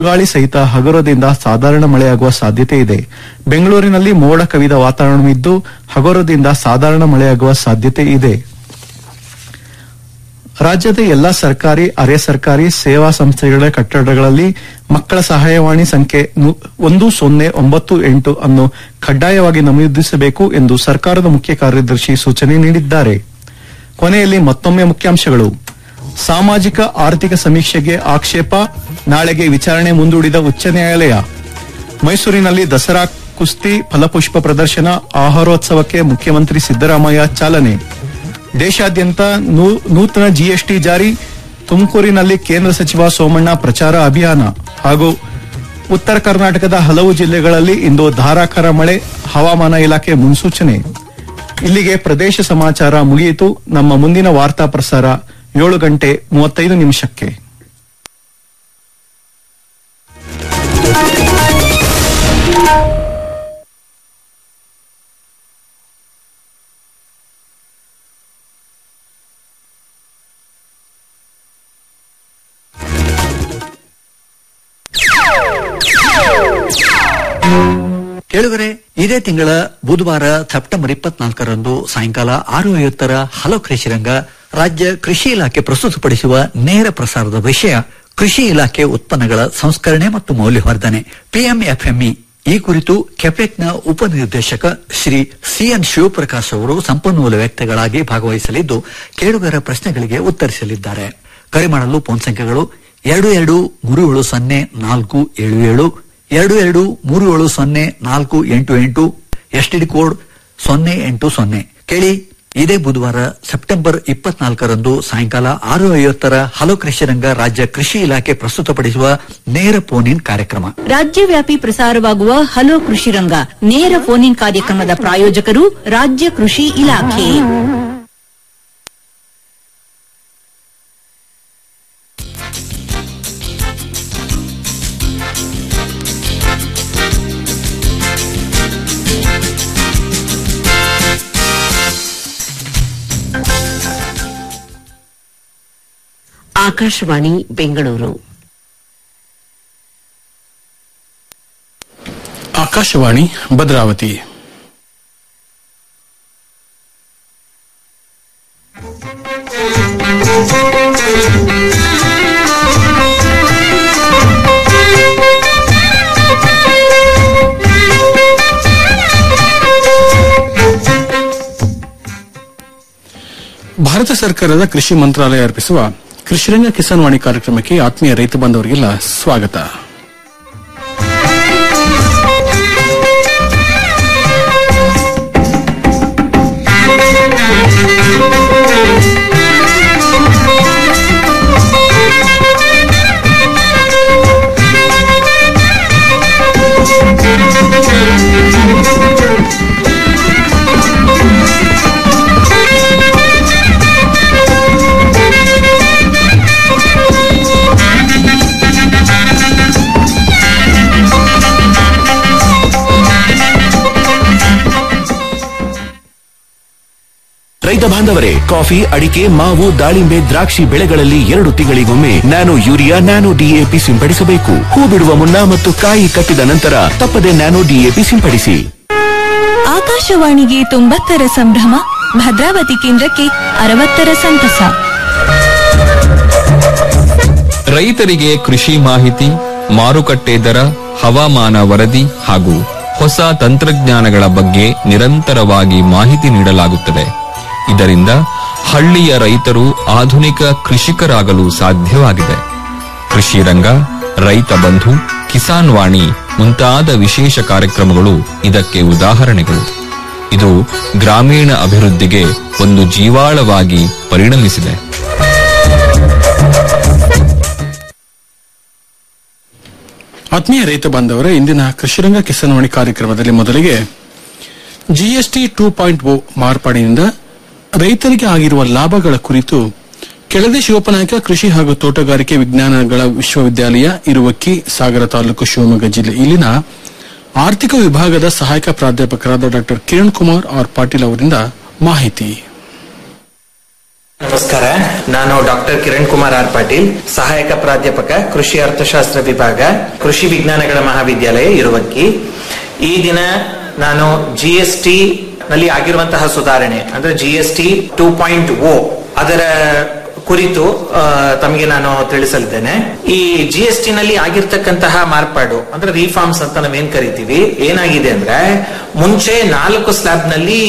ಗಾಳಿ ಸಹಿತ ಹಗುರದಿಂದ ಸಾಧಾರಣ ಮಳೆಯಾಗುವ ಸಾಧ್ಯತೆ ಇದೆ ಬೆಂಗಳೂರಿನಲ್ಲಿ ಮೋಡ ಕವಿದ ವಾತಾವರಣವಿದ್ದು ಹಗುರದಿಂದ ಸಾಧಾರಣ ಮಳೆಯಾಗುವ ಸಾಧ್ಯತೆ ಇದೆ ರಾಜ್ಯದ ಎಲ್ಲಾ ಸರ್ಕಾರಿ ಅರೆ ಸರ್ಕಾರಿ ಸೇವಾ ಸಂಸ್ಥೆಗಳ ಕಟ್ಟಡಗಳಲ್ಲಿ ಮಕ್ಕಳ ಸಹಾಯವಾಣಿ ಸಂಖ್ಯೆ ನು- ಒಂದು ಸೊನ್ನೆ ಒಂಬತ್ತು ಎಂಟು ಅನ್ನು ಕಡ್ಡಾಯವಾಗಿ ನಮೂದಿಸಬೇಕು ಎಂದು ಸರ್ಕಾರದ ಮುಖ್ಯ ಕಾರ್ಯದರ್ಶಿ ಸೂಚನೆ ನೀಡಿದ್ದಾರೆ ಕೊನೆಯಲ್ಲಿ ಮತ್ತೊಮ್ಮೆ ಮುಖ್ಯಾಂಶಗಳು ಸಾಮಾಜಿಕ ಆರ್ಥಿಕ ಸಮೀಕ್ಷೆಗೆ ಆಕ್ಷೇಪ ನಾಳೆಗೆ ವಿಚಾರಣೆ ಮುಂದೂಡಿದ ಉಚ್ಚ ನ್ಯಾಯಾಲಯ ಮೈಸೂರಿನಲ್ಲಿ ದಸರಾ ಕುಸ್ತಿ ಫಲಪುಷ್ಪ ಪ್ರದರ್ಶನ ಆಹಾರೋತ್ಸವಕ್ಕೆ ಮುಖ್ಯಮಂತ್ರಿ ಸಿದ್ದರಾಮಯ್ಯ ಚಾಲನೆ ದೇಶಾದ್ಯಂತ ನೂ- ನೂತನ ಜಿಎಸ್ಟಿ ಜಾರಿ ತುಮಕೂರಿನಲ್ಲಿ ಕೇಂದ್ರ ಸಚಿವ ಸೋಮಣ್ಣ ಪ್ರಚಾರ ಅಭಿಯಾನ ಹಾಗೂ ಉತ್ತರ ಕರ್ನಾಟಕದ ಹಲವು ಜಿಲ್ಲೆಗಳಲ್ಲಿ ಇಂದು ಧಾರಾಕಾರ ಮಳೆ ಹವಾಮಾನ ಇಲಾಖೆ ಮುನ್ಸೂಚನೆ ಇಲ್ಲಿಗೆ ಪ್ರದೇಶ ಸಮಾಚಾರ ಮುಗಿಯಿತು ನಮ್ಮ ಮುಂದಿನ ವಾರ್ತಾ ಪ್ರಸಾರ ಏಳು ಗಂಟೆ ಮೂವತ್ತೈದು ನಿಮಿಷಕ್ಕೆ ಕೇಳುಗರೆ ಇದೇ ತಿಂಗಳ ಬುಧವಾರ ಸೆಪ್ಟೆಂಬರ್ ಇಪ್ಪತ್ನಾಲ್ಕರಂದು ಸಾಯಂಕಾಲ ಆರು ಐವತ್ತರ ಹಲೋ ಕೃಷಿರಂಗ ರಾಜ್ಯ ಕೃಷಿ ಇಲಾಖೆ ಪ್ರಸ್ತುತಪಡಿಸುವ ನೇರ ಪ್ರಸಾರದ ವಿಷಯ ಕೃಷಿ ಇಲಾಖೆ ಉತ್ಪನ್ನಗಳ ಸಂಸ್ಕರಣೆ ಮತ್ತು ಮೌಲ್ಯವರ್ಧನೆ ಪಿಎಂಎಫ್ಎಂಇ ಈ ಕುರಿತು ಕೆಪೆಕ್ನ ಉಪನಿರ್ದೇಶಕ ಶ್ರೀ ಸಿಎನ್ ಶಿವಪ್ರಕಾಶ್ ಅವರು ಸಂಪನ್ಮೂಲ ವ್ಯಕ್ತಿಗಳಾಗಿ ಭಾಗವಹಿಸಲಿದ್ದು ಕೇಳುಗರ ಪ್ರಶ್ನೆಗಳಿಗೆ ಉತ್ತರಿಸಲಿದ್ದಾರೆ ಕರೆ ಮಾಡಲು ಫೋನ್ ಸಂಖ್ಯೆಗಳು ಎರಡು ಎರಡು ಮೂರು ಏಳು ಸೊನ್ನೆ ನಾಲ್ಕು ಏಳು ಏಳು ಎರಡು ಎರಡು ಮೂರು ಏಳು ಸೊನ್ನೆ ನಾಲ್ಕು ಎಂಟು ಎಂಟು ಎಸ್ಟಿಡಿ ಕೋಡ್ ಸೊನ್ನೆ ಎಂಟು ಸೊನ್ನೆ ಕೇಳಿ ಇದೇ ಬುಧವಾರ ಸೆಪ್ಟೆಂಬರ್ ಇಪ್ಪತ್ನಾಲ್ಕರಂದು ಸಾಯಂಕಾಲ ಆರು ಐವತ್ತರ ಹಲೋ ಕೃಷಿರಂಗ ರಾಜ್ಯ ಕೃಷಿ ಇಲಾಖೆ ಪ್ರಸ್ತುತಪಡಿಸುವ ನೇರ ಫೋನ್ ಇನ್ ಕಾರ್ಯಕ್ರಮ ರಾಜ್ಯವ್ಯಾಪಿ ಪ್ರಸಾರವಾಗುವ ಹಲೋ ಕೃಷಿ ರಂಗ ನೇರ ಫೋನ್ ಇನ್ ಕಾರ್ಯಕ್ರಮದ ಪ್ರಾಯೋಜಕರು ರಾಜ್ಯ ಕೃಷಿ ಇಲಾಖೆ ಆಕಾಶವಾಣಿ ಬೆಂಗಳೂರು ಆಕಾಶವಾಣಿ ಭದ್ರಾವತಿ ಭಾರತ ಸರ್ಕಾರದ ಕೃಷಿ ಮಂತ್ರಾಲಯ ಅರ್ಪಿಸುವ ಕೃಷಿರಂಗ ಕಿಸಾನ್ ವಾಣಿ ಕಾರ್ಯಕ್ರಮಕ್ಕೆ ಆತ್ಮೀಯ ರೈತ ಬಾಂಧವರಿಗೆಲ್ಲ ಸ್ವಾಗತ ರೈತ ಬಾಂಧವರೇ ಕಾಫಿ ಅಡಿಕೆ ಮಾವು ದಾಳಿಂಬೆ ದ್ರಾಕ್ಷಿ ಬೆಳೆಗಳಲ್ಲಿ ಎರಡು ತಿಂಗಳಿಗೊಮ್ಮೆ ನ್ಯಾನೋ ಯೂರಿಯಾ ನ್ಯಾನೋ ಡಿಎಪಿ ಸಿಂಪಡಿಸಬೇಕು ಹೂ ಬಿಡುವ ಮುನ್ನ ಮತ್ತು ಕಾಯಿ ಕಟ್ಟಿದ ನಂತರ ತಪ್ಪದೆ ನ್ಯಾನೋ ಡಿಎಪಿ ಸಿಂಪಡಿಸಿ ಆಕಾಶವಾಣಿಗೆ ತೊಂಬತ್ತರ ಸಂಭ್ರಮ ಭದ್ರಾವತಿ ಕೇಂದ್ರಕ್ಕೆ ಅರವತ್ತರ ಸಂತಸ ರೈತರಿಗೆ ಕೃಷಿ ಮಾಹಿತಿ ಮಾರುಕಟ್ಟೆ ದರ ಹವಾಮಾನ ವರದಿ ಹಾಗೂ ಹೊಸ ತಂತ್ರಜ್ಞಾನಗಳ ಬಗ್ಗೆ ನಿರಂತರವಾಗಿ ಮಾಹಿತಿ ನೀಡಲಾಗುತ್ತದೆ ಇದರಿಂದ ಹಳ್ಳಿಯ ರೈತರು ಆಧುನಿಕ ಕೃಷಿಕರಾಗಲು ಸಾಧ್ಯವಾಗಿದೆ ಕೃಷಿ ರಂಗ ರೈತ ಬಂಧು ಕಿಸಾನ್ ವಾಣಿ ಮುಂತಾದ ವಿಶೇಷ ಕಾರ್ಯಕ್ರಮಗಳು ಇದಕ್ಕೆ ಉದಾಹರಣೆಗಳು ಇದು ಗ್ರಾಮೀಣ ಅಭಿವೃದ್ಧಿಗೆ ಒಂದು ಜೀವಾಳವಾಗಿ ಪರಿಣಮಿಸಿದೆ ಆತ್ಮೀಯ ರೈತ ಬಾಂಧವರೇ ಇಂದಿನ ಕೃಷಿರಂಗ ಕಿಸಾನ್ವಾಣಿ ಕಾರ್ಯಕ್ರಮದಲ್ಲಿ ಮೊದಲಿಗೆ ಜಿಎಸ್ಟಿ ಟೂ ಪಾಯಿಂಟ್ ಓ ಮಾರ್ಪಾಡಿನಿಂದ ರೈತರಿಗೆ ಆಗಿರುವ ಲಾಭಗಳ ಕುರಿತು ಕೆಳದಿ ಶಿವಪ್ಪನಾಯಕ ಕೃಷಿ ಹಾಗೂ ತೋಟಗಾರಿಕೆ ವಿಜ್ಞಾನಗಳ ವಿಶ್ವವಿದ್ಯಾಲಯ ಇರುವಕ್ಕಿ ಸಾಗರ ತಾಲೂಕು ಶಿವಮೊಗ್ಗ ಜಿಲ್ಲೆ ಇಲ್ಲಿನ ಆರ್ಥಿಕ ವಿಭಾಗದ ಸಹಾಯಕ ಪ್ರಾಧ್ಯಾಪಕರಾದ ಡಾ ಕಿರಣ್ ಕುಮಾರ್ ಆರ್ ಪಾಟೀಲ್ ಅವರಿಂದ ಮಾಹಿತಿ ನಮಸ್ಕಾರ ನಾನು ಡಾಕ್ಟರ್ ಕಿರಣ್ ಕುಮಾರ್ ಆರ್ ಪಾಟೀಲ್ ಸಹಾಯಕ ಪ್ರಾಧ್ಯಾಪಕ ಕೃಷಿ ಅರ್ಥಶಾಸ್ತ್ರ ವಿಭಾಗ ಕೃಷಿ ವಿಜ್ಞಾನಗಳ ಮಹಾವಿದ್ಯಾಲಯ ಇರುವಕ್ಕಿ ಈ ದಿನ ನಾನು ಜಿ ಎಸ್ ಟಿ ನಲ್ಲಿ ಆಗಿರುವಂತಹ ಸುಧಾರಣೆ ಅಂದ್ರೆ G S T two point O ಅದರ ಕುರಿತು ಆ, ತಮಗೆ ನಾನು ತಿಳಿಸಲಿದ್ದೇನೆ ಈ ಜಿ ಎಸ್ ಟಿ ನಲ್ಲಿ ಆಗಿರ್ತಕ್ಕಂತಹ ಮಾರ್ಪಾಡು ಅಂದ್ರೆ ರಿಫಾರ್ಮ್ಸ್ ಅಂತ ನಾವೇನ್ ಕರಿತೀವಿ ಏನಾಗಿದೆ ಅಂದ್ರೆ ಮುಂಚೆ ನಾಲ್ಕು ಸ್ಲ್ಯಾಬ್ ನಲ್ಲಿ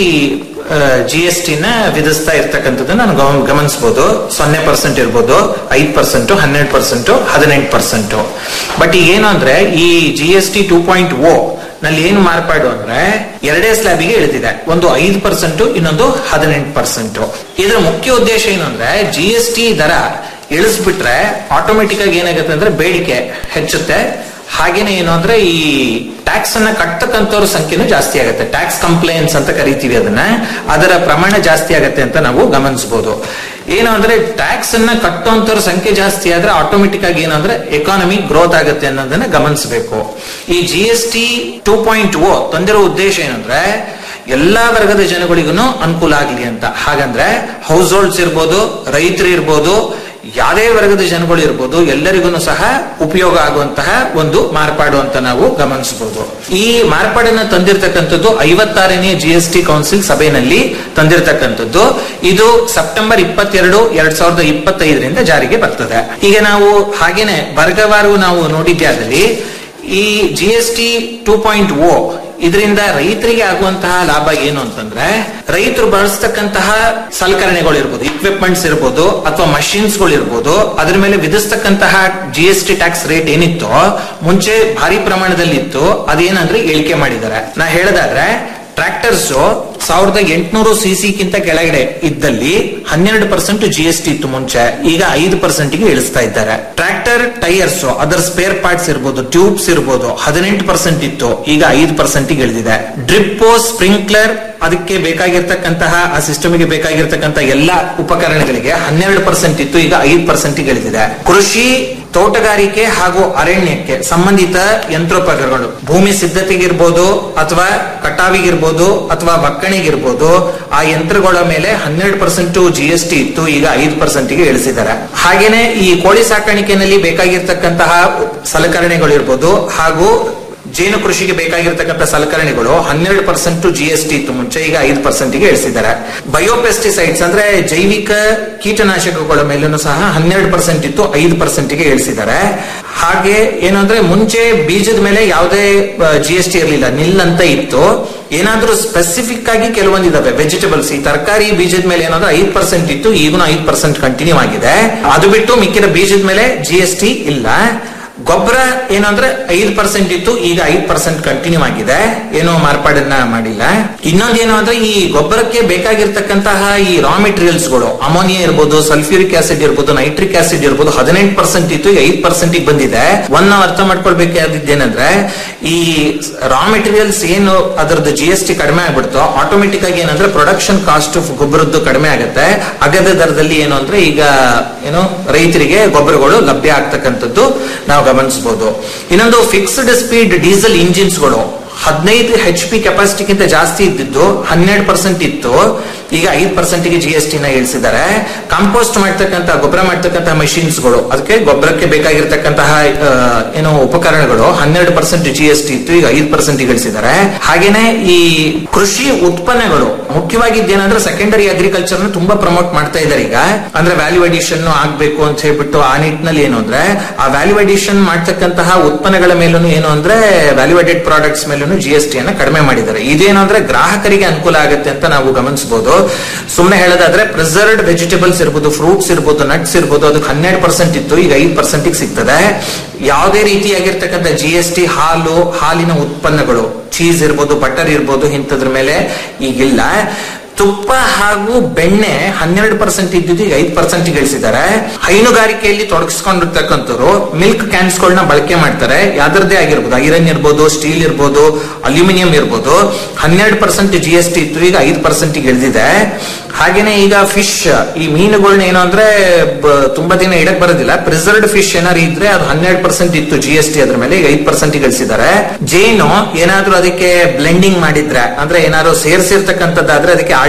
ಜಿ ಎಸ್ ಟಿ ನ ವಿಧಿಸ್ತಾ ಇರ್ತಕ್ಕಂಥದ್ದು ನಾನು ಗಮ- ಗಮನಿಸಬಹುದು ಸೊನ್ನೆ ಪರ್ಸೆಂಟ್ ಇರ್ಬೋದು ಐದ್ ಪರ್ಸೆಂಟ್ ಹನ್ನೆರಡು ಪರ್ಸೆಂಟ್ ಹದಿನೆಂಟು ಪರ್ಸೆಂಟ್ ಬಟ್ ಈಗ ಏನು ಅಂದ್ರೆ ಈ G S T two point O ನಲ್ಲಿ ಏನು ಮಾರ್ಪಾಡು ಅಂದ್ರೆ ಎರಡೇ ಸ್ಲ್ಯಾಬಿಗೆ ಇಳಿದಿದೆ ಒಂದು ಐದು ಪರ್ಸೆಂಟ್ ಇನ್ನೊಂದು ಹದಿನೆಂಟು ಪರ್ಸೆಂಟ್ ಇದರ ಮುಖ್ಯ ಉದ್ದೇಶ ಏನು ಅಂದ್ರೆ ಜಿ ಎಸ್ ಟಿ ದರ ಇಳಿಸ್ಬಿಟ್ರೆ ಆಟೋಮೆಟಿಕ್ ಆಗಿ ಏನಾಗುತ್ತೆ ಅಂದ್ರೆ ಬೇಡಿಕೆ ಹೆಚ್ಚುತ್ತೆ ಹಾಗೇನೆ ಏನು ಅಂದ್ರೆ ಈ ಟ್ಯಾಕ್ಸ್ ಅನ್ನ ಕಟ್ಟತಕ್ಕಂಥವ್ರ ಸಂಖ್ಯೆನೂ ಜಾಸ್ತಿ ಆಗುತ್ತೆ ಟ್ಯಾಕ್ಸ್ ಕಂಪ್ಲೇಂಟ್ಸ್ ಅಂತ ಕರಿತೀವಿ ಅದನ್ನ ಅದರ ಪ್ರಮಾಣ ಜಾಸ್ತಿ ಆಗುತ್ತೆ ಅಂತ ನಾವು ಗಮನಿಸಬಹುದು ಏನು ಅಂದ್ರೆ ಟ್ಯಾಕ್ಸ್ ಅನ್ನ ಕಟ್ಟುವಂತವ್ರ ಸಂಖ್ಯೆ ಜಾಸ್ತಿ ಆದ್ರೆ ಆಟೋಮೆಟಿಕ್ ಆಗಿ ಏನು ಅಂದ್ರೆ ಎಕಾನಮಿ ಗ್ರೋತ್ ಆಗುತ್ತೆ ಅನ್ನೋದನ್ನ ಗಮನಿಸಬೇಕು ಈ G S T two point O ತಂದಿರೋ ಉದ್ದೇಶ ಏನಂದ್ರೆ ಎಲ್ಲಾ ವರ್ಗದ ಜನಗಳಿಗೂ ಅನುಕೂಲ ಆಗಲಿ ಅಂತ ಹಾಗಂದ್ರೆ ಹೌಸ್ ಹೋಲ್ಡ್ಸ್ ಇರ್ಬೋದು ರೈತರು ಇರ್ಬೋದು ಯಾವುದೇ ವರ್ಗದ ಜನಗಳು ಇರ್ಬೋದು ಎಲ್ಲರಿಗೂ ಸಹ ಉಪಯೋಗ ಆಗುವಂತಹ ಒಂದು ಮಾರ್ಪಾಡು ಅಂತ ನಾವು ಗಮನಿಸಬಹುದು ಈ ಮಾರ್ಪಾಡನ್ನ ತಂದಿರತಕ್ಕಂಥದ್ದು ಐವತ್ತಾರನೇ ಜಿ ಎಸ್ ಟಿ ಕೌನ್ಸಿಲ್ ಸಭೆಯಲ್ಲಿ ತಂದಿರತಕ್ಕಂಥದ್ದು ಇದು ಸೆಪ್ಟೆಂಬರ್ ಇಪ್ಪತ್ತೆರಡು ಎರಡ್ ಸಾವಿರದ ಇಪ್ಪತ್ತೈದರಿಂದ ಜಾರಿಗೆ ಬರ್ತದೆ ಈಗ ನಾವು ಹಾಗೇನೆ ವರ್ಗವಾರು ನಾವು ನೋಡಿದ್ದೆ ಆದಲ್ಲಿ ಈ G S T two point O ಇದರಿಂದ ರೈತರಿಗೆ ಆಗುವಂತಹ ಲಾಭ ಏನು ಅಂತಂದ್ರೆ ರೈತರು ಬಳಸ್ತಕ್ಕಂತಹ ಸಲಕರಣೆಗಳು ಇರ್ಬೋದು ಇಕ್ವಿಪ್ಮೆಂಟ್ಸ್ ಇರ್ಬೋದು ಅಥವಾ ಮಷಿನ್ಸ್ ಗಳು ಇರ್ಬೋದು ಅದ್ರ ಮೇಲೆ ವಿಧಿಸ್ತಕ್ಕಂತಹ G S T tax rate ಏನಿತ್ತೋ ಮುಂಚೆ ಭಾರಿ ಪ್ರಮಾಣದಲ್ಲಿ ಇತ್ತು ಅದೇನಂದ್ರೆ ಇಳಿಕೆ ಮಾಡಿದ್ದಾರೆ ನಾ ಹೇಳದಾದ್ರೆ ಟ್ರಾಕ್ಟರ್ಸ್ ಸಾವಿರದ ಎಂಟುನೂರು ಸಿಸಿಗಿಂತ ಕೆಳಗಡೆ ಇದ್ದಲ್ಲಿ ಹನ್ನೆರಡು ಪರ್ಸೆಂಟ್ ಜಿ ಎಸ್ ಟಿ ಇತ್ತು ಮುಂಚೆ ಈಗ ಐದು ಪರ್ಸೆಂಟ್ ಗೆ ಇಳಿಸ್ತಾ ಇದ್ದಾರೆ ಟ್ರಾಕ್ಟರ್ ಟೈರ್ಸ್ ಅದರ ಸ್ಪೇರ್ ಪಾರ್ಟ್ಸ್ ಇರ್ಬೋದು ಟ್ಯೂಬ್ಸ್ ಇರ್ಬೋದು ಹದಿನೆಂಟು ಪರ್ಸೆಂಟ್ ಇತ್ತು ಈಗ ಐದು ಪರ್ಸೆಂಟ್ ಗೆ ಇಳಿದಿದೆ ಡ್ರಿಪ್ ಸ್ಪ್ರಿಂಕ್ಲರ್ ಅದಕ್ಕೆ ಬೇಕಾಗಿರ್ತಕ್ಕಂತಹ ಆ ಸಿಸ್ಟಮ್ಗೆ ಬೇಕಾಗಿರ್ತಕ್ಕಂತ ಎಲ್ಲಾ ಉಪಕರಣಗಳಿಗೆ ಹನ್ನೆರಡು ಪರ್ಸೆಂಟ್ ಇತ್ತು ಈಗ ಐದು ಪರ್ಸೆಂಟ್ ಇಳಿದಿದೆ ಕೃಷಿ ತೋಟಗಾರಿಕೆ ಹಾಗೂ ಅರಣ್ಯಕ್ಕೆ ಸಂಬಂಧಿತ ಯಂತ್ರೋಪಕರಣಗಳು ಭೂಮಿ ಸಿದ್ಧತೆಗಿರ್ಬೋದು ಅಥವಾ ಕಟಾವಿಗಿರ್ಬೋದು ಅಥವಾ ಒಕ್ಕಣೆಗಿರ್ಬೋದು ಆ ಯಂತ್ರಗಳ ಮೇಲೆ ಹನ್ನೆರಡು ಪರ್ಸೆಂಟ್ ಜಿ ಎಸ್ ಟಿ ಇತ್ತು ಈಗ ಐದು ಪರ್ಸೆಂಟ್ ಗೆ ಇಳಿಸಿದ್ದಾರೆ ಹಾಗೇನೆ ಈ ಕೋಳಿ ಸಾಕಾಣಿಕೆಯಲ್ಲಿ ಬೇಕಾಗಿರ್ತಕ್ಕಂತಹ ಸಲಕರಣೆಗಳು ಇರ್ಬೋದು ಹಾಗೂ ಜೇನು ಕೃಷಿಗೆ ಬೇಕಾಗಿರ್ತಕ್ಕಂಥ ಸಲಕರಣೆಗಳು ಹನ್ನೆರಡು ಪರ್ಸೆಂಟ್ ಜಿ ಎಸ್ ಟಿ ಇತ್ತು ಮುಂಚೆ ಈಗ ಐದು ಪರ್ಸೆಂಟ್ ಗೆ ಇಳಿಸಿದ್ದಾರೆ ಬಯೋಪೆಸ್ಟಿಸೈಡ್ಸ್ ಅಂದ್ರೆ ಜೈವಿಕ ಕೀಟನಾಶಕಗಳ ಮೇಲೂ ಸಹ ಹನ್ನೆರಡು ಪರ್ಸೆಂಟ್ ಇತ್ತು ಐದು ಪರ್ಸೆಂಟ್ ಗೆ ಇಳಿಸಿದ್ದಾರೆ ಹಾಗೆ ಏನಂದ್ರೆ ಮುಂಚೆ ಬೀಜದ ಮೇಲೆ ಯಾವುದೇ ಜಿ ಎಸ್ ಟಿ ಇರಲಿಲ್ಲ ನಿಲ್ ಅಂತ ಇತ್ತು ಏನಾದ್ರೂ ಸ್ಪೆಸಿಫಿಕ್ ಆಗಿ ಕೆಲವೊಂದಿದಾವೆ ವೆಜಿಟೇಬಲ್ಸ್ ಈ ತರಕಾರಿ ಬೀಜದ ಮೇಲೆ ಏನಾದ್ರೂ ಐದು ಪರ್ಸೆಂಟ್ ಇತ್ತು ಈಗೂ ಐದು ಪರ್ಸೆಂಟ್ ಕಂಟಿನ್ಯೂ ಆಗಿದೆ ಅದು ಬಿಟ್ಟು ಮಿಕ್ಕಿದ ಬೀಜದ ಮೇಲೆ ಜಿ ಎಸ್ ಟಿ ಇಲ್ಲ ಗೊಬ್ಬರ ಏನಂದ್ರೆ ಐದು ಪರ್ಸೆಂಟ್ ಇತ್ತು ಈಗ ಐದು ಪರ್ಸೆಂಟ್ ಕಂಟಿನ್ಯೂ ಆಗಿದೆ ಏನೋ ಮಾರ್ಪಾಡನ್ನ ಮಾಡಿಲ್ಲ ಇನ್ನೊಂದೇನು ಅಂದ್ರೆ ಈ ಗೊಬ್ಬರಕ್ಕೆ ಬೇಕಾಗಿರ್ತಕ್ಕಂತಹ ಈ ರಾ ಮೆಟೀರಿಯಲ್ಸ್ ಗಳು ಅಮೋನಿಯಾ ಇರ್ಬೋದು ಸಲ್ಫ್ಯೂರಿಕ್ ಆಸಿಡ್ ಇರ್ಬೋದು ನೈಟ್ರಿಕ್ ಆಸಿಡ್ ಇರ್ಬೋದು ಹದಿನೆಂಟು ಪರ್ಸೆಂಟ್ ಇತ್ತು ಈಗ ಐದು ಪರ್ಸೆಂಟ್ ಬಂದಿದೆ ಒಂದ್ ನಾವು ಅರ್ಥ ಮಾಡ್ಕೊಳ್ಬೇಕಾದಿದ್ದೇನಂದ್ರೆ ಈ ರಾ ಮೆಟೀರಿಯಲ್ಸ್ ಏನು ಅದರದ್ದು ಜಿ ಎಸ್ ಟಿ ಕಡಿಮೆ ಆಗ್ಬಿಡ್ತೋ ಆಟೋಮೆಟಿಕ್ ಆಗಿ ಏನಂದ್ರೆ ಪ್ರೊಡಕ್ಷನ್ ಕಾಸ್ಟ್ ಆಫ್ ಗೊಬ್ಬರದ್ದು ಕಡಿಮೆ ಆಗುತ್ತೆ ಅಗದ ದರದಲ್ಲಿ ಏನು ಅಂದ್ರೆ ಈಗ ಏನು ರೈತರಿಗೆ ಗೊಬ್ಬರಗಳು ಲಭ್ಯ ಆಗ್ತಕ್ಕಂಥದ್ದು ನಾವು ಗಮನಿಸಬಹುದು ಇನ್ನೊಂದು ಫಿಕ್ಸ್ಡ್ ಸ್ಪೀಡ್ ಡೀಸೆಲ್ ಇಂಜಿನ್ಸ್ಗಳು ಹದಿನೈದು ಹೆಚ್ ಪಿ ಕೆಪಾಸಿಟಿಗಿಂತ ಜಾಸ್ತಿ ಇದ್ದಿದ್ದು ಹನ್ನೆರಡು ಪರ್ಸೆಂಟ್ ಇತ್ತು ಈಗ ಐದು ಪರ್ಸೆಂಟ್ ಗೆ ಜಿ ಎಸ್ ಟಿ ನ ಇಳಿಸಿದ್ದಾರೆ ಕಾಂಪೋಸ್ಟ್ ಮಾಡ್ತಕ್ಕಂತ ಗೊಬ್ಬರ ಮಾಡ್ತಕ್ಕಂತ ಗಳು ಅದಕ್ಕೆ ಗೊಬ್ಬರಕ್ಕೆ ಬೇಕಾಗಿರ್ತಕ್ಕಂತಹ ಆ, ಏನು ಉಪಕರಣಗಳು ಹನ್ನೆರಡು ಪರ್ಸೆಂಟ್ ಜಿ ಎಸ್ ಟಿ ಇತ್ತು ಈಗ ಐದು ಪರ್ಸೆಂಟ್ ಇಳಿಸಿದ್ದಾರೆ ಹಾಗೇನೆ ಈ ಕೃಷಿ ಉತ್ಪನ್ನಗಳು ಮುಖ್ಯವಾಗಿ ಏನಂದ್ರೆ ಸೆಕೆಂಡರಿ ಅಗ್ರಿಕಲ್ಚರ್ ನ ತುಂಬಾ ಪ್ರಮೋಟ್ ಮಾಡ್ತಾ ಇದ್ದಾರೆ ಈಗ ಅಂದ್ರೆ ವ್ಯಾಲ್ಯೂ ಅಡಿಷನ್ ಆಗ್ಬೇಕು ಅಂತ ಹೇಳ್ಬಿಟ್ಟು ಆ ನಿಟ್ಟಿನಲ್ಲಿ ಏನು ಅಂದ್ರೆ ಆ ವ್ಯಾಲ್ಯೂ ಅಡಿಷನ್ ಮಾಡ್ತಕ್ಕಂತಹ ಉತ್ಪನ್ನಗಳ ಮೇಲೂ ಏನು ಅಂದ್ರೆ ವ್ಯಾಲ್ಯೂಡೇಡ್ ಪ್ರಾಡಕ್ಟ್ಸ್ ಮೇಲೂ ಜಿ ಎಸ್ ಟಿ ಅನ್ನ ಕಡಿಮೆ ಮಾಡಿದ್ದಾರೆ ಇದೇನು ಅಂದ್ರೆ ಗ್ರಾಹಕರಿಗೆ ಅನುಕೂಲ ಆಗುತ್ತೆ ಅಂತ ನಾವು ಗಮನಿಸಬಹುದು ಸುಮ್ಮನೆ ಹೇಳೋದಾದ್ರೆ ಪ್ರಿಸರ್ವ್ಡ್ ವೆಜಿಟೇಬಲ್ಸ್ ಇರ್ಬೋದು ಫ್ರೂಟ್ಸ್ ಇರ್ಬೋದು ನಟ್ಸ್ ಇರ್ಬೋದು ಅದಕ್ಕೆ ಹನ್ನೆರಡು ಪರ್ಸೆಂಟ್ ಇತ್ತು ಈಗ ಐದು ಪರ್ಸೆಂಟ್ ಸಿಗ್ತದೆ ಯಾವುದೇ ರೀತಿಯಾಗಿರ್ತಕ್ಕಂಥ ಜಿ ಎಸ್ ಟಿ ಹಾಲು ಹಾಲಿನ ಉತ್ಪನ್ನಗಳು ಚೀಸ್ ಇರ್ಬೋದು ಬಟರ್ ಇರ್ಬೋದು ಇಂಥದ್ರ ಮೇಲೆ ಈಗಿಲ್ಲ ತುಪ್ಪ ಹಾಗೂ ಬೆಣ್ಣೆ ಹನ್ನೆರಡು ಪರ್ಸೆಂಟ್ ಇದ್ದಿದ್ದು ಈಗ ಐದು ಪರ್ಸೆಂಟ್ ಇಳಿಸಿದ್ದಾರೆ ಹೈನುಗಾರಿಕೆಯಲ್ಲಿ ತೊಡಗಿಸ್ಕೊಂಡಿರ್ತಕ್ಕಂಥವ್ರು ಮಿಲ್ಕ್ ಕ್ಯಾನ್ಸ್ ಗಳನ್ನ ಬಳಕೆ ಮಾಡ್ತಾರೆ ಯಾವ್ದ್ರದ್ದೇ ಆಗಿರ್ಬೋದು ಐರನ್ ಇರ್ಬೋದು ಸ್ಟೀಲ್ ಇರ್ಬೋದು ಅಲ್ಯೂಮಿನಿಯಂ ಇರ್ಬೋದು ಹನ್ನೆರಡು ಪರ್ಸೆಂಟ್ ಜಿ ಎಸ್ ಟಿ ಇತ್ತು ಈಗ ಐದು ಪರ್ಸೆಂಟ್ ಇಳಿದಿದೆ ಹಾಗೇನೆ ಈಗ ಫಿಶ್ ಈ ಮೀನುಗಳನ್ನ ಏನು ಅಂದ್ರೆ ಬ- ತುಂಬಾ ದಿನ ಇಡಕ್ ಬರೋದಿಲ್ಲ ಪ್ರಿಸರ್ವ್ಡ್ ಫಿಶ್ ಏನಾದ್ರು ಇದ್ರೆ ಅದು ಹನ್ನೆರಡು ಪರ್ಸೆಂಟ್ ಇತ್ತು ಜಿ ಎಸ್ ಟಿ ಅದ್ರ ಮೇಲೆ ಈಗ ಐದು ಪರ್ಸೆಂಟ್ ಗಳಿಸಿದ್ದಾರೆ ಜೇನು ಏನಾದ್ರೂ ಅದಕ್ಕೆ ಬ್ಲೆಂಡಿಂಗ್ ಮಾಡಿದ್ರೆ ಅಂದ್ರೆ ಏನಾದ್ರು ಸೇರಿಸಿರ್ತಕ್ಕಂಥದ್ದಾದ್ರೆ ಅದಕ್ಕೆ ಆರ್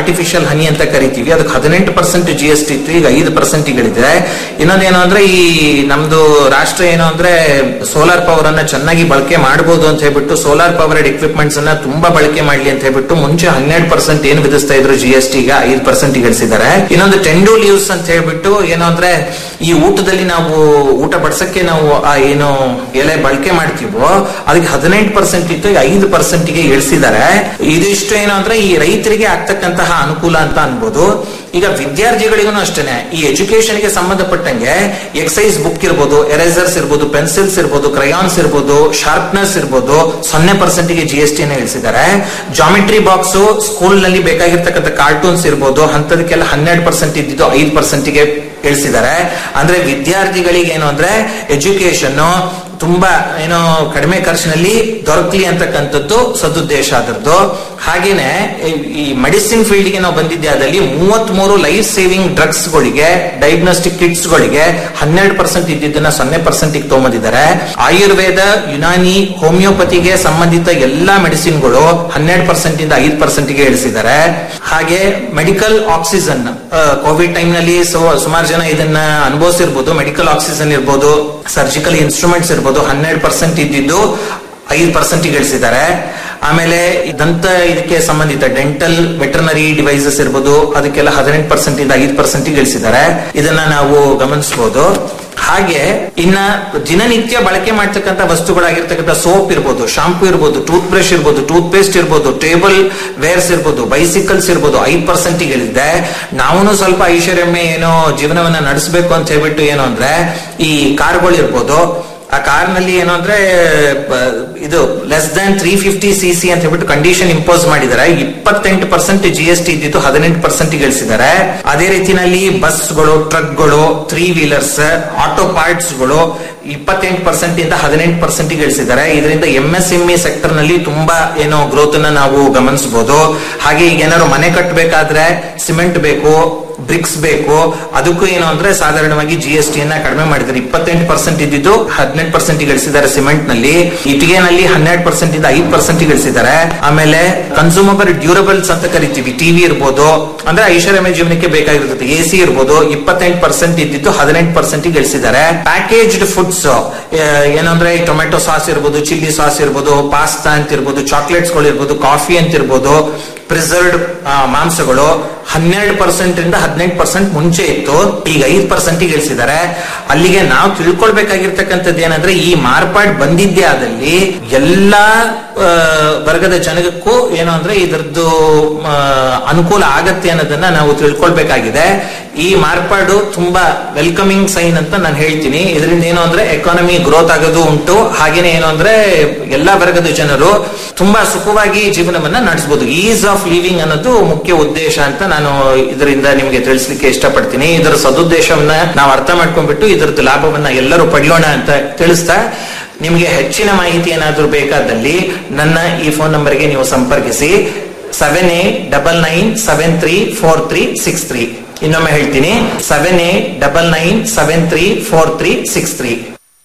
ಆರ್ಟಿಫಿಷಿಯಲ್ ಹನಿ ಅಂತ ಕರಿತೀವಿ ಅದಕ್ಕೆ ಹದಿನೆಂಟು ಪರ್ಸೆಂಟ್ ಜಿ ಎಸ್ ಟಿ ಇತ್ತು ಈಗ ಐದು ಪರ್ಸೆಂಟ್ ಇಳಿದಿದೆ ಇನ್ನೊಂದೇನು ಅಂದ್ರೆ ಈ ನಮ್ದು ರಾಷ್ಟ್ರ ಏನು ಅಂದ್ರೆ ಸೋಲಾರ್ ಪವರ್ ಅನ್ನ ಚೆನ್ನಾಗಿ ಬಳಕೆ ಮಾಡಬಹುದು ಅಂತ ಹೇಳ್ಬಿಟ್ಟು ಸೋಲಾರ್ ಪವರ್ಡ್ ಎಕ್ವಿಪ್ಮೆಂಟ್ಸ್ ಅನ್ನ ತುಂಬಾ ಬಳಕೆ ಮಾಡ್ಲಿ ಅಂತ ಹೇಳ್ಬಿಟ್ಟು ಮುಂಚೆ ಹನ್ನೆರಡು ಪರ್ಸೆಂಟ್ ಏನು ವಿಧಿಸ್ತಾ ಇದ್ರು ಜಿ ಎಸ್ ಟಿ ಈಗ ಐದು ಪರ್ಸೆಂಟ್ ಇಳಿಸಿದ್ದಾರೆ ಇನ್ನೊಂದು ಟೆಂಡು ಲೀವ್ಸ್ ಅಂತ ಹೇಳ್ಬಿಟ್ಟು ಏನು ಅಂದ್ರೆ ಈ ಊಟದಲ್ಲಿ ನಾವು ಊಟ ಬಡ್ಸಕ್ಕೆ ನಾವು ಆ ಏನು ಎಲೆ ಬಳಕೆ ಮಾಡ್ತೀವೋ ಅದಕ್ಕೆ ಹದಿನೆಂಟು ಪರ್ಸೆಂಟ್ ಇತ್ತು ಈಗ ಐದು ಪರ್ಸೆಂಟ್ ಗೆ ಇಳಿಸಿದ್ದಾರೆ ಇದಿಷ್ಟು ಏನು ಅಂದ್ರೆ ಈ ರೈತರಿಗೆ ಆಗ್ತಕ್ಕಂತಹ ಅನುಕೂಲ ಅಂತ ಅನ್ಬೋದು ಈಗ ವಿದ್ಯಾರ್ಥಿಗಳಿಗೂ ಅಷ್ಟೇನೆ ಈ ಎಜುಕೇಶನ್ ಗೆ ಸಂಬಂಧಪಟ್ಟಂಗೆ ಎಕ್ಸೈಸ್ ಬುಕ್ ಇರ್ಬೋದು ಎರೇಸರ್ಸ್ ಇರ್ಬೋದು ಪೆನ್ಸಿಲ್ಸ್ ಇರ್ಬೋದು ಕ್ರಯಾನ್ಸ್ ಇರ್ಬೋದು ಶಾರ್ಪ್ನರ್ಸ್ ಇರ್ಬೋದು ಸೊನ್ನೆ ಪರ್ಸೆಂಟ್ ಗೆ ಜಿ ಎಸ್ ಟಿ ಇಳಿಸಿದ್ದಾರೆ ಜಾಮಿಟ್ರಿ ಬಾಕ್ಸ್ ಸ್ಕೂಲ್ ನಲ್ಲಿ ಬೇಕಾಗಿರ್ತಕ್ಕಂಥ ಕಾರ್ಟೂನ್ಸ್ ಇರ್ಬೋದು ಅಂತದಕ್ಕೆಲ್ಲ ಹನ್ನೆರಡು ಪರ್ಸೆಂಟ್ ಇದ್ದಿದ್ದು ಐದು ಪರ್ಸೆಂಟ್ ಗೆ ಇಳಿಸಿದ್ದಾರೆ ಅಂದ್ರೆ ವಿದ್ಯಾರ್ಥಿಗಳಿಗೆ ಏನು ಅಂದ್ರೆ ಎಜುಕೇಶನ್ ತುಂಬಾ ಏನೋ ಕಡಿಮೆ ಖರ್ಚಿನಲ್ಲಿ ದೊರಕಲಿ ಅಂತಕ್ಕಂಥದ್ದು ಸದುದ್ದೇಶ ಅದರದ್ದು ಹಾಗೇನೆ ಈ- ಈ ಮೆಡಿಸಿನ್ ಫೀಲ್ಡ್ ಗೆ ನಾವು ಬಂದಿದ್ದೆ ಅದಲ್ಲಿ ಮೂವತ್ತ್ ಮೂರು ಲೈಫ್ ಸೇವಿಂಗ್ ಡ್ರಗ್ಸ್ ಗಳಿಗೆ ಡಯಾಗ್ನೋಸ್ಟಿಕ್ ಕಿಟ್ಸ್ ಗಳಿಗೆ ಹನ್ನೆರಡು ಪರ್ಸೆಂಟ್ ಇದ್ದಿದ್ದನ್ನ ಸೊನ್ನೆ ಪರ್ಸೆಂಟ್ ತಗೊಂಬಂದಿದ್ದಾರೆ ಆಯುರ್ವೇದ ಯುನಾನಿ ಹೋಮಿಯೋಪತಿಗೆ ಸಂಬಂಧಿತ ಎಲ್ಲಾ ಮೆಡಿಸಿನ್ಗಳು ಹನ್ನೆರಡು ಪರ್ಸೆಂಟ್ ಇಂದ ಐದು ಪರ್ಸೆಂಟ್ ಗೆ ಇಳಿಸಿದ್ದಾರೆ ಹಾಗೆ ಮೆಡಿಕಲ್ ಆಕ್ಸಿಜನ್ ಕೋವಿಡ್ ಟೈಮ್ ನಲ್ಲಿ ಸು- ಸುಮಾರು ಜನ ಇದನ್ನ ಅನುಭವಿಸಿರ್ಬೋದು ಮೆಡಿಕಲ್ ಆಕ್ಸಿಜನ್ ಇರ್ಬೋದು ಸರ್ಜಿಕಲ್ ಇನ್ಸ್ಟ್ರೂಮೆಂಟ್ಸ್ ಇರ್ಬೋದು ಹನ್ನೆರಡು ಪರ್ಸೆಂಟ್ ಇದ್ದಿದ್ದು ಐದು ಪರ್ಸೆಂಟ್ ಇಳಿಸಿದ್ದಾರೆ ಆಮೇಲೆ ಈ ದಂತ ಇದಕ್ಕೆ ಸಂಬಂಧಿತ ಡೆಂಟಲ್ ವೆಟರ್ನರಿ ಡಿವೈಸಸ್ ಇರ್ಬೋದು ಅದಕ್ಕೆಲ್ಲ ಹದಿನೆಂಟು ಪರ್ಸೆಂಟ್ ಇಂದ ಐದು ಪರ್ಸೆಂಟ್ ಇಳಿಸಿದ್ದಾರೆ ಇದನ್ನ ನಾವು ಗಮನಿಸಬಹುದು ಹಾಗೆ ಇನ್ನ ದಿನನಿತ್ಯ ಬಳಕೆ ಮಾಡ್ತಕ್ಕಂಥ ವಸ್ತುಗಳಾಗಿರ್ತಕ್ಕಂಥ ಸೋಪ್ ಇರ್ಬೋದು ಶಾಂಪೂ ಇರ್ಬೋದು ಟೂತ್ ಬ್ರಷ್ ಇರ್ಬೋದು ಟೂತ್ ಪೇಸ್ಟ್ ಇರ್ಬೋದು ಟೇಬಲ್ ವೇರ್ಸ್ ಇರ್ಬೋದು ಬೈಸಿಕಲ್ಸ್ ಇರ್ಬೋದು ಐದು ಪರ್ಸೆಂಟ್ ಇಳಿದೆ ನಾವು ಸ್ವಲ್ಪ ಐಶ್ವರ್ಯಮ್ಮೆ ಏನೋ ಜೀವನವನ್ನ ನಡೆಸಬೇಕು ಅಂತ ಹೇಳ್ಬಿಟ್ಟು ಏನು ಅಂದ್ರೆ ಈ ಕಾರ್ಗಳು ಇರ್ಬೋದು ಆ ಕಾರ್ ನಲ್ಲಿ ಏನು ಅಂದ್ರೆ ಬ- ಇದು less than three fifty C C ಅಂತ ಹೇಳ್ಬಿಟ್ಟು ಕಂಡೀಷನ್ ಇಂಪೋಸ್ ಮಾಡಿದ್ದಾರೆ ಇಪ್ಪತ್ತೆಂಟು ಪರ್ಸೆಂಟ್ ಜಿ ಎಸ್ ಟಿ ಇದ್ದಿದ್ದು ಹದಿನೆಂಟು ಪರ್ಸೆಂಟ್ ಇಳಿಸಿದ್ದಾರೆ ಅದೇ ರೀತಿನಲ್ಲಿ ಬಸ್ಗಳು ಟ್ರಕ್ಗಳು ತ್ರೀ ವೀಲರ್ಸ್ ಆಟೋ ಪಾರ್ಟ್ಸ್ಗಳು ಇಪ್ಪತ್ತೆಂಟು ಪರ್ಸೆಂಟ್ ಇಂದ ಹದಿನೆಂಟು ಪರ್ಸೆಂಟ್ ಇಳಿಸಿದ್ದಾರೆ ಇದರಿಂದ M S M E sector ನಲ್ಲಿ ತುಂಬಾ ಏನೋ ಗ್ರೋತ್ ಅನ್ನ ನಾವು ಗಮನಿಸಬಹುದು ಹಾಗೆ ಈಗ ಏನಾದ್ರು ಮನೆ ಕಟ್ಟಬೇಕಾದ್ರೆ ಸಿಮೆಂಟ್ ಬೇಕು ಬ್ರಿಕ್ಸ್ ಬೇಕು ಅದಕ್ಕೂ ಏನು ಅಂದ್ರೆ ಸಾಧಾರಣವಾಗಿ ಜಿ ಎಸ್ ಟಿ ಅನ್ನ ಕಡಿಮೆ ಮಾಡಿದ್ದಾರೆ ಇಪ್ಪತ್ತೆಂಟು ಪರ್ಸೆಂಟ್ ಇದ್ದಿದ್ದು ಹದಿನೆಂಟು ಪರ್ಸೆಂಟ್ ಇಳಿಸಿದ್ದಾರೆ ಸಿಮೆಂಟ್ ನಲ್ಲಿ ಇಟ್ಟಿಗೆನಲ್ಲಿ ಹನ್ನೆರಡು ಪರ್ಸೆಂಟ್ ಇಂದ ಐದು ಪರ್ಸೆಂಟ್ ಇಳಿಸಿದ್ದಾರೆ ಆಮೇಲೆ ಕನ್ಸೂಮಬಲ್ ಡ್ಯೂರಬಲ್ಸ್ ಅಂತ ಕರಿತೀವಿ ಟಿವಿ ಇರ್ಬೋದು ಅಂದ್ರೆ ಐಶ್ವರ್ಯಮಯ ಜೀವನಕ್ಕೆ ಬೇಕಾಗಿರ್ತದೆ ಎ ಸಿ ಇರ್ಬೋದು ಇಪ್ಪತ್ತೆಂಟು ಪರ್ಸೆಂಟ್ ಇದ್ದಿದ್ದು ಹದಿನೆಂಟು ಪರ್ಸೆಂಟ್ ಇಳಿಸಿದ್ದಾರೆ ಪ್ಯಾಕೇಜ್ಡ್ ಫುಡ್ಸ್ ಏನಂದ್ರೆ ಟೊಮೆಟೊ ಸಾಸ್ ಇರ್ಬೋದು ಚಿಲ್ಲಿ ಸಾಸ್ ಇರ್ಬೋದು ಪಾಸ್ತಾ ಅಂತ ಇರ್ಬೋದು ಚಾಕ್ಲೇಟ್ಸ್ ಗಳು ಇರ್ಬೋದು ಕಾಫಿ ಅಂತ ಇರ್ಬೋದು ಪ್ರಿಸರ್ವ್ಡ್ ಮಾಂಸಗಳು ಹನ್ನೆರಡು ಪರ್ಸೆಂಟ್ ಇಂದ ಹದಿನೆಂಟು ಪರ್ಸೆಂಟ್ ಮುಂಚೆ ಇತ್ತು ಈಗ ಐದು ಪರ್ಸೆಂಟ್ ಇಳಿಸಿದ್ದಾರೆ ಅಲ್ಲಿಗೆ ನಾವು ತಿಳ್ಕೊಳ್ಬೇಕಾಗಿರ್ತಕ್ಕಂಥದ್ದು ಏನಂದ್ರೆ ಈ ಮಾರ್ಪಾಡು ಬಂದಿದ್ದೇ ಆದಲ್ಲಿ ಎಲ್ಲಾ ಆ, ವರ್ಗದ ಜನಕ್ಕೂ ಏನು ಅಂದ್ರೆ ಇದರದ್ದು ಆ, ಅನುಕೂಲ ಆಗತ್ತೆ ಅನ್ನೋದನ್ನ ನಾವು ತಿಳ್ಕೊಳ್ಬೇಕಾಗಿದೆ ಈ ಮಾರ್ಪಾಡು ತುಂಬಾ ವೆಲ್ಕಮಿಂಗ್ ಸೈನ್ ಅಂತ ನಾನು ಹೇಳ್ತೀನಿ ಇದರಿಂದ ಏನು ಅಂದ್ರೆ ಎಕಾನಮಿ ಗ್ರೋತ್ ಆಗೋದು ಉಂಟು ಹಾಗೇನೆ ಏನು ಅಂದ್ರೆ ಎಲ್ಲಾ ವರ್ಗದ ಜನರು ತುಂಬಾ ಸುಖವಾಗಿ ಜೀವನವನ್ನ ನಡೆಸಬಹುದು ಈಸ್ ಆಫ್ ಲಿವಿಂಗ್ ಅನ್ನೋದು ಮುಖ್ಯ ಉದ್ದೇಶ ಅಂತ ನಾನು ಇದರಿಂದ ನಿಮಗೆ ತಿಳಿಸ್ಲಿಕ್ಕೆ ಇಷ್ಟಪಡ್ತೀನಿ ಇದರ ಸದುದ್ದೇಶವನ್ನ ನಾವು ಅರ್ಥ ಮಾಡ್ಕೊಂಡ್ಬಿಟ್ಟು ಇದರದ್ದು ಲಾಭವನ್ನ ಎಲ್ಲರೂ ಪಡೆಯೋಣ ಅಂತ ತಿಳಿಸ್ತಾ ನಿಮಗೆ ಹೆಚ್ಚಿನ ಮಾಹಿತಿ ಏನಾದರೂ ಬೇಕಾದಲ್ಲಿ ನನ್ನ ಈ ಫೋನ್ ನಂಬರ್ಗೆ ನೀವು ಸಂಪರ್ಕಿಸಿ seven eight double nine seven three four three six three ಇನ್ನೊಮ್ಮೆ ಹೇಳ್ತೀನಿ seven eight double nine seven three four three six three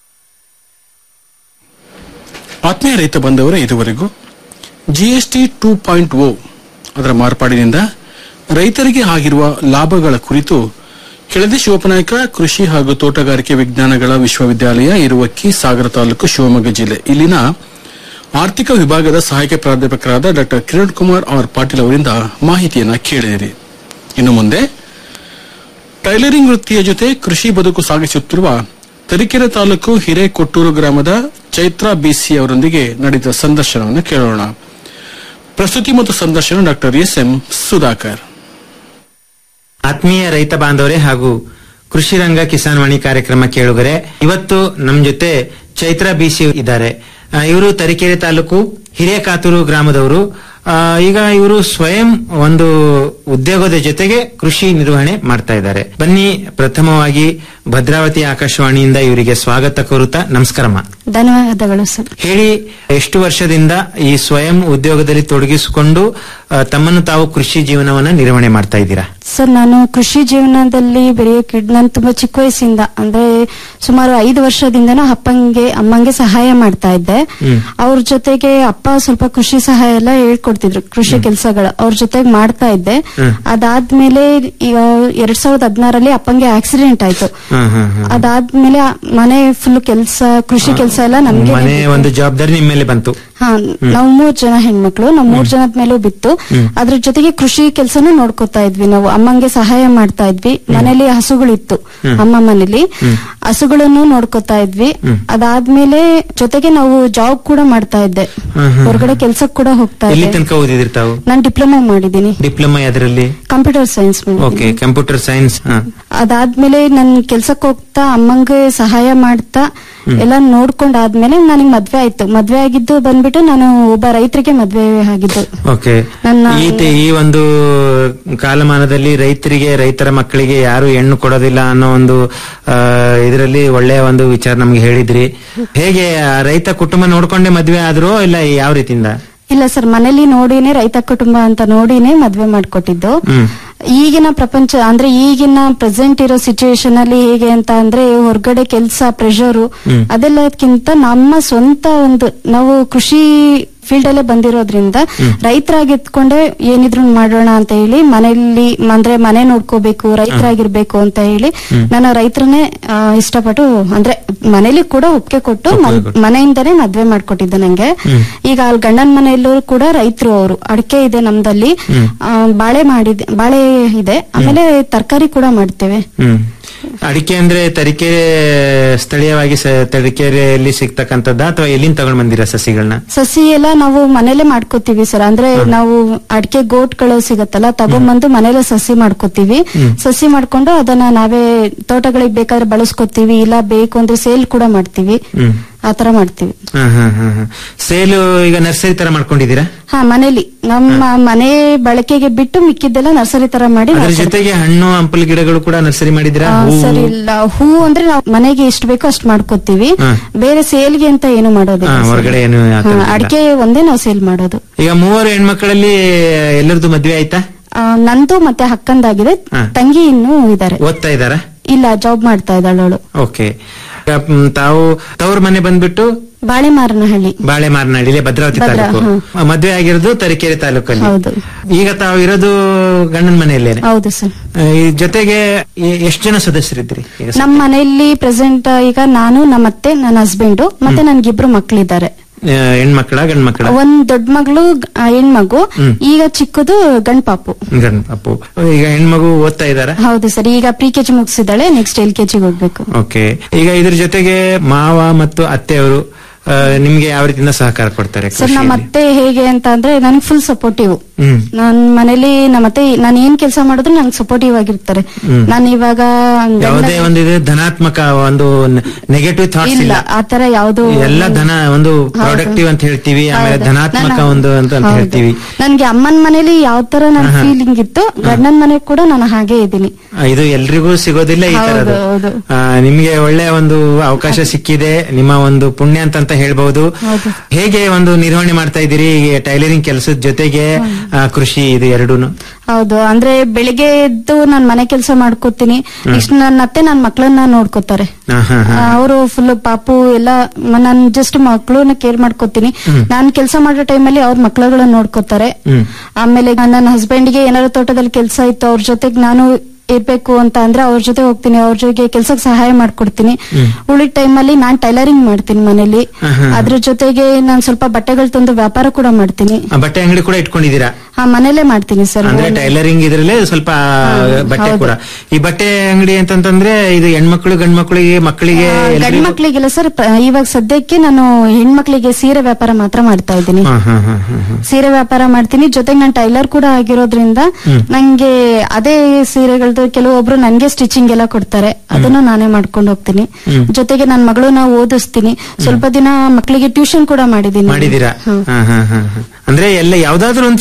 ಆತ್ಮೀಯ ರೈತ ಬಂದವರೇ ಇದುವರೆಗೂ ಜಿಎಸ್ಟಿ ಟೂ ಪಾಯಿಂಟ್ ಓ ಅದರ ಮಾರ್ಪಾಡಿನಿಂದ ರೈತರಿಗೆ ಆಗಿರುವ ಲಾಭಗಳ ಕುರಿತು ಕೆಳದಿ ಶಿವಪ್ಪನಾಯಕ ಕೃಷಿ ಹಾಗೂ ತೋಟಗಾರಿಕೆ ವಿಜ್ಞಾನಗಳ ವಿಶ್ವವಿದ್ಯಾಲಯ ಇರುವಕ್ಕಿ ಸಾಗರ ತಾಲೂಕು ಶಿವಮೊಗ್ಗ ಜಿಲ್ಲೆ ಇಲ್ಲಿನ ಆರ್ಥಿಕ ವಿಭಾಗದ ಸಹಾಯಕ ಪ್ರಾಧ್ಯಾಪಕರಾದ ಡಾ ಕಿರಣ್ ಕುಮಾರ್ ಆರ್ ಪಾಟೀಲ್ ಅವರಿಂದ ಮಾಹಿತಿಯನ್ನ ಕೇಳಿದಿರಿ ಇನ್ನು ಮುಂದೆ ಟೈಲರಿಂಗ್ ವೃತ್ತಿಯ ಜೊತೆ ಕೃಷಿ ಬದುಕು ಸಾಗಿಸುತ್ತಿರುವ ತರೀಕೆರೆ ತಾಲೂಕು ಹಿರೇಕೊಟ್ಟೂರು ಗ್ರಾಮದ ಚೈತ್ರ ಬಿಸಿ ಅವರೊಂದಿಗೆ ನಡೆದ ಸಂದರ್ಶನವನ್ನು ಕೇಳೋಣ ಪ್ರಸ್ತುತಿ ಮತ್ತು ಸಂದರ್ಶನ ಡಾಕ್ಟರ್ ಎಸ್ ಎಂ ಸುಧಾಕರ್ ಆತ್ಮೀಯ ರೈತ ಬಾಂಧವರೇ ಹಾಗೂ ಕೃಷಿ ರಂಗ ಕಿಸಾನ್ ವಾಣಿ ಕಾರ್ಯಕ್ರಮ ಕೇಳುಗರೆ ಇವತ್ತು ನಮ್ ಜೊತೆ ಚೈತ್ರ ಬಿಸಿ ಇದ್ದಾರೆ ಇವರು ತರೀಕೆರೆ ತಾಲೂಕು ಹಿರೇಕಾತೂರು ಗ್ರಾಮದವರು ಆ, ಈಗ ಇವರು ಸ್ವಯಂ ಒಂದು ಉದ್ಯೋಗದ ಜೊತೆಗೆ ಕೃಷಿ ನಿರ್ವಹಣೆ ಮಾಡ್ತಾ ಇದ್ದಾರೆ ಬನ್ನಿ ಪ್ರಥಮವಾಗಿ ಭದ್ರಾವತಿ ಆಕಾಶವಾಣಿಯಿಂದ ಇವರಿಗೆ ಸ್ವಾಗತ ಕೋರುತ್ತಾ ನಮಸ್ಕಾರಮ್ಮ ಧನ್ಯವಾದಗಳು ಸರ್ ಹೇಳಿ ಎಷ್ಟು ವರ್ಷದಿಂದ ಈ ಸ್ವಯಂ ಉದ್ಯೋಗದಲ್ಲಿ ತೊಡಗಿಸಿಕೊಂಡು ಆ, ತಮ್ಮನ್ನು ತಾವು ಕೃಷಿ ಜೀವನವನ್ನ ನಿರ್ವಹಣೆ ಮಾಡ್ತಾ ಇದ್ದೀರಾ ಸರ್ ನಾನು ಕೃಷಿ ಜೀವನದಲ್ಲಿ ಬೆರೆಯೋಕೆ ನಾನು ತುಂಬಾ ಚಿಕ್ಕ ವಯಸ್ಸಿಂದ ಅಂದ್ರೆ ಸುಮಾರು ಐದು ವರ್ಷದಿಂದನೂ ಅಪ್ಪಂಗೆ ಅಮ್ಮಂಗೆ ಸಹಾಯ ಮಾಡ್ತಾ ಇದ್ದೆ ಹ್ಮ್. ಅವ್ರ ಜೊತೆಗೆ ಅಪ್ಪ ಸ್ವಲ್ಪ ಕೃಷಿ ಸಹಾಯ ಎಲ್ಲ ಹೇಳ್ಕೊಡ್ತಿದ್ರು ಕೃಷಿ ಕೆಲಸಗಳ ಅವ್ರ ಜೊತೆಗೆ ಮಾಡ್ತಾ ಇದ್ದೆ ಅದಾದ್ಮೇಲೆ ಈಗ ಎರಡ್ ಸಾವಿರದ ಹದಿನಾರಲ್ಲಿ ಅಪ್ಪಂಗೆ ಆಕ್ಸಿಡೆಂಟ್ ಆಯ್ತು ಹ್ಮ್ ಹ್ಮ್ ಹ್ಮ್ ಅದಾದ್ಮೇಲೆ ಆ ಮನೆ ಫುಲ್ ಕೆಲಸ ಕೃಷಿ ಕೆಲಸ ಎಲ್ಲ ನಮ್ಗೆ ಮನೆ ಒಂದು ಜವಾಬ್ದಾರಿ ನಿಮ್ಮ ಮೇಲೆ ಬಂತು ಹಾ ನಾವು ಮೂರ್ ಜನ ಹೆಣ್ಮಕ್ಳು ನಾವ್ ಮೂರ್ ಜನದ ಮೇಲೂ ಬಿತ್ತು ಅದ್ರ ಜೊತೆಗೆ ಕೃಷಿ ಕೆಲಸನೂ ನೋಡ್ಕೊತಾ ಇದ್ವಿ ನಾವು ಅಮ್ಮಂಗೆ ಸಹಾಯ ಮಾಡ್ತಾ ಇದ್ವಿ ಮನೇಲಿ ಹಸುಗಳಿತ್ತು ಅಮ್ಮ ಮನೇಲಿ ಹಸುಗಳನ್ನು ನೋಡ್ಕೊತಾ ಇದ್ವಿ ಅದಾದ್ಮೇಲೆ ಜೊತೆಗೆ ನಾವು ಜಾಬ್ ಕೂಡ ಮಾಡ್ತಾ ಇದ್ದೆ ಹೊರಗಡೆ ಕೆಲ್ಸಕ್ ಕೂಡ ಹೋಗ್ತಾ ಎಲ್ಲಿ ಇದ್ದೆ ತನಕ ಓದಿದಿರಿ ತಾವು ನಾನ್ ಡಿಪ್ಲೊಮಾ ಮಾಡಿದೀನಿ ಡಿಪ್ಲೊಮಾ ಯಾವ್ದ್ರಲ್ಲಿ computer science okay computer science ಅದಾದ್ಮೇಲೆ ನನ್ ಕೆಲ್ಸಕ್ ಹೋಗ್ತಾ ಅಮ್ಮಂಗೆ ಸಹಾಯ ಮಾಡ್ತಾ ಎಲ್ಲ ನೋಡ್ಕೊಂಡಾದ್ಮೇಲೆ ನನಗ್ ಮದ್ವೆ ಆಯ್ತು ಮದ್ವೆ ಆಗಿದ್ದು ಬಂದ್ಬಿಟ್ಟು ನಾನು ಒಬ್ಬ ರೈತರಿಗೆ ಮದ್ವೆ ಆಗಿದ್ದು ಓಕೆ ನನ್ನ- ಈ ತಿ- ಈ ಒಂದು ಕಾಲಮಾನದಲ್ಲಿ ರೈತರಿಗೆ ರೈತರ ಮಕ್ಕಳಿಗೆ ಯಾರು ಹೆಣ್ಣು ಕೊಡೋದಿಲ್ಲ ಅನ್ನೋ ಒಂದು ಇದರಲ್ಲಿ ಒಳ್ಳೆಯ ಒಂದು ವಿಚಾರ ನಮ್ಗೆ ಹೇಳಿದ್ರಿ ಹೇಗೆ ಆ ರೈತ ಕುಟುಂಬ ನೋಡ್ಕೊಂಡೆ ಮದ್ವೆ ಆದ್ರೋ ಇಲ್ಲ ಯಾವ ರೀತಿಯಿಂದ ಇಲ್ಲ ಸರ್ ಮನೇಲಿ ನೋಡಿನೇ ರೈತ ಕುಟುಂಬ ಅಂತ ನೋಡಿನೇ ಮದ್ವೆ ಮಾಡ್ಕೊಟ್ಟಿದ್ದು ಹ್ಮ್ ಈಗಿನ ಪ್ರಪಂಚ ಅಂದ್ರೆ ಈಗಿನ ಪ್ರೆಸೆಂಟ್ ಇರೋ ಸಿಚುವೇಶನ್ ಅಲ್ಲಿ ಹೇಗೆ ಅಂತ ಅಂದ್ರೆ ಹೊರಗಡೆ ಕೆಲಸ ಪ್ರೆಷರು ಅದೆಲ್ಲಕ್ಕಿಂತ ನಮ್ಮ ಸ್ವಂತ ಒಂದು ನಾವು ಕೃಷಿ ಫೀಲ್ಡ್ ಅಲ್ಲೇ ಬಂದಿರೋದ್ರಿಂದ ರೈತರಾಗಿ ಎತ್ಕೊಂಡೆ ಏನಿದ್ರು ಮಾಡೋಣ ಅಂತ ಹೇಳಿ ಮನೆಯಲ್ಲಿ ಅಂದ್ರೆ ಮನೆ ನೋಡ್ಕೋಬೇಕು ರೈತರಾಗಿರ್ಬೇಕು ಅಂತ ಹೇಳಿ ನಾನು ರೈತರನ್ನೇ ಆ, ಇಷ್ಟಪಟ್ಟು ಅಂದ್ರೆ ಮನೇಲಿ ಕೂಡ ಒಪ್ಪಿಗೆ ಕೊಟ್ಟು ಮನ್- ಮನೆಯಿಂದನೇ ಮದ್ವೆ ಮಾಡ್ಕೊಟ್ಟಿದ್ದೆ ನಂಗೆ ಈಗ ಅಲ್ಲಿ ಗಂಡನ ಮನೆಯಲ್ಲೂ ಕೂಡ ರೈತರು ಅವರು ಅಡಿಕೆ ಇದೆ ನಮ್ದಲ್ಲಿ ಆ, ಬಾಳೆ ಮಾಡಿದೆ ಬಾಳೆ ಇದೆ ಆಮೇಲೆ ತರಕಾರಿ ಕೂಡ ಮಾಡ್ತೇವೆ ಹ್ಮ್ ಅಡಿಕೆ ಅಂದ್ರೆ ತರೀಕೆರೆ ಸ್ಥಳೀಯವಾಗಿ ಸ- ತರೀಕೆರೆಯಲ್ಲಿ ಸಿಗ್ತಕ್ಕಂಥದ್ದ ಅಥವಾ ಎಲ್ಲಿಂದ ತಗೊಂಡ್ ಬಂದಿರ ಸಸಿಗಳನ್ನ ಸಸಿ ಎಲ್ಲ ನಾವು ಮನೇಲೆ ಮಾಡ್ಕೋತೀವಿ ಸರ್ ಅಂದ್ರೆ ನಾವು ಅಡಿಕೆ ಗೋಟ್ಗಳು ಸಿಗತ್ತಲ್ಲ ತಗೊಂಬಂದು ಮನೇಲೆ ಸಸಿ ಮಾಡ್ಕೋತೀವಿ ಸಸಿ ಮಾಡ್ಕೊಂಡು ಅದನ್ನ ನಾವೇ ತೋಟಗಳಿಗೆ ಬೇಕಾದ್ರೆ ಬಳಸ್ಕೋತೀವಿ ಇಲ್ಲ ಬೇಕು ಅಂದ್ರೆ ಸೇಲ್ ಕೂಡ ಮಾಡ್ತೀವಿ ಹ್ಮ್ ಆತರ ಮಾಡ್ತೀವಿ ಹಾ ಹಾ ಹಾ ಹಾ ಸೇಲು ಈಗ ನರ್ಸರಿ ತರ ಮಾಡ್ಕೊಂಡಿದ್ದೀರಾ ಹಾ ಮನೇಲಿ ನಮ್ಮ ಮನೆ ಬಳಕೆಗೆ ಬಿಟ್ಟು ಮಿಕ್ಕಿದ್ದೆಲ್ಲ ನರ್ಸರಿ ತರ ಮಾಡಿ ಅದ್ರ ಮಾಡ್ಕೊಡ್ತೀವಿ. ಜೊತೆಗೆ ಹಣ್ಣು ಹಂಪಲು ಗಿಡಗಳು ಕೂಡ ನರ್ಸರಿ ಮಾಡಿದಿರಾ ಆ, ಸರಿ ಇಲ್ಲ ಹೂ ಅಂದ್ರೆ ನಾವು ಮನೆಗೆ ಎಷ್ಟು ಬೇಕೋ ಅಷ್ಟು ಮಾಡ್ಕೋತೀವಿ ಹಾ. ಬೇರೆ ಸೇಲ್ಗೆ ಅಂತ ಏನು ಮಾಡೋದಿಲ್ಲ ಹಾ, ಸರ್. ಹೊರಗಡೆ ಏನು ಆ ಥರದ್ದು ಹಾ, ಇಲ್ಲ. ಅಡಿಕೆ ಒಂದೇ ನಾವು ಸೇಲ್ ಮಾಡೋದು ಈಗ ಮೂವರು ಹೆಣ್ಮಕ್ಳಲ್ಲಿ ಎಲ್ಲರದು ಮದ್ವೆ ಆಯ್ತಾ ಆ, ನಂದು ಮತ್ತೆ ಅಕ್ಕಂದಾಗಿದೆ ಹಾ. ತಂಗಿ ಇನ್ನೂ ಇದಾರೆ ಓದ್ತಾ ಇದಾರ ಇಲ್ಲ ಜಾಬ್ ಮಾಡ್ತಾ ಇದ್ದಾಳೆ ಅವಳು ಓಕೆ ಈಗ, ಮ್, ತಾವು ತವ್ರ ಮನೆ ಬಂದ್ಬಿಟ್ಟು ಬಾಳೆಮಾರನಹಳ್ಳಿ ಬಾಳೆ ಮಾರನಹಳ್ಳಿ ಭದ್ರಾವತಿ ಭದ್ರಾ, ತಾಲೂಕು ಮದ್ವೆ ಆಗಿರೋದು ತರೀಕೆರೆ ತಾಲೂಕಲ್ಲಿ ಹೌದು ಈಗ ತಾವು ಇರೋದು ಗಂಡನ ಮನೆಯಲ್ಲೇನೆ ಹೌದು ಸರ್ ಆ, ಈ ಜೊತೆಗೆ ಎ- ಎಷ್ಟು ಜನ ಸದಸ್ಯರಿದ್ರಿ ಈಗ ನಮ್ಮ ಮನೆಯಲ್ಲಿ ಪ್ರೆಸೆಂಟ್ ಈಗ ನಾನು ನಮ್ಮ ಅತ್ತೆ ನನ್ನ ಹಸ್ಬೆಂಡ್ ಮತ್ತೆ ನನ್ಗಿಬ್ರು ಮಕ್ಳಿದ್ದಾರೆ ಆ, ಹೆಣ್ಮಕ್ಳ ಗಂಡ್ ಮಕ್ಳ ಒಂದ್ ದೊಡ್ಡ ಮಗಳು ಆ, ಹೆಣ್ಮಗು ಈಗ ಚಿಕ್ಕದು ಗಂಡ್ ಪಾಪು ಗಂಡ್ ಪಾಪು ಈಗ ಹೆಣ್ಮಗು ಓದ್ತಾ ಇದಾರ ಹೌದು ಸರ್ ಈಗ ಪ್ರಿ ಕೆಜಿ ಮುಗಿಸಿದಾಳೆ ನೆಕ್ಸ್ಟ್ ಎಲ್ ಕೆಜಿಗೆ ಹೋಗ್ಬೇಕು ಓಕೆ ಈಗ ಇದ್ರ ಜೊತೆಗೆ ಮಾವ ಮತ್ತು ಅತ್ತೆಯವರು ಆ, ನಿಮ್ಗೆ ಯಾವ ರೀತಿಯಿಂದ ಸಹಕಾರ ಕೊಡ್ತಾರೆ ಸರ್ ನಮ್ಮ ಕೃಷಿಯಲ್ಲಿ? ಅತ್ತೆ ಹೇಗೆ ಅಂತ ಅಂದ್ರೆ ನನ್ಗೆ ಫುಲ್ ಸಪೋರ್ಟಿವ್ ಹ್ಮ್ ನನ್ ಮನೇಲಿ ನಮ್ಮ ಅತ್ತೆ ನಾನು ಏನ್ ಕೆಲಸ ಮಾಡಿದ್ರು ನಂಗೆ ಸಪೋರ್ಟಿವ್ ಆಗಿರ್ತಾರೆ ನಾನು ಇವಾಗ ಗಂಡ- ಯಾವುದೇ ಒಂದು ಇದು ಧನಾತ್ಮಕ ಒಂದು ನೆಗೆಟಿವ್ ಥಾಟ್ಸ್ ಇಲ್ಲ ಇಲ್ಲ ಆತರ ಯಾವ್ದು ಎಲ್ಲ ಧನ ಒಂದು ಪ್ರೊಡಕ್ಟಿವ್ ಅಂತ ಹೇಳ್ತೀವಿ ಆಮೇಲೆ ಹೌದು. ಧನಾತ್ಮಕ ನಾನು- ಒಂದು ಅಂತ ಅಂತ ಹೌದು. ಹೇಳ್ತೀವಿ ನನ್ಗೆ ಅಮ್ಮನ ಮನೇಲಿ ಯಾವ ತರ ನನ್ ಫೀಲಿಂಗ್ ಇತ್ತು ಗಂಡನ ಮನೆ ಕೂಡ ನಾನು ಹಾಗೆ ಇದ್ದೀನಿ ಆ, ಇದು ಎಲ್ರಿಗೂ ಸಿಗೋದಿಲ್ಲ ಈ ಹೌದು, ತರದ್ದು ಹೌದು. ಆ, ನಿಮ್ಗೆ ಒಳ್ಳೆ ಒಂದು ಅವಕಾಶ ಸಿಕ್ಕಿದೆ ನಿಮ್ಮ ಒಂದು ಪುಣ್ಯ ಅಂತ ಅಂತ ಹೇಳ್ಬಹುದು ಹೌದು. ಹೇಗೆ ಒಂದು ನಿರ್ವಹಣೆ ಮಾಡ್ತಾ ಇದ್ದೀರಿ ಟೈಲರಿಂಗ್ ಕೆಲಸದ ಜೊತೆಗೆ ಆ, ಕೃಷಿ ಇದು ಎರಡೂನು ಹೌದು ಅಂದ್ರೆ ಬೆಳಿಗ್ಗೆ ಎದ್ದು ನಾನ್ ಮನೆ ಕೆಲಸ ಮಾಡ್ಕೋತೀನಿ ನೆಕ್ಸ್ಟ್ ನನ್ನ ಅತ್ತೆ ನನ್ ಮಕ್ಳನ್ನ ನೋಡ್ಕೋತಾರೆ ಹಾ, ಹಾ, ಹಾ. ಅವರು ಫುಲ್ ಪಾಪು ಎಲ್ಲ ಮ- ನಾನ್ ಜಸ್ಟ್ ಮಕ್ಳನ್ನ ಕೇರ್ ಮಾಡ್ಕೋತೀನಿ ನಾನ್ ಕೆಲಸ ಮಾಡೋ ಟೈಮಲ್ಲಿ ಅವ್ರ ಮಕ್ಳುಗಳನ್ನ ನೋಡ್ಕೋತಾರೆ ಹ್ಮ್. ಆಮೇಲೆ ನನ್ನ ಹಸ್ಬೆಂಡ್ಗೆ ಏನಾದ್ರು ತೋಟದಲ್ಲಿ ಕೆಲಸ ಇತ್ತು ಅವ್ರ ಜೊತೆಗೆ ನಾನು ಇರ್ಬೇಕು ಅಂತ ಅಂದ್ರೆ ಅವ್ರ ಜೊತೆ ಹೋಗ್ತೀನಿ ಅವ್ರ ಜೊತೆಗೆ ಕೆಲ್ಸಕ್ಕೆ ಸಹಾಯ ಮಾಡ್ಕೊಡ್ತೀನಿ ಉಳಿದ ಟೈಮಲ್ಲಿ ನಾನ್ ಟೈಲರಿಂಗ್ ಮಾಡ್ತೀನಿ ಮನೇಲಿ ಅದ್ರ ಜೊತೆಗೆ ನಾನ್ ಸ್ವಲ್ಪ ಬಟ್ಟೆಗಳು ತಂದು ವ್ಯಾಪಾರ ಕೂಡ ಮಾಡ್ತೀನಿ ಆ, ಬಟ್ಟೆ ಅಂಗಡಿ ಕೂಡ ಇಟ್ಕೊಂಡಿದ್ದೀರಾ ಹಾ ಮನೇಲೆ ಮಾಡ್ತೀನಿ ಸರ್ ಅಂದ್ರೆ ಟೈಲರಿಂಗ್ ಇದ್ರಲ್ಲೇ ಸ್ವಲ್ಪ ಬಟ್ಟೆ ಹೌದು. ಕೂಡ ಈ ಬಟ್ಟೆ ಅಂಗಡಿ ಅಂತಂತಂದ್ರೆ ಇದು ಹೆಣ್ಮಕ್ಳು ಗಂಡ್ ಮಕ್ಕಳಿಗೆ ಮಕ್ಕಳಿಗೆ ಗಂಡ್ ಎಲ್ರಿಗೂ- ಮಕ್ಳಿಗೆಲ್ಲ ಸರ್ ಪ- ಇವಾಗ ಸದ್ಯಕ್ಕೆ ನಾನು ಹೆಣ್ಮಕ್ಳಿಗೆ ಸೀರೆ ವ್ಯಾಪಾರ ಮಾತ್ರ ಮಾಡ್ತಾ ಇದ್ದೀನಿ ಹಾ, ಹಾ, ಹಾ, ಹಾ, ಹಾ. ಸೀರೆ ವ್ಯಾಪಾರ ಮಾಡ್ತೀನಿ ಜೊತೆಗೆ ನಾನು ಟೈಲರ್ ಕೂಡ ಆಗಿರೋದ್ರಿಂದ ನಂಗೆ ಅದೇ ಸೀರೆಗಳದ್ದು ಕೆಲವೊಬ್ರು ನನ್ಗೆ ಸ್ಟಿಚಿಂಗ್ ಎಲ್ಲ ಕೊಡ್ತಾರೆ ಅದನ್ನು ನಾನೇ ಮಾಡ್ಕೊಂಡು ಹೋಗ್ತೀನಿ ಜೊತೆಗೆ ನನ್ನ ಮಗಳನ್ನ ಓದಿಸ್ತೀನಿ ಸ್ವಲ್ಪ ದಿನ ಮಕ್ಕಳಿಗೆ ಟ್ಯೂಷನ್ ಕೂಡ ಮಾಡಿದ್ದೀನಿ ಮಾಡಿದೀರಾ ಹಾ, ಹಾ, ಹಾ, ಹಾ. ಅಂದ್ರೆ ಎಲ್ಲ ಯಾವ್ದಾದ್ರು ಒಂದು ಚಟುವಟಿಕೆಗಳು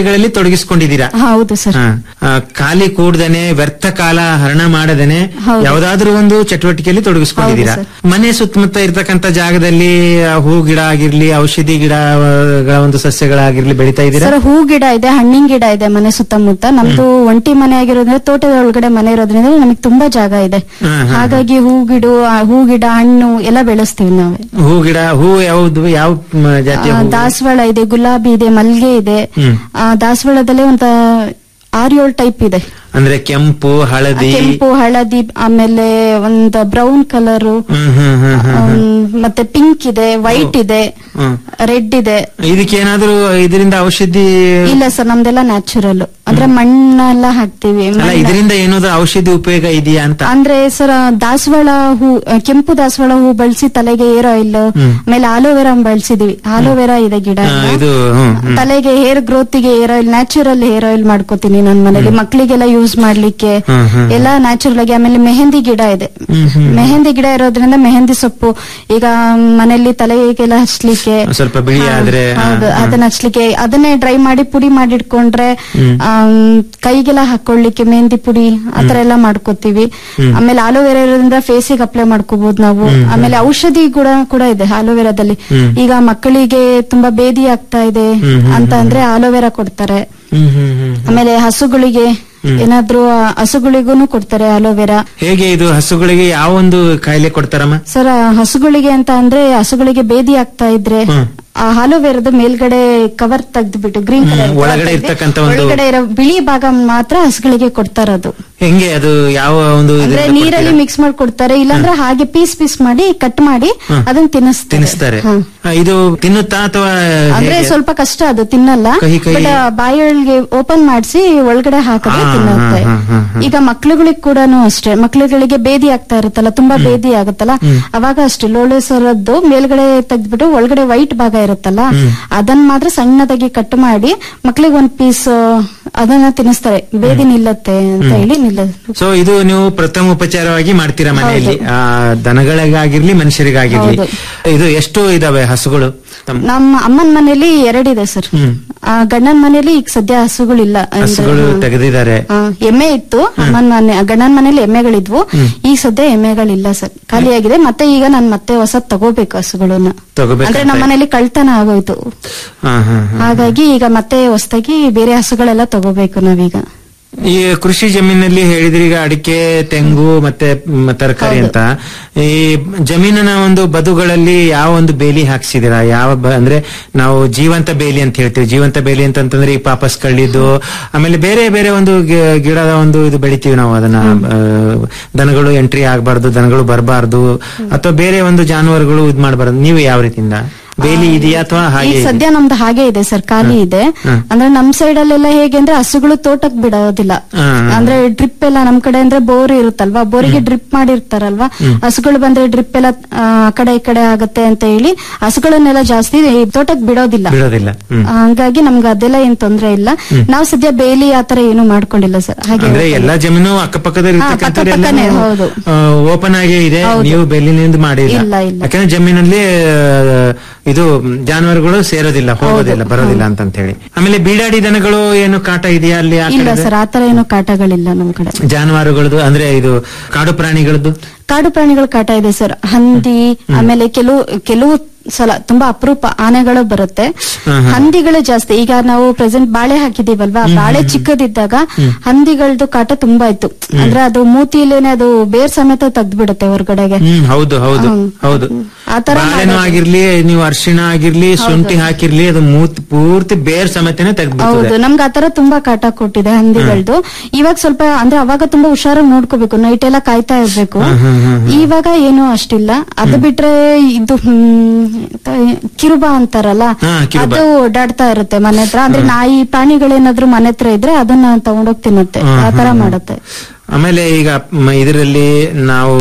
ಚಟುವಟಿಕೆಗಳಲ್ಲಿ ತೊಡಗಿಸ್ಕೊಂಡಿದ್ದೀರಾ ಹೌದು ಸರ್ ಹಾ. ಆ, ಖಾಲಿ ಕೂಡ್ದೇನೆ ವ್ಯರ್ಥ ಕಾಲ ಹರಣ ಮಾಡದೇನೆ ಹೌದು. ಯಾವ್ದಾದ್ರು ಒಂದು ಚಟುವಟಿಕೆಯಲ್ಲಿ ತೊಡಗಿಸ್ಕೊಂಡಿದ್ದೀರಾ ಹೌದು ಮನೆ ಸುತ್ತಮುತ್ತ ಇರ್ತಕ್ಕಂತ ಜಾಗದಲ್ಲಿ ಆ, ಹೂ ಗಿಡ ಆಗಿರ್ಲಿ ಔಷಧಿ ಗಿಡಗಳ ಒಂದು ಸಸ್ಯಗಳಾಗಿರ್ಲಿ ಬೆಳಿತಾ ಇದ್ದೀರಾ ಸರ್ ಹೂ ಗಿಡ ಇದೆ ಹಣ್ಣಿನ ಗಿಡ ಇದೆ ಮನೆ ಸುತ್ತಮುತ್ತ ನಮ್ದು ಒಂಟಿ ಮನೆ ಆಗಿರೋದ್ರಿಂದ ತೋಟದ ಒಳಗಡೆ ಮನೆ ಇರೋದ್ರಿಂದ ನಮಗೆ ತುಂಬಾ ಜಾಗ ಇದೆ ಹಾ, ಹಾ, ಹಾ. ಹಾಗಾಗಿ ಹೂ ಗಿಡ ಆ, ಹೂ ಗಿಡ ಹಣ್ಣು ಎಲ್ಲ ಬೆಳೆಸ್ತೀವಿ ನಾವೇ ಹೂ ಗಿಡ ಹೂ ಯಾವ್ದು ಯಾವ ಮ್, ಜಾತಿಯ ಆ, ಹೂ ದಾಸವಾಳ ಇದೆ ಗುಲಾಬಿ ಇದೆ ಮಲ್ಗೆ ಇದೆ ಹ್ಮ್. ಆ, ದಾಸವಾಳದಲ್ಲೇ ಒಂದು ಆರ್ ಏಳು ಟೈಪ್ ಇದೆ ಅಂದ್ರೆ ಕೆಂಪು ಹಳದಿ ಕೆಂಪು ಹಳದಿ ಆಮೇಲೆ ಒಂದು ಬ್ರೌನ್ ಕಲರು ಹ್ಮ್ ಹ್ಮ್ ಹ್ಮ್ ಹ್ಮ್ ಮತ್ತೆ ಪಿಂಕ್ ಇದೆ ವೈಟ್ ಇದೆ ಹ್ಮ್. ರೆಡ್ ಇದೆ ಇದಕ್ಕೆ ಏನಾದ್ರೂ ಇದರಿಂದ ಔಷಧಿ ಇಲ್ಲ ಸರ್ ನಮ್ದೆಲ್ಲ ನ್ಯಾಚುರಲ್ ಅಂದ್ರೆ ಮಣ್ಣೆಲ್ಲ ಹಾಕ್ತಿವಿ ಅಲ್ಲ ಮಣ್ಣ- ಇದರಿಂದ ಏನಾದ್ರು ಔಷಧಿ ಉಪಯೋಗ ಇದೆಯಾ ಅಂತ ಅಂದ್ರೆ ಸರ್ ದಾಸವಾಳ ಹೂ ಆ, ಕೆಂಪು ದಾಸವಾಳ ಹೂ ಬಳಸಿ ತಲೆಗೆ ಏರ್ ಆಯಿಲ್ ಆಮೇಲೆ ಆಲೋವೆರಾ ಬಳಸಿದೀವಿ ಆಲೋವೆರಾ ಇದೆ ಗಿಡ ಆ, ಇದು ಹ್ಮ್, ಹ್ಮ್. ತಲೆಗೆ ಹೇರ್ ಗ್ರೋತ್ ಗೆ hair oil natural hair oil ಮಾಡ್ಕೋತೀನಿ ನನ್ನ ಮನೇಲಿ ಮಕ್ಕಳಿಗೆಲ್ಲ ಯೂಸ್ ಮಾಡ್ಲಿಕ್ಕೆ ಹ್ಮ್, ಹ್ಮ್. ಎಲ್ಲ ನ್ಯಾಚುರಲ್ ಆಗಿ ಆಮೇಲೆ ಮೆಹಂದಿ ಗಿಡ ಇದೆ ಹ್ಮ್, ಹ್ಮ್. ಮೆಹಂದಿ ಗಿಡ ಇರೋದ್ರಿಂದ ಮೆಹಂದಿ ಸೊಪ್ಪು ಈಗ ಮನೆಯಲ್ಲಿ ತಲೆಗೆಲ್ಲ ಹಚ್ಲಿಕ್ಕೆ ಸ್ವಲ್ಪ ಬಿಳಿ ಹಾ, ಆದ್ರೆ, ಹಾ, ಹೌದು ಹಾ. ಅದನ್ನ ಹಚ್ಲಿಕ್ಕೆ ಅದನ್ನೇ ಡ್ರೈ ಮಾಡಿ ಪುಡಿ ಮಾಡಿಟ್ಕೊಂಡ್ರೆ ಆಮ್, ಕೈಗೆಲ್ಲ ಹಾಕೊಳ್ಳಿಕ್ಕೆ ಮೆಹಂದಿ ಪುಡಿ ಆತರ ಎಲ್ಲ ಮಾಡ್ಕೋತೀವಿ ಆಮೇಲೆ ಆಲೋವೆರಾ ಇರೋದ್ರಿಂದ ಫೇಸಿಗೆ ಅಪ್ಲೈ ಮಾಡ್ಕೋಬಹುದು ನಾವು ಆಮೇಲೆ ಔಷಧಿ ಕೂಡ ಕೂಡ ಇದೆ ಆಲೋವೆರಾದಲ್ಲಿ ಈಗ ಮಕ್ಕಳಿಗೆ ತುಂಬಾ ಬೇದಿ ಆಗ್ತಾ ಇದೆ ಅಂತ ಅಂದ್ರೆ ಆಲೋವೆರಾ ಕೊಡ್ತಾರೆ ಹ್ಮ್ ಹ್ಮ್ ಹ್ಮ್ ಆಮೇಲೆ ಹಸುಗಳಿಗೆ ಏನಾದ್ರೂ ಆ, ಹಸುಗಳಿಗೂನು ಕೊಡ್ತಾರೆ ಆಲೋವೆರಾ ಹೇಗೆ ಇದು ಹಸುಗಳಿಗೆ ಯಾವ ಒಂದು ಕಾಯಿಲೆ ಕೊಡ್ತಾರಮ್ಮ ಸರ್ ಆ ಹಸುಗಳಿಗೆ ಅಂತ ಅಂದ್ರೆ ಹಸುಗಳಿಗೆ ಬೇದಿ ಆಗ್ತಾ ಇದ್ರೆ ಆ ಆಲೋವೆರಾದ ಮೇಲ್ಗಡೆ ಕವರ್ ತೆಗ್ದ್ಬಿಟ್ಟು ಗ್ರೀನ್ ಕಲರ್ ಒಳಗಡೆ ಇರ್ತಕ್ಕಂಥ ಒಂದು- ಒಳಗಡೆ ಇರೋ ಬಿಳಿ ಭಾಗ ಮಾತ್ರ ಹಸುಗಳಿಗೆ ಕೊಡ್ತಾರದು ಹೆಂಗೆ ಅದು ಯಾವ ಒಂದು ಅಂದ್ರೆ ಇದರಿಂದ ನೀರಲ್ಲಿ ಕೊಡ್ತೀರಾ? ಮಿಕ್ಸ್ ಮಾಡಿ ಕೊಡ್ತಾರೆ ಇಲ್ಲಾಂದ್ರೆ ಹಾಗೆ ಪೀಸ್ ಪೀಸ್ ಮಾಡಿ ಕಟ್ ಮಾಡಿ ಅದನ್ನ ತಿನ್ನಿಸ್ತಾರೆ ತಿನ್ನಿಸ್ತಾರೆ ಹಾ. ಆ, ಇದು ತಿನ್ನುತ್ತಾ ಅಥವಾ ಅಂದ್ರೆ ಹೇಗೆ? ಸ್ವಲ್ಪ ಕಷ್ಟ ಅದು ತಿನ್ನಲ್ಲ ಕಹಿ ಕಹಿ. ಬಟ್ ಬಾಯಿಗೆ ಓಪನ್ ಮಾಡಿಸಿ ಒಳಗಡೆ ಹಾಕಿದ್ರೆ ಹಾ, ತಿನ್ನುತ್ತೆ ಹಾ, ಹಾ, ಹಾ. ಈಗ ಮಕ್ಳುಗಳಿಗೆ ಕೂಡ ಅಷ್ಟೇ ಮಕ್ಳುಗಳಿಗೆ ಬೇದಿ ಆಗ್ತಾ ಇರುತ್ತಲ್ಲ ತುಂಬಾ ಬೇದಿ ಆಗುತ್ತಲ್ಲ ಅವಾಗ ಅಷ್ಟೇ ಲೋಳೆ ಸರದ್ದು ಮೇಲ್ಗಡೆ ತೆಗ್ದ್ಬಿಟ್ಟು ಒಳಗಡೆ ವೈಟ್ ಭಾಗ ಇರುತ್ತಲ್ಲ ಅದನ್ನ ಮಾತ್ರ ಸಣ್ಣದಾಗಿ ಕಟ್ ಮಾಡಿ ಮಕ್ಳಿಗೆ ಒಂದ್ ಪೀಸ್ ಅದನ್ನ ತಿನ್ನಿಸ್ತಾರೆ ಬೇದಿ ನಿಲ್ಲತ್ತೆ ಅಂತ ಹೇಳಿ ನಿಲ್ಲ ಸೊ ಇದು ನೀವು ಪ್ರಥಮ ಉಪಚಾರವಾಗಿ ಮಾಡ್ತೀರಾ ಮನೆಯಲ್ಲಿ ಆ, ದನಗಳಿಗಾಗಿರ್ಲಿ ಮನುಷ್ಯರಿಗಾಗಿರ್ಲಿ ಹೌದು. ಇದು ಎಷ್ಟು ಇದಾವೆ ಹಸುಗಳು ತಮ್ಮ ನಮ್ಮ ಅಮ್ಮನ ಮನೇಲಿ ಎರಡಿದೆ ಸರ್ ಆ ಗಂಡನ ಮನೇಲಿ ಈಗ ಸದ್ಯ ಹಸುಗಳಿಲ್ಲ ಅಂದ್ರೆ, ಹಸುಗಳು ಹಾ. ತೆಗೆದಿದ್ದಾರೆ ಆ, ಎಮ್ಮೆ ಇತ್ತು ಅಮ್ಮನ ಮನೆ ಗಂಡನ ಮನೇಲಿ ಎಮ್ಮೆಗಳಿದ್ವು ಈಗ ಸದ್ಯ ಎಮ್ಮೆಗಳಿಲ್ಲ ಸರ್ ಖಾಲಿಯಾಗಿದೆ ಮತ್ತೆ ಈಗ ನಾನ್ ಮತ್ತೆ ಹೊಸದ್ ತಗೋಬೇಕು ಹಸುಗಳನ್ನ ತಗೋಬೇಕಂತ ಅಂದ್ರೆ ನಮ್ಮ ಮನೇಲಿ ಕಳ್ತನ ಆಗೋಯ್ತು ಹಾ, ಹಾ, ಹಾ. ಹಾಗಾಗಿ ಈಗ ಮತ್ತೆ ಹೊಸದಾಗಿ ಬೇರೆ ಹಸುಗಳೆಲ್ಲ ತಗೋಬೇಕು ನಾವೀಗ ಈ ಕೃಷಿ ಜಮೀನಲ್ಲಿ ಹೇಳಿದ್ರಿ ಈಗ ಅಡಿಕೆ ತೆಂಗು ಮತ್ತೆ ಮ್, ತರಕಾರಿ ಅಂತ ಈ ಜಮೀನಿನ ಒಂದು ಬದುಗಳಲ್ಲಿ ಯಾವ ಒಂದು ಬೇಲಿ ಹಾಕ್ಸಿದಿರಾ ಯಾವ ಬ- ಅಂದ್ರೆ ನಾವು ಜೀವಂತ ಬೇಲಿ ಅಂತ ಹೇಳ್ತೀವಿ ಜೀವಂತ ಬೇಲಿ ಅಂತಂತಂದ್ರೆ ಈ ಪಾಪಸ್ ಕಳ್ಳಿದ್ದು ಆಮೇಲೆ ಬೇರೆ ಬೇರೆ ಒಂದು ಗಿ- ಗಿಡದ ಒಂದು ಇದು ಬೆಳಿತೀವಿ ನಾವು ಅದನ್ನ ಆ, ದನಗಳು ಎಂಟ್ರಿ ಆಗ್ಬಾರ್ದು ದನಗಳು ಬರಬಾರ್ದು ಅಥವಾ ಬೇರೆ ಒಂದು ಜಾನುವಾರುಗಳು ಇದ್ ಮಾಡಬಾರ್ದು ನೀವು ಯಾವ ರೀತಿಯಿಂದ ಬೇಲಿ ಇದೆಯಾ ಅಥವಾ ಈಗ ಹಾಗೆ ಸದ್ಯ ನಮ್ದು ಹಾಗೆ ಇದೆ ಸರ್ ಖಾಲಿ ಇದೆ ಅಂದ್ರೆ ನಮ್ ಸೈಡ್ ಅಲ್ಲೆಲ್ಲ ಹೇಗೆ ಅಂದ್ರೆ ಹಸುಗಳು ತೋಟಕ್ ಬಿಡೋದಿಲ್ಲ ಹಾ, ಹಾ. ಅಂದ್ರೆ ಡ್ರಿಪ್ ಎಲ್ಲ ನಮ್ ಕಡೆ ಅಂದ್ರೆ ಬೋರ್ ಇರುತ್ತಲ್ವಾ ಬೋರಿಗೆ ಡ್ರಿಪ್ ಮಾಡಿರ್ತಾರಲ್ವಾ ಹಸುಗಳು ಬಂದ್ರೆ ಡ್ರಿಪ್ ಎಲ್ಲ ಆ ಆ ಕಡೆ ಈ ಕಡೆ ಆಗತ್ತೆ ಅಂತ ಹೇಳಿ ಹಸುಗಳನ್ನೆಲ್ಲ ಜಾಸ್ತಿ ಈ ತೋಟಕ್ ಬಿಡೋದಿಲ್ಲ ಬಿಡೋದಿಲ್ಲ ಹ್ಮ್ ಹಂಗಾಗಿ ನಮ್ಗೆ ಅದೆಲ್ಲ ಏನ್ ತೊಂದ್ರೆ ಇಲ್ಲ ನಾವು ಸದ್ಯ ಬೇಲಿ ಆತರ ಏನು ಮಾಡ್ಕೊಂಡಿಲ್ಲ ಸರ್ ಹಾಗೆ ಅಂದ್ರೆ ಎಲ್ಲಾ ಜಮೀನು ಅಕ್ಕಪಕ್ಕದಲ್ಲಿ ಹಾ, ಇರ್ತಕ್ಕಂಥವ್ರೆಲ್ಲ ಪಕ್ಕಪಕ್ಕನೇ, ಹೌದು. ಓಪನ್ ಆಗೇ ಇದೆ ಹೌದು. ನೀವು ಬೆಲ್ಲಿನಿಂದ ಮಾಡಿಲ್ಲ ಇಲ್ಲ, ಇಲ್ಲ. ಯಾಕಂದ್ರೆ ಜಮೀನಲ್ಲಿ ಆ, ಇದು ಜಾನುವಾರುಗಳು ಸೇರೋದಿಲ್ಲ ಹೋಗೋದಿಲ್ಲ ಬರೋದಿಲ್ಲ ಅಂತ ಹೇಳಿ ಆಮೇಲೆ ಬೀಡಾಡಿ ದನಗಳು ಏನು ಕಾಟ ಇದೆಯಾ ಅಲ್ಲಿ ಆ ಇಲ್ಲ ಕಡೆ ಸರ್ ಆತರ ಏನು ಕಾಟಗಳಿಲ್ಲ ನಮ್ ಕಡೆ ಜಾನುವಾರುಗಳದ್ದು ಅಂದ್ರೆ ಇದು ಕಾಡು ಪ್ರಾಣಿಗಳದ್ದು ಕಾಡು ಪ್ರಾಣಿಗಳ ಕಾಟ ಇದೆ ಸರ್ ಹಂದಿ ಆಮೇಲೆ ಕೆಲವು ಕೆಲವು ಸಲ ತುಂಬಾ ಅಪರೂಪ ಆನೆಗಳು ಬರುತ್ತೆ ಹಂದಿಗಳು ಜಾಸ್ತಿ ಈಗ ನಾವು ಪ್ರೆಸೆಂಟ್ ಬಾಳೆ ಹಾಕಿದೀವಲ್ವಾ ಬಾಳೆ ಚಿಕ್ಕದಿದ್ದಾಗ ಹಂದಿಗಳದ್ದು ಕಾಟ ತುಂಬಾ ಇತ್ತು ಅಂದ್ರೆ ಅದು ಮೂತಿಲೇನೆ ಅದು ಬೇರ್ ಸಮೇತ ತೆಗ್ದ್ಬಿಡುತ್ತೆ ಹೊರಗಡೆಗೆ ಹ್ಮ್ ಹೌದು ಹೌದು ಹ್ಮ್. ಹೌದು ಆತರ ಬಾಳೆನೂ ಆಗಿರ್ಲಿ ನೀವು ಅರಿಶಿಣ ಆಗಿರ್ಲಿ ಶುಂಠಿ ಹಾಕಿರ್ಲಿ ಅದು ಮೂತ್ ಪೂರ್ತಿ ಬೇರ್ ಸಮೇತನೇ ತೆಗ್ದ್ಬಿಡ್ತದೆ ಹೌದು ನಮ್ಗೆ ಆತರ ತುಂಬಾ ಕಾಟ ಕೊಟ್ಟಿದೆ ಹಂದಿಗಳದ್ದು ಇವಾಗ ಸ್ವಲ್ಪ ಅಂದ್ರೆ ಅವಾಗ ತುಂಬಾ ಹುಷಾರಾಗಿ ನೋಡ್ಕೋಬೇಕು ನೈಟ್ ಎಲ್ಲ ಕಾಯ್ತಾ ಇರ್ಬೇಕು ಇವಾಗ ಏನು ಅಷ್ಟಿಲ್ಲ ಅದು ಬಿಟ್ರೆ ಇದು ಹ್ಮ್, ಕಿರುಬ ಅಂತಾರಲ್ಲ ಹಾ, ಕಿರುಬ. ಅದು ಓಡಾಡ್ತಾ ಇರುತ್ತೆ ಮನೆ ಹತ್ರ ಅಂದ್ರೆ ನಾಯಿ ಪ್ರಾಣಿಗಳೇನಾದ್ರೂ ಮನೆ ಹತ್ರ ಇದ್ರೆ ಅದನ್ನ ತಗೊಂಡೋಗಿ ತಿನ್ನುತ್ತೆ ಹಾ, ಆ ತರ ಹಾ, ಹಾ. ಮಾಡುತ್ತೆ ಆಮೇಲೆ ಈಗ ಮ- ಇದರಲ್ಲಿ ನಾವು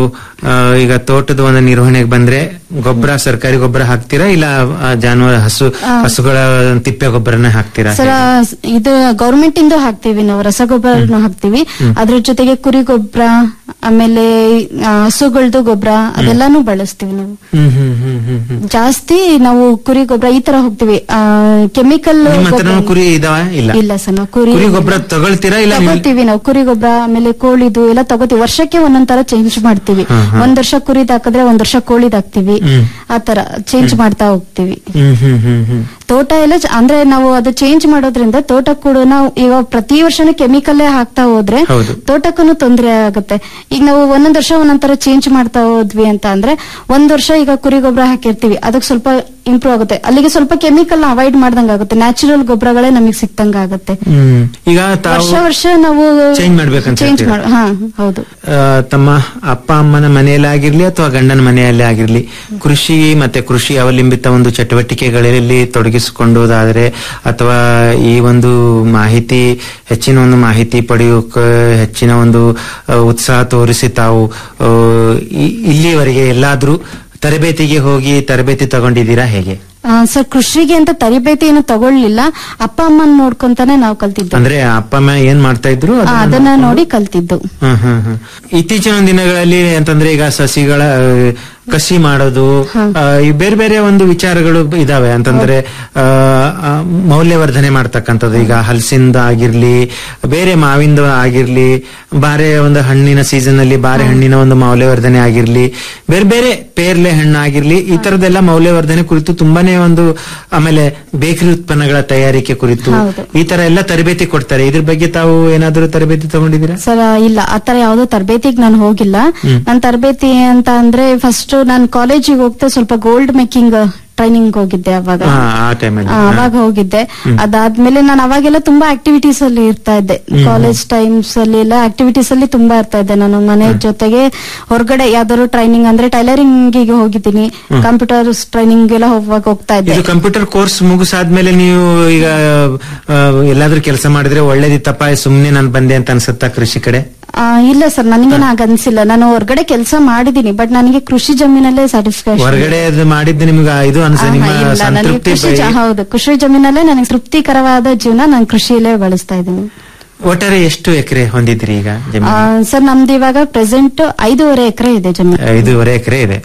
ಆ, ಈಗ ತೋಟದ ಒಂದು ನಿರ್ವಹಣೆಗೆ ಬಂದ್ರೆ ಗೊಬ್ಬರ ಸರ್ಕಾರಿ ಗೊಬ್ಬರ ಹಾಕ್ತೀರಾ ಇಲ್ಲ ಆ, ಜಾನುವಾರು ಹಸು ಹಸುಗಳ ತಿಪ್ಪೆ ಗೊಬ್ಬರನ ಹಾಕ್ತೀರಾ ಸರ ಇದು ಗೌರ್ಮೆಂಟ್ ಇಂದ ಹಾಕ್ತಿವಿ ನಾವು ರಸಗೊಬ್ಬರನು ಹಾಕ್ತಿವಿ ಅದ್ರ ಜೊತೆಗೆ ಕುರಿ ಗೊಬ್ಬರ ಆಮೇಲೆ ಆ, ಹಸುಗಳ್ದು ಗೊಬ್ಬರ ಅದೆಲ್ಲಾನು ಬಳಸ್ತೀವಿ ನಾವು ಹ್ಮ್ ಹ್ಮ್ ಹ್ಮ್ ಹ್ಮ್ ಹ್ಮ್ ಜಾಸ್ತಿ ನಾವು ಕುರಿ ಗೊಬ್ಬರ ಈ ತರ ಹೋಗ್ತಿವಿ ಕೆಮಿಕಲ್ ನಿಮ್ಮ ಹತ್ರನೂ ಕುರಿ ಇದಾವ ಇಲ್ಲ ಇಲ್ಲ ಸರ್ ನಾವು ಕುರಿ ಕುರಿ ಗೊಬ್ಬರ ತಗೊಳ್ತೀರಾ ಇಲ್ಲ ನೀವು- ತಗೋತೀವಿ ನಾವು ಕುರಿ ಗೊಬ್ಬರ ಆಮೇಲೆ ಕೋಳಿದು ಎಲ್ಲ ತಗೋತೀವಿ ವರ್ಷಕ್ಕೆ ಒಂದೊಂದ್ ತರ ಚೇಂಜ್ ಮಾಡ್ತೀವಿ ಒಂದ್ ವರ್ಷ ಕುರಿದ್ ಹಾಕಿದ್ರೆ ಒಂದ್ ವರ್ಷ ಕೋಳಿದ್ ಹಾಕ್ತಿವಿ ಆ ತರ ಚೇಂಜ್ ಮಾಡ್ತಾ ಹೋಗ್ತಿವಿ ಹ್ಮ್ ಹ್ಮ್ ಹ್ಮ್ ಹ್ಮ್ ತೋಟ ಎಲ್ಲ ಚ- ಅಂದ್ರೆ ನಾವು ಅದು ಚೇಂಜ್ ಮಾಡೋದ್ರಿಂದ ತೋಟ ಕೂಡ ನಾವು ಈಗ ಪ್ರತಿ ವರ್ಷನೂ ಕೆಮಿಕಲ್ಲೇ ಹಾಕ್ತಾ ಹೋದ್ರೆ ಹೌದು. ತೋಟಕ್ಕೂ ತೊಂದರೆ ಆಗುತ್ತೆ ಈಗ ನಾವು ಒಂದೊಂದ್ ವರ್ಷ ಒಂದೊಂದ್ ತರ ಚೇಂಜ್ ಮಾಡ್ತಾ ಹೋದ್ವಿ ಅಂತ ಅಂದ್ರೆ ಒಂದ್ ವರ್ಷ ಈಗ ಕುರಿ ಗೊಬ್ಬರ ಹಾಕಿರ್ತೀವಿ ಅದಕ್ಕೆ ಸ್ವಲ್ಪ ಇಂಪ್ರೂವ್ ಆಗುತ್ತೆ ಅಲ್ಲಿಗೆ ಸ್ವಲ್ಪ ಕೆಮಿಕಲ್ ಅವಾಯ್ಡ್ ಮಾಡ್ದಂಗ ಆಗುತ್ತೆ ನ್ಯಾಚುರಲ್ ಗೊಬ್ಬರಗಳೇ ನಮಗೆ ಸಿಕ್ತಂಗ ಆಗುತ್ತೆ ಹ್ಮ್ ಈಗ ತಾವು ವರ್ಷ ವರ್ಷ ನಾವು Change ಮಾಡ್ಬೇಕಂತ ಚೇಂಜ್ ಹೇಳ್ತೀರಾ? ಮಾಡ ಹಾ ಹೌದು ಆ, ತಮ್ಮ ಅಪ್ಪ ಅಮ್ಮನ ಮನೆಯಲ್ಲಿ ಆಗಿರ್ಲಿ ಅಥವಾ ಗಂಡನ ಮನೆಯಲ್ಲಿ ಆಗಿರ್ಲಿ ಕೃಷಿ ಮತ್ತೆ ಕೃಷಿ ಅವಲಂಬಿತ ಒಂದು ಚಟುವಟಿಕೆಗಳಲ್ಲಿ ತೊಡಗಿಸಿಕೊಂಡುವುದಾದ್ರೆ ಅಥವಾ ಈ ಒಂದು ಮಾಹಿತಿ ಹೆಚ್ಚಿನ ಒಂದು ಮಾಹಿತಿ ಪಡೆಯೋಕೆ ಹೆಚ್ಚಿನ ಒಂದು ಆ, ಉತ್ಸಾಹ ತೋರಿಸಿ ತಾವು ಆ, ಇ- ಇಲ್ಲಿಯವರೆಗೆ ಎಲ್ಲಾದ್ರೂ ತರಬೇತಿಗೆ ಹೋಗಿ ತರಬೇತಿ ತಗೊಂಡಿದ್ದೀರಾ ಹೇಗೆ ಸರ್ ಕೃಷಿಗೆ ಅಂತ ತರಬೇತಿ ಏನು ತಗೊಳ್ಳಿಲ್ಲ ಅಪ್ಪ ಅಮ್ಮನ್ ನೋಡ್ಕೊಂತಾನೆ ನಾವು ಕಲ್ತಿದ್ದು ಅಂದ್ರೆ ಅಪ್ಪ ಅಮ್ಮ ಏನ್ ಮಾಡ್ತಾ ಇದ್ರು ಆ, ಅದನ್ನ ಅದನ್ನ ನೋಡ್ಕೊಂಡು- ನೋಡಿ ಕಲ್ತಿದ್ದು ಹ್ಮ್ ಹ್ಮ್ ಹ್ಮ್. ಇತ್ತೀಚಿನ ದಿನಗಳಲ್ಲಿ ಅಂತಂದ್ರೆ ಈಗ ಸಸಿಗಳ ಆ, ಕಸಿ ಮಾಡೋದು ಆ, ಈ ಬೇರೆ ಬೇರೆ ಒಂದು ವಿಚಾರಗಳು ಇದಾವೆ ಅಂತಂದ್ರೆ ಆ, ಆ, ಮೌಲ್ಯವರ್ಧನೆ ಮಾಡ್ತಕ್ಕಂಥದ್ದು ಈಗ ಹಲಸಿಂದ ಆಗಿರ್ಲಿ ಬೇರೆ ಮಾವಿಂದ ಆಗಿರ್ಲಿ ಬಾರೆ ಒಂದು ಹಣ್ಣಿನ ಸೀಸನ್ ಅಲ್ಲಿ ಬಾರೆ ಹಣ್ಣಿನ ಒಂದು ಮೌಲ್ಯವರ್ಧನೆ ಆಗಿರ್ಲಿ ಬೇರೆ ಬೇರೆ ಪೇರ್ಲೆ ಹಣ್ಣು ಆಗಿರ್ಲಿ ಈ ತರದೆಲ್ಲ ಮೌಲ್ಯವರ್ಧನೆ ಕುರಿತು ತುಂಬಾನೇ ಒಂದು ಆಮೇಲೆ ಬೇಕರಿ ಉತ್ಪನ್ನಗಳ ತಯಾರಿಕೆ ಕುರಿತು ಹೌದು. ಈ ತರ ಎಲ್ಲ ತರಬೇತಿ ಕೊಡ್ತಾರೆ ಇದ್ರ ಬಗ್ಗೆ ತಾವು ಏನಾದರೂ ತರಬೇತಿ ತಗೊಂಡಿದ್ದೀರಾ ಸರ್ ಇಲ್ಲ ಆತರ ಯಾವ್ದೋ ತರಬೇತಿಗೆ ನಾನು ಹೋಗಿಲ್ಲ ನನ್ ತರಬೇತಿ ಅಂತ ಅಂದ್ರೆ ಫಸ್ಟ್ ನಾನು ಕಾಲೇಜಿಗೆ ಹೋಗ್ತಾ ಸ್ವಲ್ಪ ಗೋಲ್ಡ್ ಮೇಕಿಂಗ್ ಟ್ರೈನಿಂಗ್ ಹೋಗಿದ್ದೆ ಅವಾಗ ಹಾ, ಆ ಟೈಮಲ್ಲಿ ಆ, ಅವಾಗ ಹೋಗಿದ್ದೆ ಅದಾದ್ಮೇಲೆ ನಾನು ಅವಾಗೆಲ್ಲ ತುಂಬಾ ಆಕ್ಟಿವಿಟೀಸ್ ಅಲ್ಲಿ ಇರ್ತಾ ಇದ್ದೆ ಕಾಲೇಜ್ ಟೈಮ್ಸ್ ಅಲ್ಲಿ ಎಲ್ಲ ಆಕ್ಟಿವಿಟೀಸ್ ಅಲ್ಲಿ ತುಂಬಾ ಇರ್ತಾ ಇದ್ದೆ ನಾನು ಮನೆ ಜೊತೆಗೆ ಹೊರಗಡೆ ಯಾವ್ದಾದ್ರು ಟ್ರೈನಿಂಗ್ ಅಂದ್ರೆ ಟೈಲರಿಂಗ್ ಗೆ ಹೋಗಿದ್ದೀನಿ ಕಂಪ್ಯೂಟರ್ ಟ್ರೈನಿಂಗ್ ಎಲ್ಲ ಹೋಗುವಾಗ ಹೋಗ್ತಾ ಇದ್ದೆ ಇದು ಕಂಪ್ಯೂಟರ್ ಕೋರ್ಸ್ ಮುಗಿಸಾದ್ಮೇಲೆ ನೀವು ಈಗ ಆ, ಎಲ್ಲಾದ್ರೂ ಕೆಲಸ ಮಾಡಿದ್ರೆ ಒಳ್ಳೇದಿತ್ತಪ್ಪ ಸುಮ್ನೆ ನಾನು ಬಂದೆ ಅಂತ ಅನ್ಸುತ್ತಾ ಕೃಷಿ ಕಡೆ ಆ, ಇಲ್ಲ ಸರ್ ನನಗೇನು ಹಾಗ ಅನ್ಸಿಲ್ಲ ನಾನು ಹೊರಗಡೆ ಕೆಲಸ ಮಾಡಿದೀನಿ ಬಟ್ ನನಗೆ ಕೃಷಿ ಜಮೀನಲ್ಲೇ ಸ್ಯಾಟಿಸ್ಫ್ಯಾಕ್ಷನ್ ಹೊರಗಡೆ ಅದು ಮಾಡಿದ್ದು ನಿಮ್ಗೆ ಇದು ಅನ್ಸ ನಿಮ್ಮ ನನಗೆ ಸಂತೃಪ್ತಿ ಕೃಷಿ ಜ- ಹೌದು ಕೃಷಿ ಜಮೀನಲ್ಲೇ ನನಗೆ ತೃಪ್ತಿಕರವಾದ ಜೀವನ ನಾನು ಕೃಷಿಯಲ್ಲೇ ಬಳಸ್ತಾ ಇದ್ದೀನಿ ಒಟ್ಟಾರೆ ಎಷ್ಟು ಎಕರೆ ಹೊಂದಿದ್ರಿ ಈಗ ಆ, ಜಮೀನು ಸರ್ ನಮ್ದು ಇವಾಗ ಪ್ರೆಸೆಂಟ್ ಐದೂವರೆ ಎಕರೆ ಇದೆ ಜಮೀನು ಐದೂವರೆ ಎಕರೆ ಇದೆ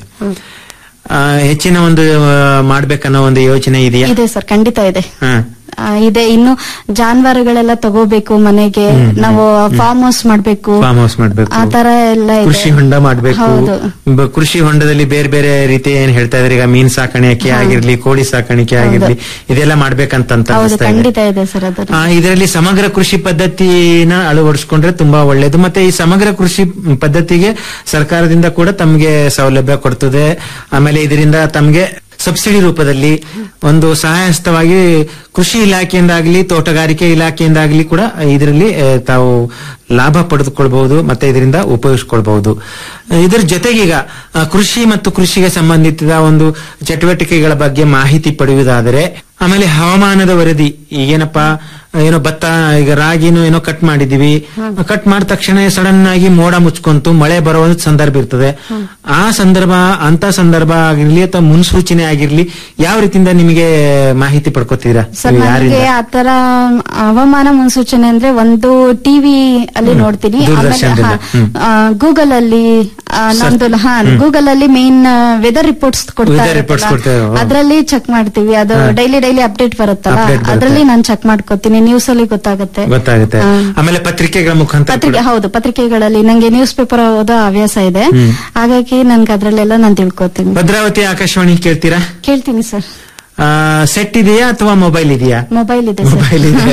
ಆ, ಹೆಚ್ಚಿನ ಒಂದು ಆ, ಮಾಡ್ಬೇಕನ್ನೋ ಒಂದು ಯೋಚನೆ ಇದೆಯಾ ಇದೆ ಸರ್ ಖಂಡಿತ ಇದೆ ಹಾ ಆ, ಇದೆ ಇನ್ನು ಜಾನುವಾರುಗಳೆಲ್ಲ ತಗೋಬೇಕು ಮನೆಗೆ ನಾವು ಫಾರ್ಮ್ ಹೌಸ್ ಮಾಡ್ಬೇಕು ಫಾರ್ಮ್ ಹೌಸ್ ಮಾಡ್ಬೇಕು ಆ ತರ ಎಲ್ಲ ಇದೆ ಕೃಷಿ ಹೊಂಡ ಮಾಡ್ಬೇಕು ಹೌದು. ಬ- ಕೃಷಿ ಹೊಂಡದಲ್ಲಿ ಬೇರೆ ಬೇರೆ ರೀತಿ ಏನ್ ಹೇಳ್ತಾ ಇದಾರೆ ಈಗ ಮೀನ್ ಸಾಕಾಣಿಕೆ ಆಗಿರ್ಲಿ ಕೋಳಿ ಸಾಕಾಣಿಕೆ ಆಗಿರ್ಲಿ ಇದೆಲ್ಲ ಮಾಡ್ಬೇಕಂತ ಅಂತ ಹೌದು ಅನಿಸ್ತಾ ಇದೆ ಖಂಡಿತ ಇದೆ ಸರ್ ಅದು ಆ, ಇದರಲ್ಲಿ ಸಮಗ್ರ ಕೃಷಿ ಪದ್ಧತಿನ ಅಳವಡಿಸ್ಕೊಂಡ್ರೆ ತುಂಬಾ ಒಳ್ಳೇದು ಮತ್ತೆ ಈ ಸಮಗ್ರ ಕೃಷಿ ಪದ್ಧತಿಗೆ ಸರ್ಕಾರದಿಂದ ಕೂಡ ತಮಗೆ ಸೌಲಭ್ಯ ಕೊಡ್ತದೆ ಆಮೇಲೆ ಇದರಿಂದ ತಮಗೆ ಸಬ್ಸಿಡಿ ರೂಪದಲ್ಲಿ ಒಂದು ಸಹಾಯಸ್ಥವಾಗಿ ಕೃಷಿ ಇಲಾಖೆಯಿಂದಾಗ್ಲಿ ತೋಟಗಾರಿಕೆ ಇಲಾಖೆಯಿಂದಾಗ್ಲಿ ಕೂಡ ಇದರಲ್ಲಿ ಆ, ತಾವು ಲಾಭ ಪಡೆದುಕೊಳ್ಬಹುದು ಮತ್ತೆ ಇದರಿಂದ ಉಪಯೋಗಿಸ್ಕೊಳ್ಬಹುದು ಇದರ ಜೊತೆಗೀಗ ಆ, ಕೃಷಿ ಮತ್ತು ಕೃಷಿಗೆ ಸಂಬಂಧಿಸಿದ ಒಂದು ಚಟುವಟಿಕೆಗಳ ಬಗ್ಗೆ ಮಾಹಿತಿ ಪಡೆಯುವುದಾದರೆ ಆಮೇಲೆ ಹವಾಮಾನದ ವರದಿ ಈಗೇನಪ್ಪ ಏನೋ ಭತ್ತ ಈಗ ರಾಗಿನೂ ಏನೋ ಕಟ್ ಮಾಡಿದೀವಿ ಕಟ್ ಮಾಡಿದ ತಕ್ಷಣ ಸಡನ್ ಆಗಿ ಮೋಡ ಮುಚ್ಕೊಂತು ಮಳೆ ಬರೋ ಒಂದು ಸಂದರ್ಭ ಇರ್ತದೆ ಆ ಸಂದರ್ಭ ಅಂತ ಸಂದರ್ಭ ಆಗಿರ್ಲಿ ಅಥವಾ ಮುನ್ಸೂಚನೆ ಆಗಿರ್ಲಿ ಯಾವ ರೀತಿಯಿಂದ ನಿಮಗೆ ಮಾಹಿತಿ ಪಡ್ಕೋತೀರಾ ಸರ್ ನೀವು ನನಗೆ ಯಾರಿಂದ ಆತರ ಹವಾಮಾನ ಮುನ್ಸೂಚನೆ ಅಂದ್ರೆ ಒಂದು ಟಿವಿ ಅಲ್ಲಿ ನೋಡ್ತೀನಿ ಆಮೇಲೆ ದೂರದರ್ಶನದಿಂದ. ಹ್ಮ್. ಗೂಗಲ್ ಅಲ್ಲಿ ಆ, ನಮ್ದು ಹಾ ಗೂಗಲ್ ಅಲ್ಲಿ ಮೇನ್ ವೆದರ್ ರಿಪೋರ್ಟ್ಸ್ ಕೊಡ್ತಾ Weather reports ಕೊಡ್ತಾರೆ, ಹೌದು. ಅದ್ರಲ್ಲಿ ಚೆಕ್ ಮಾಡ್ತೀವಿ ಅದು ಡೈಲಿ ಡೈಲಿ ಅಪ್ಡೇಟ್ ಬರುತ್ತಲ್ಲ Update ಬರುತ್ತೆ. ಅದ್ರಲ್ಲಿ ನಾನು ಚೆಕ್ ಮಾಡ್ಕೋತೀನಿ ನ್ಯೂಸ್ ಅಲ್ಲಿ ಗೊತ್ತಾಗುತ್ತೆ ಗೊತ್ತಾಗುತ್ತೆ ಹಾ. ಆಮೇಲೆ ಪತ್ರಿಕೆಗಳ ಮುಖಾಂತರ ಪತ್ರಿಕೆ ಕೂಡ. ಹೌದು ಪತ್ರಿಕೆಗಳಲ್ಲಿ ನಂಗೆ ನ್ಯೂಸ್ ಪೇಪರ್ ಓದೋ ಹವ್ಯಾಸ ಇದೆ ಹಾಗಾಗಿ ನನ್ಗೆ ಅದ್ರಲ್ಲೆಲ್ಲ ನಾನು ತಿಳ್ಕೊತೀನಿ ಭದ್ರಾವತಿ ಆಕಾಶವಾಣಿ ಕೇಳ್ತೀರಾ ಕೇಳ್ತೀನಿ ಸರ್ ಸೆಟ್ ಇದೆಯಾ ಅಥವಾ ಮೊಬೈಲ್ ಇದೆಯಾ ಮೊಬೈಲ್ ಇದೆ ಸರ್ ಮೊಬೈಲ್ ಇದೆ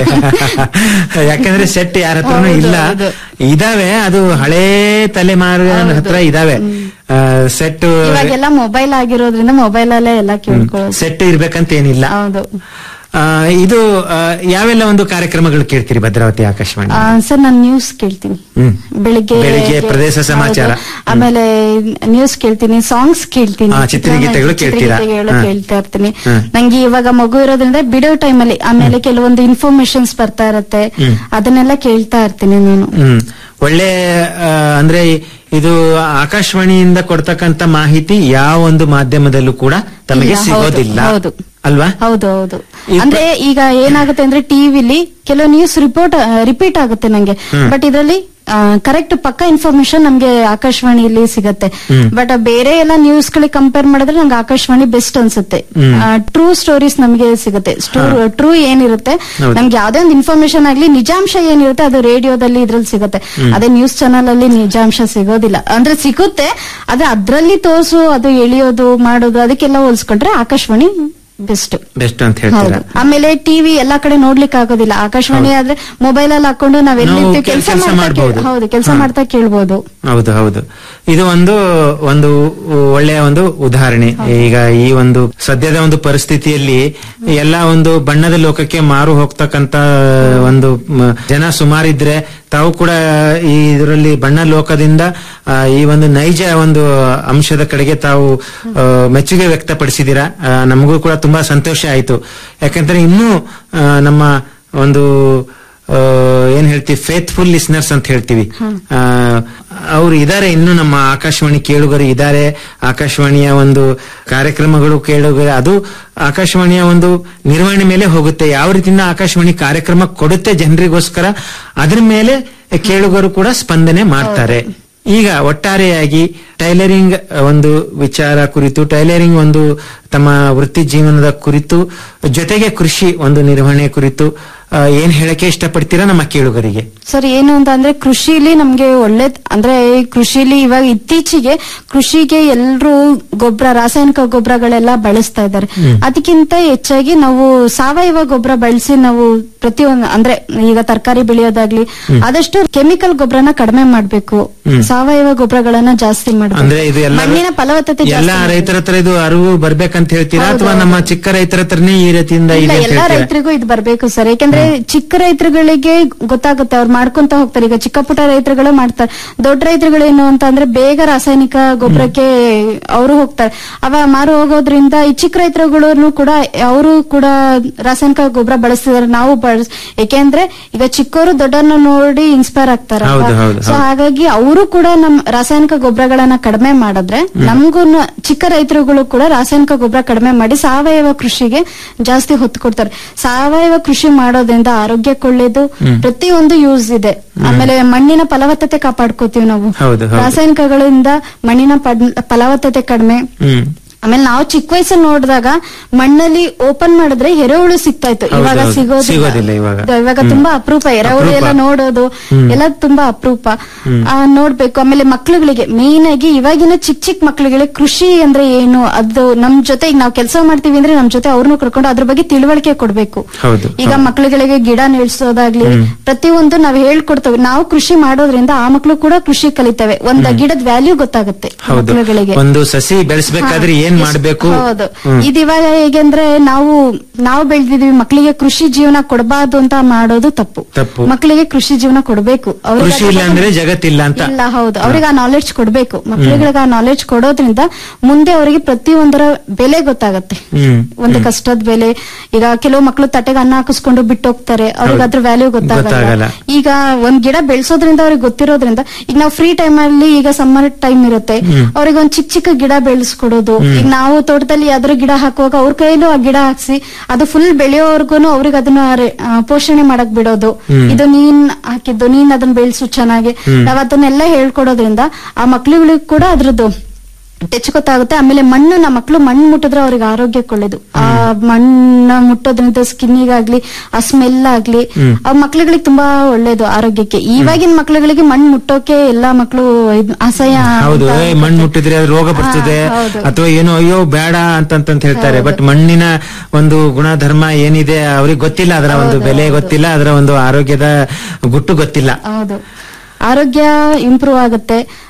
ಯಾಕಂದ್ರೆ ಸೆಟ್ ಯಾರ ಹತ್ರನೂ ಹೌದು, ಇಲ್ಲ ಹೌದು. ಇದಾವೆ ಅದು ಹಳೆ ತಲೆಮಾರಿನ ಹತ್ರ ಇದಾವೆ ಸೆಟ್ ಇವಾಗೆಲ್ಲ ಮೊಬೈಲ್ ಆಗಿರೋದ್ರಿಂದ ಮೊಬೈಲ್ ಅಲ್ಲೇ ಎಲ್ಲ ಕೇಳ್ಕೊಳ್ಳೋದು ಸೆಟ್ ಇರ್ಬೇಕಂತ ಏನಿಲ್ಲ ಹೌದು ಆ, ಇದು ಆ, ಯಾವೆಲ್ಲ ಒಂದು ಕಾರ್ಯಕ್ರಮಗಳು ಕೇಳ್ತೀರಿ ಭದ್ರಾವತಿ ಆಕಾಶವಾಣಿ ಆ, ಸರ್ ನಾನು ನ್ಯೂಸ್ ಕೇಳ್ತೀನಿ ಹ್ಮ್ ಬೆಳಿಗ್ಗೆ ಬೆಳಿಗ್ಗೆ ಪ್ರದೇಶ ಸಮಾಚಾರ. ಹೌದು. ಆಮೇಲೆ ನ್ಯೂಸ್ ಕೇಳ್ತೀನಿ ಸಾಂಗ್ಸ್ ಕೇಳ್ತೀನಿ ಆ, ಚಿತ್ರಗೀತೆಗಳು ಕೇಳ್ತೀರಾ? ಚಿತ್ರಗೀತೆಗಳು ಹಾ. ಕೇಳ್ತಾ ಇರ್ತೀನಿ ಹಾ. ನಂಗೆ ಇವಾಗ ಮಗು ಇರೋದ್ರಿಂದ ಬಿಡೋ ಟೈಮಲ್ಲಿ ಆಮೇಲೆ ಕೆಲವೊಂದು ಇನ್ಫಾರ್ಮೇಶನ್ಸ್ ಬರ್ತಾ ಇರತ್ತೆ ಅದನ್ನೆಲ್ಲ ಕೇಳ್ತಾ ಇರ್ತೀನಿ ನಾನು ಹ್ಮ್ ಒಳ್ಳೆ ಆ, ಅಂದ್ರೆ ಇದು ಆಕಾಶವಾಣಿಯಿಂದ ಕೊಡ್ತಕ್ಕಂತ ಮಾಹಿತಿ ಯಾವ ಒಂದು ಮಾಧ್ಯಮದಲ್ಲೂ ಕೂಡ ತಮಗೆ ಇಲ್ಲ, ಹೌದು, ಸಿಗೋದಿಲ್ಲ ಹೌದು. ಅಲ್ವಾ ಹೌದು ಹೌದು ಈ ಅಂದ್ರೆ ಈಗ ಏನಾಗುತ್ತೆ ಅಂದ್ರೆ ಟಿವಿಲಿ ಕೆಲವು ನ್ಯೂಸ್ ರಿಪೋರ್ಟ್ ರಿಪೀಟ್ ಆಗುತ್ತೆ ನಂಗೆ ಹ್ಮ್. ಬಟ್ ಇದರಲ್ಲಿ ಕರೆಕ್ಟ್ ಪಕ್ಕ ಇನ್ಫಾರ್ಮೇಶನ್ ನಮ್ಗೆ ಆಕಾಶವಾಣಿಯಲ್ಲಿ ಸಿಗತ್ತೆ ಹ್ಮ್. ಬಟ್ ಬೇರೆ ಎಲ್ಲ ನ್ಯೂಸ್ ಗಳಿಗೆ ಕಂಪೇರ್ ಮಾಡಿದ್ರೆ ನಂಗೆ ಆಕಾಶವಾಣಿ ಬೆಸ್ಟ್ ಅನ್ಸುತ್ತೆ ಹ್ಮ್. ಟ್ರೂ ಸ್ಟೋರೀಸ್ ನಮ್ಗೆ ಸಿಗುತ್ತೆ ಟ್ರೂ ಏನಿರುತ್ತೆ ಹೌದು. ನಮ್ಗೆ ಯಾವ್ದೇ ಒಂದು ಇನ್ಫಾರ್ಮೇಶನ್ ಆಗ್ಲಿ ನಿಜಾಂಶ ಏನಿರುತ್ತೆ ಅದು ರೇಡಿಯೋದಲ್ಲಿ ಇದ್ರಲ್ಲಿ ಸಿಗುತ್ತೆ ಹ್ಮ್. ಅದೇ ನ್ಯೂಸ್ ಚಾನಲ್ ಅಲ್ಲಿ ನಿಜಾಂಶ ಸಿಗೋದಿಲ್ಲ ಅಂದ್ರೆ ಸಿಗುತ್ತೆ ಆದ್ರೆ ಅದ್ರಲ್ಲಿ ತೋರ್ಸು ಅದು ಎಳಿಯೋದು ಮಾಡೋದು ಅದಕ್ಕೆಲ್ಲ ಹೋಲಿಸ್ಕೊಂಡ್ರೆ ಆಕಾಶವಾಣಿ ಬೆಸ್ಟ್ ಬೆಸ್ಟ್ ಅಂತ ಹೇಳ್ತೀರಾ ಹೌದು ಆಮೇಲೆ ಟಿವಿ ಎಲ್ಲಾ ಕಡೆ ನೋಡ್ಲಿಕ್ಕೆ ಆಗೋದಿಲ್ಲ ಆಕಾಶವಾಣಿ ಆದ್ರೆ ಮೊಬೈಲ್ ಅಲ್ಲಿ ಹಾಕೊಂಡು ನಾವ್ ನಾವು ಎಲ್ಲಿರ್ತೀವಿ ಕೆಲ್ಸ ಕೆಲಸ ಮಾಡ್ಬೋದು. ಹೌದು ಕೆಲಸ ಹಾ. ಮಾಡ್ತಾ ಕೇಳ್ಬೋದು ಹೌದು ಹೌದು ಇದು ಒಂದು ಒಂದು ಒಳ್ಳೆಯ ಒಂದು ಉದಾಹರಣೆ ಈಗ ಈ ಒಂದು ಸದ್ಯದ ಒಂದು ಪರಿಸ್ಥಿತಿಯಲ್ಲಿ ಎಲ್ಲ ಒಂದು ಬಣ್ಣದ ಲೋಕಕ್ಕೆ ಮಾರು ಹೋಗ್ತಕ್ಕಂತ ಒಂದು ಮ, ಜನ ಸುಮಾರಿದ್ರೆ ತಾವು ಕೂಡ ಈ ಇದರಲ್ಲಿ ಬಣ್ಣ ಲೋಕದಿಂದ ಆ, ಈ ಒಂದು ನೈಜ ಒಂದು ಅಂಶದ ಕಡೆಗೆ ತಾವು ಆ, ಮೆಚ್ಚುಗೆ ವ್ಯಕ್ತಪಡಿಸಿದ್ದೀರಾ ಆ, ನಮಗೂ ಕೂಡ ತುಂಬಾ ಸಂತೋಷ ಆಯಿತು ಯಾಕಂದ್ರೆ ಇನ್ನೂ ಆ, ನಮ್ಮ ಒಂದು ಆ, ಏನ್ ಹೇಳ್ತೀವಿ ಫೇತ್ಫುಲ್ ಲಿಸ್ನರ್ಸ್ ಅಂತ ಹೇಳ್ತೀವಿ ಅವರು ಇದಾರೆ ಇನ್ನು ನಮ್ಮ ಆಕಾಶವಾಣಿ ಕೇಳುಗರು ಇದಾರೆ ಆಕಾಶವಾಣಿಯ ಒಂದು ಕಾರ್ಯಕ್ರಮಗಳು ಕೇಳುಗರು ಅದು ಆಕಾಶವಾಣಿಯ ಒಂದು ನಿರ್ವಹಣೆ ಮೇಲೆ ಹೋಗುತ್ತೆ ಯಾವ ರೀತಿಯಿಂದ ಆಕಾಶವಾಣಿ ಕಾರ್ಯಕ್ರಮ ಕೊಡುತ್ತೆ ಜನರಿಗೋಸ್ಕರ ಅದ್ರ ಮೇಲೆ ಕೇಳುಗರು ಕೂಡ ಸ್ಪಂದನೆ ಮಾಡ್ತಾರೆ ಈಗ ಒಟ್ಟಾರೆಯಾಗಿ ಟೈಲರಿಂಗ್ ಒಂದು ವಿಚಾರ ಕುರಿತು ಟೈಲರಿಂಗ್ ಒಂದು ತಮ್ಮ ವೃತ್ತಿ ಜೀವನದ ಕುರಿತು ಜೊತೆಗೆ ಕೃಷಿ ಒಂದು ನಿರ್ವಹಣೆ ಕುರಿತು ಆ, ಏನ್ ಹೇಳಕ್ಕೆ ಇಷ್ಟಪಡ್ತೀರಾ ನಮ್ಮ ಕೇಳುಗರಿಗೆ ಸರ್ ಏನು ಅಂತ ಅಂದ್ರೆ ಕೃಷಿಲಿ ನಮ್ಗೆ ಒಳ್ಳೆ ಅಂದ್ರೆ ಈ ಕೃಷಿಲಿ ಇವಾಗ ಇತ್ತೀಚೆಗೆ ಕೃಷಿಗೆ ಎಲ್ರು ಗೊಬ್ಬರ ರಾಸಾಯನಿಕ ಗೊಬ್ಬರಗಳೆಲ್ಲ ಬಳಸ್ತಾ ಇದ್ದಾರೆ ಹ್ಮ್. ಅದಕ್ಕಿಂತ ಹೆಚ್ಚಾಗಿ ನಾವು ಸಾವಯವ ಗೊಬ್ಬರ ಬಳಸಿ ನಾವು ಪ್ರತಿಯೊಂದು ಅಂದ್ರೆ ಈಗ ತರಕಾರಿ ಬೆಳೆಯೋದಾಗ್ಲಿ ಹ್ಮ್. ಆದಷ್ಟು ಕೆಮಿಕಲ್ ಗೊಬ್ಬರನ ಕಡಿಮೆ ಮಾಡ್ಬೇಕು ಹ್ಮ್. ಸಾವಯವ ಗೊಬ್ಬರಗಳನ್ನ ಜಾಸ್ತಿ ಮಾಡ್ಬೇಕು ಅಂದ್ರೆ ಇದು ಎಲ್ಲ ಮಣ್ಣಿನ ಫಲವತ್ತತೆ ಜಾಸ್ತಿ ಎಲ್ಲ ಮಾಡ್ಬೇಕು. ರೈತರ ಹತ್ರ ಇದು ಅರಿವು ಬರ್ಬೇಕಂತ ಹೇಳ್ತೀರಾ ಹೌದು, ಅಥವಾ ಹೌದು. ನಮ್ಮ ಚಿಕ್ಕ ರೈತರ ಹತ್ರನೇ ಈ ರೀತಿಯಿಂದ ಇಲ್ಲ ಇದೆ ಅಂತ ಎಲ್ಲಾ ಹೇಳ್ತೀರಾ ರೈತರಿಗೂ ಇದು ಬರ್ಬೇಕು ಸರ್ ಯಾಕಂದ್ರೆ ಚಿಕ್ಕ ರೈತರುಗಳಿಗೆ ಗೊತ್ತಾಗುತ್ತೆ ಅವ್ರು ಮಾಡ್ಕೊಂತ ಹೋಗ್ತಾರೆ ಈಗ ಚಿಕ್ಕ ಪುಟ್ಟ ರೈತರುಗಳು ಮಾಡ್ತಾರೆ ದೊಡ್ಡ ರೈತರುಗಳು ಏನು ಅಂತ ಅಂದ್ರೆ ಬೇಗ ರಾಸಾಯನಿಕ ಗೊಬ್ಬರಕ್ಕೆ ಅವರು ಹೋಗ್ತಾರೆ ಅವ ಮಾರು ಹೋಗೋದ್ರಿಂದ ಈ ಚಿಕ್ಕ ರೈತರುಗಳನ್ನು ಕೂಡ ಅವರು ಕೂಡ ರಾಸಾಯನಿಕ ಗೊಬ್ಬರ ಬಳಸ್ತಿದಾರೆ ನಾವು ಬಳಸ್ ಯಾಕೆಂದ್ರೆ ಈಗ ಚಿಕ್ಕವರು ದೊಡ್ಡವ್ರನ್ನ ನೋಡಿ ಇನ್ಸ್ಪೈರ್ ಆಗ್ತಾರೆ ಹೌದು, ಹೌದು, ಸೊ ಹೌದು. ಹಾಗಾಗಿ ಅವರು ಕೂಡ ನಮ್ ರಾಸಾಯನಿಕ ಗೊಬ್ಬರಗಳನ್ನ ಕಡಿಮೆ ಮಾಡಿದ್ರೆ ನಮಗೂ ಚಿಕ್ಕ ರೈತರುಗಳು ಕೂಡ ರಾಸಾಯನಿಕ ಗೊಬ್ಬರ ಕಡಿಮೆ ಮಾಡಿ ಸಾವಯವ ಕೃಷಿಗೆ ಜಾಸ್ತಿ ಹೊತ್ತು ಕೊಡ್ತಾರೆ ಸಾವಯವ ಕೃಷಿ ಮಾಡೋದ್ರಿಂದ ಆರೋಗ್ಯಕ್ಕೆ ಒಳ್ಳೇದು ಹ್ಮ್. ಪ್ರತಿಯೊಂದು ಯೂಸ್ ಇದೆ ಆಮೇಲೆ ಮಣ್ಣಿನ ಫಲವತ್ತತೆ ಕಾಪಾಡ್ಕೋತೀವಿ ನಾವು ಹೌದು ಹೌದು ರಾಸಾಯನಿಕಗಳಿಂದ ಮಣ್ಣಿನ ಪಡ್- ಫಲವತ್ತತೆ ಕಡಿಮೆ ಹ್ಮ್ ಆಮೇಲೆ ನಾವು ಚಿಕ್ಕ ವಯಸ್ಸಲ್ಲಿ ನೋಡಿದಾಗ ಮಣ್ಣಲ್ಲಿ ಓಪನ್ ಮಾಡಿದ್ರೆ ಎರೆಹುಳು ಸಿಗ್ತಾ ಇತ್ತು ಹೌದು, ಇವಾಗ ಹೌದು. ಸಿಗೋದಿಲ್ಲ ಸಿಗೋದಿಲ್ಲ ಇವಾಗ. ಇದು ಇವಾಗ ಹ್ಮ್. ತುಂಬಾ ಅಪರೂಪ ಎರೆಹುಳು ಅಪರೂಪ. ಎಲ್ಲ ನೋಡೋದು ಹ್ಮ್. ಎಲ್ಲ ತುಂಬಾ ಅಪರೂಪ ಹ್ಮ್. ಆ, ನೋಡ್ಬೇಕು ಆಮೇಲೆ ಮಕ್ಳುಗಳಿಗೆ ಮೇನ್ ಆಗಿ ಇವಾಗಿನ ಚಿಕ್ಕ ಚಿಕ್ಕ ಮಕ್ಳುಗಳಿಗೆ ಕೃಷಿ ಅಂದ್ರೆ ಏನು ಅದು ನಮ್ ಜೊತೆ ಈಗ ನಾವು ಕೆಲಸ ಮಾಡ್ತೀವಿ ಅಂದ್ರೆ ನಮ್ ಜೊತೆ ಅವ್ರನ್ನು ಕರ್ಕೊಂಡು ಅದ್ರ ಬಗ್ಗೆ ತಿಳುವಳಿಕೆ ಕೊಡ್ಬೇಕು ಹೌದು ಈಗ ಹೌದು. ಮಕ್ಳುಗಳಿಗೆ ಗಿಡ ನೆಡ್ಸೋದಾಗ್ಲಿ ಹ್ಮ್. ಪ್ರತಿಯೊಂದು ನಾವು ಹೇಳ್ಕೊಡ್ತೇವೆ ನಾವು ಕೃಷಿ ಮಾಡೋದ್ರಿಂದ ಆ ಮಕ್ಳು ಕೂಡ ಕೃಷಿ ಕಲಿತವೆ ಒಂದ್ ಗಿಡದ ವ್ಯಾಲ್ಯೂ ಗೊತ್ತಾಗುತ್ತೆ ಹೌದು ಮಕ್ಳುಗಳಿಗೆ ಒಂದು ಸಸಿ ಬೆಳೆಸ್ಬೇಕಾದ್ರೆ ಹಾ, ಏನ್ ಎಷ್ಟ್- ಮಾಡ್ಬೇಕು ಹೌದು ಹ್ಮ್. ಇದು ಇವಾಗ ಹೇಗೆಂದ್ರೆ ನಾವು ನಾವು ಬೆಳೆದಿದೀವಿ ಮಕ್ಕಳಿಗೆ ಕೃಷಿ ಜೀವನ ಕೊಡಬಾರ್ದು ಅಂತ ಮಾಡೋದು ತಪ್ಪು ತಪ್ಪು ಮಕ್ಕಳಿಗೆ ಕೃಷಿ ಜೀವನ ಕೊಡಬೇಕು ಅವ್ರಿಗೆ ಕೃಷಿ ಇಲ್ಲ ಅಂದ್ರೆ ಜಗತ್ತಿಲ್ಲ ಅಂತ ಇಲ್ಲ ಹೌದು ಅವ್ರಿಗೆ ಆ ನಾಲೆಡ್ಜ್ ಕೊಡ್ಬೇಕು ಮಕ್ಕಳಿಗೆ ಆ ನಾಲೆಡ್ಜ್ ಕೊಡೋದ್ರಿಂದ ಮುಂದೆ ಅವರಿಗೆ ಪ್ರತಿಯೊಂದರ ಬೆಲೆ ಗೊತ್ತಾಗತ್ತೆ ಹ್ಮ್ ಒಂದು ಕಷ್ಟದ ಬೆಲೆ ಈಗ ಕೆಲವು ಮಕ್ಕಳು ತಟ್ಟೆಗೆ ಅನ್ನ ಹಾಕಿಸ್ಕೊಂಡು ಬಿಟ್ಟು ಹೋಗ್ತಾರೆ ಅವ್ರಿಗೆ ಅದ್ರ ವ್ಯಾಲ್ಯೂ ಗೊತ್ತಾಗಲ್ಲ. ಗೊತ್ತಾಗಲ್ಲ ಈಗ ಒಂದ್ ಗಿಡ ಬೆಳೆಸೋದ್ರಿಂದ ಅವ್ರಿಗೆ ಗೊತ್ತಿರೋದ್ರಿಂದ ಈಗ ನಾವು ಫ್ರೀ ಟೈಮ್ ಅಲ್ಲಿ ಈಗ ಸಮ್ಮರ್ ಟೈಮ್ ಇರುತ್ತೆ ಹ್ಮ್. ಅವ್ರಿಗೆ ಒಂದ್ ಚಿಕ್ಕ ಚಿಕ್ಕ ಗಿಡ ಬೆಳೆಸ್ಕೊಡೋದು ಹ್ಮ್. ಈಗ ನಾವು ತೋಟದಲ್ಲಿ ಯಾವ್ದಾದ್ರು ಗಿಡ ಹಾಕುವಾಗ ಅವ್ರ ಕೈಲೂ ಆ ಗಿಡ ಹಾಕ್ಸಿ ಅದು ಫುಲ್ ಬೆಳೆಯೋವರ್ಗುನು ಅವ್ರಿಗೆ ಅದನ್ನ ರೆ- ಆ, ಪೋಷಣೆ ಮಾಡಕ್ ಬಿಡೋದು ಹ್ಮ್. ಇದು ನೀನ್ ಹಾಕಿದ್ದು ನೀನ್ ಅದನ್ನ ಬೆಳೆಸು ಚೆನ್ನಾಗಿ ಹ್ಮ್. ನಾವ್ ಅದನ್ನೆಲ್ಲ ಹೇಳ್ಕೊಡೋದ್ರಿಂದ ಆ ಮಕ್ಳುಗಳಿಗೆ ಕೂಡ ಅದ್ರದ್ದು ಟಚ್ ಗೊತ್ತಾಗುತ್ತೆ ಆಮೇಲೆ ಮಣ್ಣು ನಮ್ಮ ಮಕ್ಳು ಮಣ್ಣು ಮುಟ್ಟಿದ್ರೆ ಅವ್ರಿಗೆ ಆರೋಗ್ಯಕ್ಕೆ ಒಳ್ಳೇದು ಆ ಮಣ್ಣ ಮುಟ್ಟೋದ್ರಿಂದ ಸ್ಕಿನ್ನಿಗಾಗ್ಲಿ ಆ ಸ್ಮೆಲ್ ಆಗ್ಲಿ ಹ್ಮ್. ಆ ಮಕ್ಳುಗಳಿಗೆ ತುಂಬಾ ಒಳ್ಳೇದು ಆರೋಗ್ಯಕ್ಕೆ ಇವಾಗಿನ ಮಕ್ಳುಗಳಿಗೆ ಮಣ್ಣು ಮುಟ್ಟೋಕೆ ಎಲ್ಲಾ ಮಕ್ಳು ಇದ್ ಅಸಹ್ಯ ಹೌದು ಅಂತ ಏ, ಮಣ್ಣು ಮುಟ್ಟಿದ್ರೆ ಅದು ರೋಗ ಬರ್ತದೆ ಹಾ, ಹೌದು. ಅಥವಾ ಏನೋ ಅಯ್ಯೋ ಬೇಡ ಅಂತಂತ ಹೇಳ್ತಾರೆ ಹೌದು. ಬಟ್ ಮಣ್ಣಿನ ಒಂದು ಗುಣಧರ್ಮ ಏನಿದೆ ಅವ್ರಿಗೆ ಗೊತ್ತಿಲ್ಲ ಅದರ ಒಂದು ಹೌದು, ಬೆಲೆ ಹೌದು. ಗೊತ್ತಿಲ್ಲ ಅದರ ಒಂದು ಆರೋಗ್ಯದ ಗುಟ್ಟು ಗೊತ್ತಿಲ್ಲ ಹೌದು ಆರೋಗ್ಯ ಇಂಪ್ರೂವ್ ಆಗುತ್ತೆ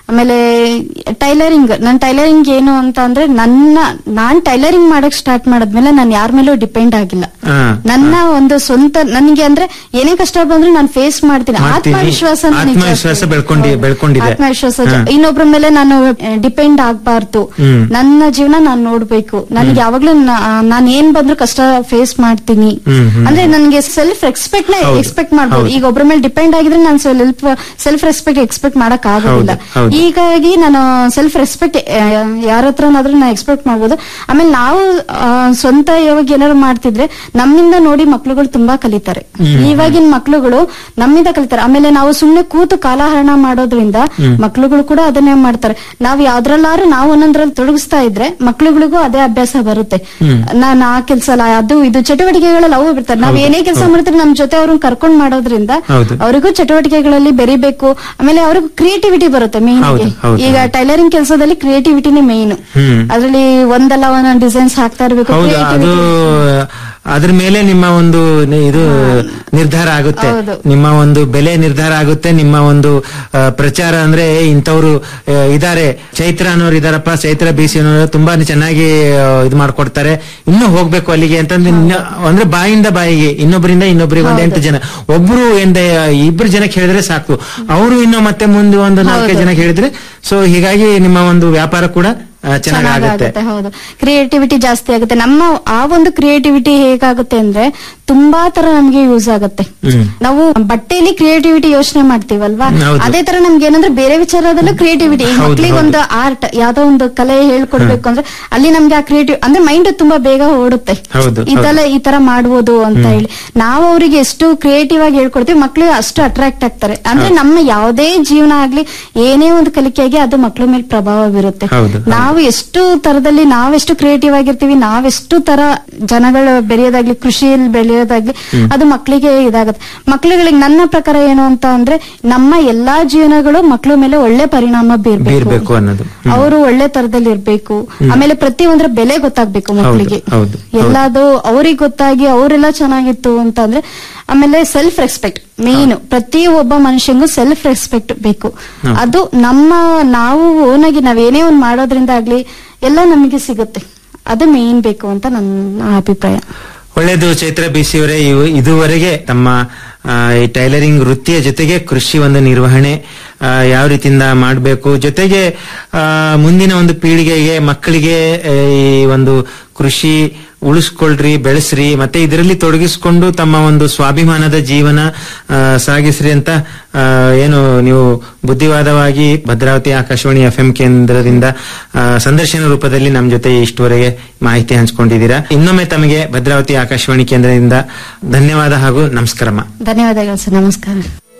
ಆಮೇಲೆ ಟೈಲರಿಂಗ್ ನನ್ ಟೈಲರಿಂಗ್ ಏನು ಅಂತ ಅಂದ್ರೆ ನನ್ನ ನಾನ್ ಟೈಲರಿಂಗ್ ಮಾಡಕ್ ಸ್ಟಾರ್ಟ್ ಮಾಡಿದ್ಮೇಲೆ ನಾನು ಯಾರ ಮೇಲೂ ಡಿಪೆಂಡ್ ಆಗಿಲ್ಲ ಹಾ, ನನ್ನ ಒಂದು ಸ್ವಂತ ನನಗೆ ಅಂದ್ರೆ ಏನೇ ಕಷ್ಟ ಬಂದ್ರು ನಾನು ಫೇಸ್ ಮಾಡ್ತೀನಿ ಮಾಡ್ತೀನಿ. ಆತ್ಮವಿಶ್ವಾಸ ನನಗೆ ಆತ್ಮವಿಶ್ವಾಸ ಜಾಸ್ತಿ. ಬೆಳ್ಕೊಂಡಿ- ಹೌದು. ಬೆಳ್ಕೊಂಡಿದೆ. ಆತ್ಮವಿಶ್ವಾಸ ಹಾ. ಜಾ- ಇನ್ನೊಬ್ರ ಮೇಲೆ ನಾನು ಡಿಪೆಂಡ್ ಆಗ್ಬಾರ್ದು ಹ್ಮ್. ನನ್ನ ಜೀವನ ನಾನು ನೋಡ್ಬೇಕು ನನಗೆ ಯಾವಾಗ್ಲೂ ನಾನು ಏನ್ ಬಂದ್ರು ಕಷ್ಟ ಫೇಸ್ ಮಾಡ್ತೀನಿ ಹ್ಮ್, ಹ್ಮ್. ಅಂದ್ರೆ ನನಗೆ ಸೆಲ್ಫ್ ರೆಸ್ಪೆಕ್ಟ್ ನ ಹೌದು. ಎಕ್ಸ್ಪೆಕ್ಟ್ ಮಾಡ್ಬೋದು ಹೌದು. ಈಗ ಒಬ್ರ ಮೇಲೆ ಡಿಪೆಂಡ್ ಆಗಿದ್ರೆ ನಾನು ಸೆಲ್ಫ್ ಸೆಲ್ಫ್ ರೆಸ್ಪೆಕ್ಟ್ ಎಕ್ಸ್ಪೆಕ್ಟ್ ಮಾಡಕ್ ಆಗೋದಿಲ್ಲ ಹೌದು, ಹೌದು. ಹೀಗಾಗಿ ನಾನು ಸೆಲ್ಫ್ ರೆಸ್ಪೆಕ್ಟ್ ಯಾರ ಹತ್ರನಾದ್ರೂ ನಾ ಎಕ್ಸ್ಪೆಕ್ಟ್ ಮಾಡ್ಬೋದು ಆಮೇಲೆ ನಾವು ಆ, ಸ್ವಂತ ಯಾವಾಗ ಏನಾದ್ರು ಮಾಡ್ತಿದ್ರೆ ನಮ್ಮಿಂದ ನೋಡಿ ಮಕ್ಳುಗಳು ತುಂಬಾ ಕಲಿತಾರೆ ಇವಾಗಿನ ಮಕ್ಳುಗಳು ನಮ್ಮಿಂದ ಕಲಿತಾರೆ ಆಮೇಲೆ ನಾವು ಸುಮ್ನೆ ಕೂತು ಕಾಲಹರಣ ಮಾಡೋದ್ರಿಂದ ಮಕ್ಳುಗಳು ಕೂಡ ಅದನ್ನೇ ಮಾಡ್ತಾರೆ ನಾವ್ ಯಾವ್ದ್ರಲ್ಲಾರು ನಾವು ಒಂದೊಂದ್ರಲ್ಲಿ ತೊಡಗಿಸ್ತಾ ಇದ್ರೆ ಮಕ್ಳುಗಳಿಗೂ ಅದೇ ಅಭ್ಯಾಸ ಬರುತ್ತೆ ನಾನ್ ಆ ಕೆಲ್ಸ ಅಲ್ಲ ಅದು ಇದು ಚಟುವಟಿಕೆಗಳಲ್ಲಿ ಅವು ಬಿಡ್ತಾರೆ ನಾವ್ ಏನೇ ಕೆಲಸ ಮಾಡ್ತಾರೆ ನಮ್ ಜೊತೆ ಅವ್ರನ್ನ ಕರ್ಕೊಂಡ್ ಮಾಡೋದ್ರಿಂದ ಹೌದು. ಅವರಿಗೂ ಚಟುವಟಿಕೆಗಳಲ್ಲಿ ಬೆರಿಬೇಕು ಆಮೇಲೆ ಅವ್ರಿಗೂ ಕ್ರಿಯೇಟಿವಿಟಿ ಬರುತ್ತೆ ಮೇನ್ ಹೌದು, ಹೌದು, ಈಗ ಟೈಲರಿಂಗ್ ಕೆಲಸದಲ್ಲಿ ಕ್ರಿಯೇಟಿವಿಟಿನೇ ಮೇನ್ ಹ್ಮ್. ಅದ್ರಲ್ಲಿ ಒಂದಲ್ಲ ಒಂದೊಂದು ಡಿಸೈನ್ಸ್ ಹಾಕ್ತಾ ಇರ್ಬೇಕು ಹೌದು ಅದು creativity. ಅದ್ರ ಮೇಲೆ ನಿಮ್ಮ ಒಂದು ನಿ- ಇದು ನಿರ್ಧಾರ ಆಗುತ್ತೆ ಹೌದು. ನಿಮ್ಮ ಒಂದು ಬೆಲೆ ನಿರ್ಧಾರ ಆಗುತ್ತೆ ನಿಮ್ಮ ಒಂದು ಆ, ಪ್ರಚಾರ ಅಂದ್ರೆ ಇಂಥವ್ರು ಆ, ಇದಾರೆ ಚೈತ್ರ ಅನ್ನೋರು ಇದಾರಪ್ಪ ಚೈತ್ರ ಬಿ ಸಿ ಅನ್ನೋರು ತುಂಬಾ ಚೆನ್ನಾಗಿ ಆ, ಇದು ಮಾಡ್ಕೊಡ್ತಾರೆ ಇನ್ನೂ ಹೋಗ್ಬೇಕು ಅಲ್ಲಿಗೆ ಅಂತಂದ್ರೆ ಇನ್ನ- ಅಂದ್ರೆ ಬಾಯಿಂದ ಬಾಯಿಗೆ ಇನ್ನೊಬ್ಬರಿಂದ ಇನ್ನೊಬ್ಬರಿಗೆ ಒಂದ್ ಎಂಟು ಜನ ಒಬ್ರು ಎಂದ ಇಬ್ರು ಜನಕ್ಕೆ ಹೇಳಿದ್ರೆ ಸಾಕು ಅವರು ಇನ್ನು ಮತ್ತೆ ಮುಂದೆ ಒಂದು ನಾಲ್ಕೈದು ಜನ ಹೇಳಿದ್ರೆ ಸೊ ಹೀಗಾಗಿ ನಿಮ್ಮ ಒಂದು ವ್ಯಾಪಾರ ಕೂಡ ಆ, ಚೆನ್ನಾಗಾಗುತ್ತೆ ಚೆನ್ನಾಗಾಗುತ್ತೆ ಹೌದು ಕ್ರಿಯೇಟಿವಿಟಿ ಜಾಸ್ತಿ ಆಗುತ್ತೆ ನಮ್ಮ ಆ ಒಂದು ಕ್ರಿಯೇಟಿವಿಟಿ ಹೇಗಾಗುತ್ತೆ ಅಂದ್ರೆ ತುಂಬಾ ತರ ನಮ್ಗೆ ಯೂಸ್ ಆಗುತ್ತೆ ಹ್ಮ್. ನಾವು ಬಟ್ಟೆಯಲ್ಲಿ ಕ್ರಿಯೇಟಿವಿಟಿ ಯೋಚನೆ ಮಾಡ್ತೀವಲ್ವಾ ಹೌದು. ಅದೇ ತರ ನಮ್ಗೆ ಏನಂದ್ರೆ ಬೇರೆ ವಿಚಾರದಲ್ಲೂ ಕ್ರಿಯೇಟಿವಿಟಿ ಹೌದು, ಮಕ್ಳಿಗೆ ಹೌದು. ಒಂದು ಆರ್ಟ್ ಯಾವ್ದೋ ಒಂದು ಕಲೆ ಹೇಳ್ಕೊಡ್ಬೇಕು ಅಂದ್ರೆ ಅಲ್ಲಿ ನಮ್ಗೆ ಆ ಕ್ರಿಯೇಟಿವ್ ಅಂದ್ರೆ ಮೈಂಡ್ ತುಂಬಾ ಬೇಗ ಓಡುತ್ತೆ ಹೌದು, ಇದೆಲ್ಲ ಈ ತರ ಮಾಡ್ಬೋದು ಅಂತ ಹೇಳಿ ನಾವು ಅವರಿಗೆ ಎಷ್ಟು ಕ್ರಿಯೇಟಿವ್ ಆಗಿ ಹೇಳ್ಕೊಡ್ತೀವಿ ಮಕ್ಳಿಗೆ ಅಷ್ಟು ಅಟ್ರಾಕ್ಟ್ ಆಗ್ತಾರೆ ಅಂದ್ರೆ ನಮ್ಮ ಯಾವುದೇ ಜೀವನ ಆಗ್ಲಿ ಏನೇ ಒಂದು ಕಲಿಕೆ ಆಗಿ ಅದು ಮಕ್ಳ ಮೇಲೆ ಪ್ರಭಾವ ಬೀರುತ್ತೆ ಹೌದು, ಹೌದು. ನಾವು ಎಷ್ಟು ತರದಲ್ಲಿ ನಾವೆಷ್ಟು ಕ್ರಿಯೇಟಿವ್ ಆಗಿರ್ತೀವಿ ನಾವೆಷ್ಟು ತರ ಜನಗಳು ಬೆಳೆಯೋದಾಗ್ಲಿ ಕೃಷಿಯಲ್ಲಿ ಬೆಳೆಯೋದಾಗ್ಲಿ ಅದು ಮಕ್ಕಳಿಗೆ ಇದಾಗುತ್ತೆ ಮಕ್ಳುಗಳಿಗೆ ನನ್ನ ಪ್ರಕಾರ ಏನು ಅಂತ ಅಂದ್ರೆ ನಮ್ಮ ಎಲ್ಲಾ ಜೀವನಗಳು ಮಕ್ಳ ಮೇಲೆ ಒಳ್ಳೆ ಪರಿಣಾಮ ಬೀರ್ಬೇಕು ಬೀರ್ಬೇಕು ಅನ್ನೋದು ಅವರು ಒಳ್ಳೆ ತರದಲ್ಲಿ ಇರ್ಬೇಕು ಆಮೇಲೆ ಪ್ರತಿ ಒಂದ್ರ ಬೆಲೆ ಗೊತ್ತಾಗ್ಬೇಕು ಮಕ್ಕಳಿಗೆ ಹೌದು, ಹೌದು. ಎಲ್ಲಾದು ಅವ್ರಿಗೆ ಗೊತ್ತಾಗಿ ಅವರೆಲ್ಲ ಚೆನ್ನಾಗಿತ್ತು ಅಂತ ಅಂದ್ರೆ ಆಮೇಲೆ ಸೆಲ್ಫ್ ರೆಸ್ಪೆಕ್ಟ್ ಮೇನ್ ಪ್ರತಿ ಒಬ್ಬ ಮನುಷ್ಯಂಗೂ ಸೆಲ್ಫ್ ರೆಸ್ಪೆಕ್ಟ್ ಬೇಕು ಅದು ನಮ್ಮ ನಾವು ಓನಾಗಿ ನಾವೇನೇ ಒಂದ್ ಮಾಡೋದ್ರಿಂದ ಆಗ್ಲಿ ಎಲ್ಲ ನಮಗೆ ಸಿಗುತ್ತೆ ಅದು ಮೇನ್ ಬೇಕು ಅಂತ ನನ್ನ ಅಭಿಪ್ರಾಯ ಒಳ್ಳೆಯದು ಚೈತ್ರ ಬಿಸಿ ಅವರೇ ಇವು- ಇದುವರೆಗೆ ತಮ್ಮ ಆ, ಈ ಟೈಲರಿಂಗ್ ವೃತ್ತಿಯ ಜೊತೆಗೆ ಕೃಷಿ ಒಂದು ನಿರ್ವಹಣೆ ಆ, ಯಾವ ರೀತಿಯಿಂದ ಮಾಡಬೇಕು ಜೊತೆಗೆ ಆ, ಮುಂದಿನ ಒಂದು ಪೀಳಿಗೆಗೆ ಮಕ್ಕಳಿಗೆ ಆ, ಈ ಒಂದು ಕೃಷಿ ಉಳಿಸ್ಕೊಳ್ರಿ ಬೆಳೆಸ್ರಿ ಮತ್ತೆ ಇದರಲ್ಲಿ ತೊಡಗಿಸಿಕೊಂಡು ತಮ್ಮ ಒಂದು ಸ್ವಾಭಿಮಾನದ ಜೀವನ ಆ, ಸಾಗಿಸ್ರಿ ಅಂತ ಆ, ಏನು ನೀವು ಬುದ್ಧಿವಾದವಾಗಿ ಭದ್ರಾವತಿ ಆಕಾಶವಾಣಿ ಎಫ್ ಎಂ ಕೇಂದ್ರದಿಂದ ಆ, ಸಂದರ್ಶನ ರೂಪದಲ್ಲಿ ನಮ್ಮ ಜೊತೆ ಇಷ್ಟುವರೆಗೆ ಮಾಹಿತಿ ಹಂಚಿಕೊಂಡಿದ್ದೀರಾ ಇನ್ನೊಮ್ಮೆ ತಮಗೆ ಭದ್ರಾವತಿ ಆಕಾಶವಾಣಿ ಕೇಂದ್ರದಿಂದ ಧನ್ಯವಾದ ಹಾಗೂ ನಮಸ್ಕಾರಮ್ಮ ಧನ್ಯವಾದಗಳು ಸರ್ ನಮಸ್ಕಾರ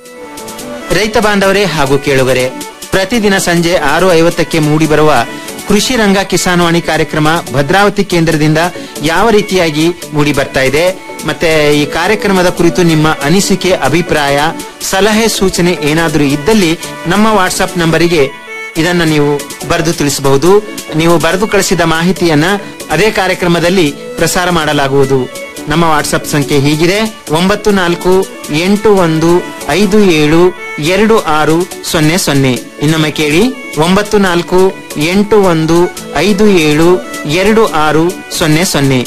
ರೈತ ಬಾಂಧವರೇ ಹಾಗೂ ಕೇಳುಗರೆ ಪ್ರತಿದಿನ ಸಂಜೆ ಆರು ಐವತ್ತಕ್ಕೆ ಮೂಡಿಬರುವ ಕೃಷಿ ರಂಗ ಕಿಸಾನ್ವಾಣಿ ಕಾರ್ಯಕ್ರಮ ಭದ್ರಾವತಿ ಕೇಂದ್ರದಿಂದ ಯಾವ ರೀತಿಯಾಗಿ ಮೂಡಿ ಬರ್ತಾ ಇದೆ ಮತ್ತೆ ಈ ಕಾರ್ಯಕ್ರಮದ ಕುರಿತು ನಿಮ್ಮ ಅನಿಸಿಕೆ ಅಭಿಪ್ರಾಯ ಸಲಹೆ ಸೂಚನೆ ಏನಾದರೂ ಇದ್ದಲ್ಲಿ ನಮ್ಮ ವಾಟ್ಸ್ಆಪ್ ನಂಬರಿಗೆ ಇದನ್ನ ನೀವು ಬರೆದು ತಿಳಿಸಬಹುದು ನೀವು ಬರೆದು ಕಳಿಸಿದ ಮಾಹಿತಿಯನ್ನ ಅದೇ ಕಾರ್ಯಕ್ರಮದಲ್ಲಿ ಪ್ರಸಾರ ಮಾಡಲಾಗುವುದು ನಮ್ಮ ವಾಟ್ಸ್ಆಪ್ ಸಂಖ್ಯೆ ಹೀಗಿದೆ ಒಂಬತ್ತು ನಾಲ್ಕು ಎಂಟು ಒಂದು ಐದು ಏಳು ಎರಡು ಆರು ಸೊನ್ನೆ ಸೊನ್ನೆ ಇನ್ನೊಮ್ಮೆ ಕೇಳಿ ಒಂಬತ್ತು ನಾಲ್ಕು ಎಂಟು ಒಂದು ಐದು ಏಳು ಎರಡು ಆರು ಸೊನ್ನೆ ಸೊನ್ನೆ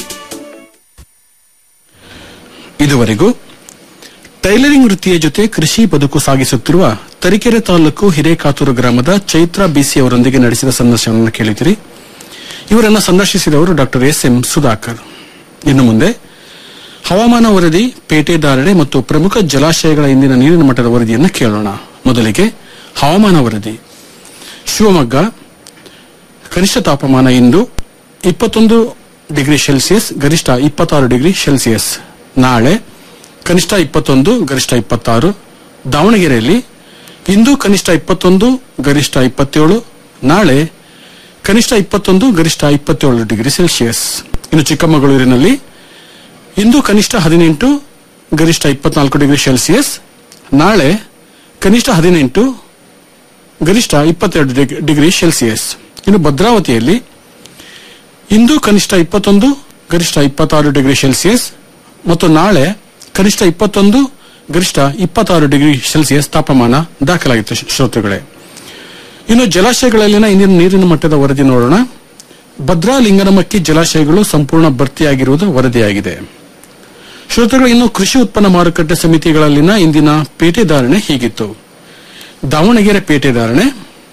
ಇದುವರೆಗೂ ಟೈಲರಿಂಗ್ ವೃತ್ತಿಯ ಜೊತೆ ಕೃಷಿ ಬದುಕು ಸಾಗಿಸುತ್ತಿರುವ ತರೀಕೆರೆ ತಾಲೂಕು ಹಿರೇಕಾತೂರು ಗ್ರಾಮದ ಚೈತ್ರ ಬಿಸಿ ಅವರೊಂದಿಗೆ ನಡೆಸಿದ ಸಂದರ್ಶನವನ್ನು ಕೇಳಿದಿರಿ ಇವರನ್ನು ಸಂದರ್ಶಿಸಿದವರು ಡಾಕ್ಟರ್ ಎಸ್ ಎಂ ಸುಧಾಕರ್ ಇನ್ನು ಮುಂದೆ ಹವಾಮಾನ ವರದಿ ಪೇಟೆದಾರಡೆ ಮತ್ತು ಪ್ರಮುಖ ಜಲಾಶಯಗಳ ಇಂದಿನ ನೀರಿನ ಮಟ್ಟದ ವರದಿಯನ್ನು ಕೇಳೋಣ ಮೊದಲಿಗೆ ಹವಾಮಾನ ವರದಿ ಶಿವಮೊಗ್ಗ ಕನಿಷ್ಠ ತಾಪಮಾನ ಇಂದು ಇಪ್ಪತ್ತೊಂದು ಡಿಗ್ರಿ ಸೆಲ್ಸಿಯಸ್ ಗರಿಷ್ಠ ಇಪ್ಪತ್ತಾರು ಡಿಗ್ರಿ ಸೆಲ್ಸಿಯಸ್ ನಾಳೆ ಕನಿಷ್ಠ ಇಪ್ಪತ್ತೊಂದು ಗರಿಷ್ಠ ಇಪ್ಪತ್ತಾರು ದಾವಣಗೆರೆಯಲ್ಲಿ ಇಂದು ಕನಿಷ್ಠ ಇಪ್ಪತ್ತೊಂದು ಗರಿಷ್ಠ ಇಪ್ಪತ್ತೇಳು ನಾಳೆ ಕನಿಷ್ಠ ಇಪ್ಪತ್ತೊಂದು ಗರಿಷ್ಠ ಇಪ್ಪತ್ತೇಳು ಡಿಗ್ರಿ ಸೆಲ್ಸಿಯಸ್ ಇನ್ನು ಚಿಕ್ಕಮಗಳೂರಿನಲ್ಲಿ ಇಂದು ಕನಿಷ್ಠ ಹದಿನೆಂಟು ಗರಿಷ್ಠ ಇಪ್ಪತ್ನಾಲ್ಕು ಡಿಗ್ರಿ ಸೆಲ್ಸಿಯಸ್ ನಾಳೆ ಕನಿಷ್ಠ ಹದಿನೆಂಟು ಗರಿಷ್ಠ ಇಪ್ಪತ್ತೆರಡು ಡಿಗ್- ಡಿಗ್ರಿ ಸೆಲ್ಸಿಯಸ್ ಇನ್ನು ಭದ್ರಾವತಿಯಲ್ಲಿ ಇಂದು ಕನಿಷ್ಠ ಇಪ್ಪತ್ತೊಂದು ಗರಿಷ್ಠ ಇಪ್ಪತ್ತಾರು ಡಿಗ್ರಿ ಸೆಲ್ಸಿಯಸ್ ಮತ್ತು ನಾಳೆ ಕನಿಷ್ಠ ಇಪ್ಪತ್ತೊಂದು ಗರಿಷ್ಠ ಇಪ್ಪತ್ತಾರು ಡಿಗ್ರಿ ಸೆಲ್ಸಿಯಸ್ ತಾಪಮಾನ ದಾಖಲಾಗಿತ್ತು ಶ್ರೋತೃಗಳೇ ಇನ್ನು ಜಲಾಶಯಗಳಲ್ಲಿನ ಇಂದಿನ ನೀರಿನ ಮಟ್ಟದ ವರದಿ ನೋಡೋಣ ಭದ್ರಾ ಲಿಂಗನಮಕ್ಕಿ ಜಲಾಶಯಗಳು ಸಂಪೂರ್ಣ ಭರ್ತಿಯಾಗಿರುವುದು ವರದಿಯಾಗಿದೆ ಶ್ರೋತೃಗಳು ಇನ್ನು ಕೃಷಿ ಉತ್ಪನ್ನ ಮಾರುಕಟ್ಟೆ ಸಮಿತಿಗಳಲ್ಲಿನ ಇಂದಿನ ಪೇಟೆ ಧಾರಣೆ ಹೀಗಿತ್ತು ದಾವಣಗೆರೆ ಪೇಟೆ ಧಾರಣೆ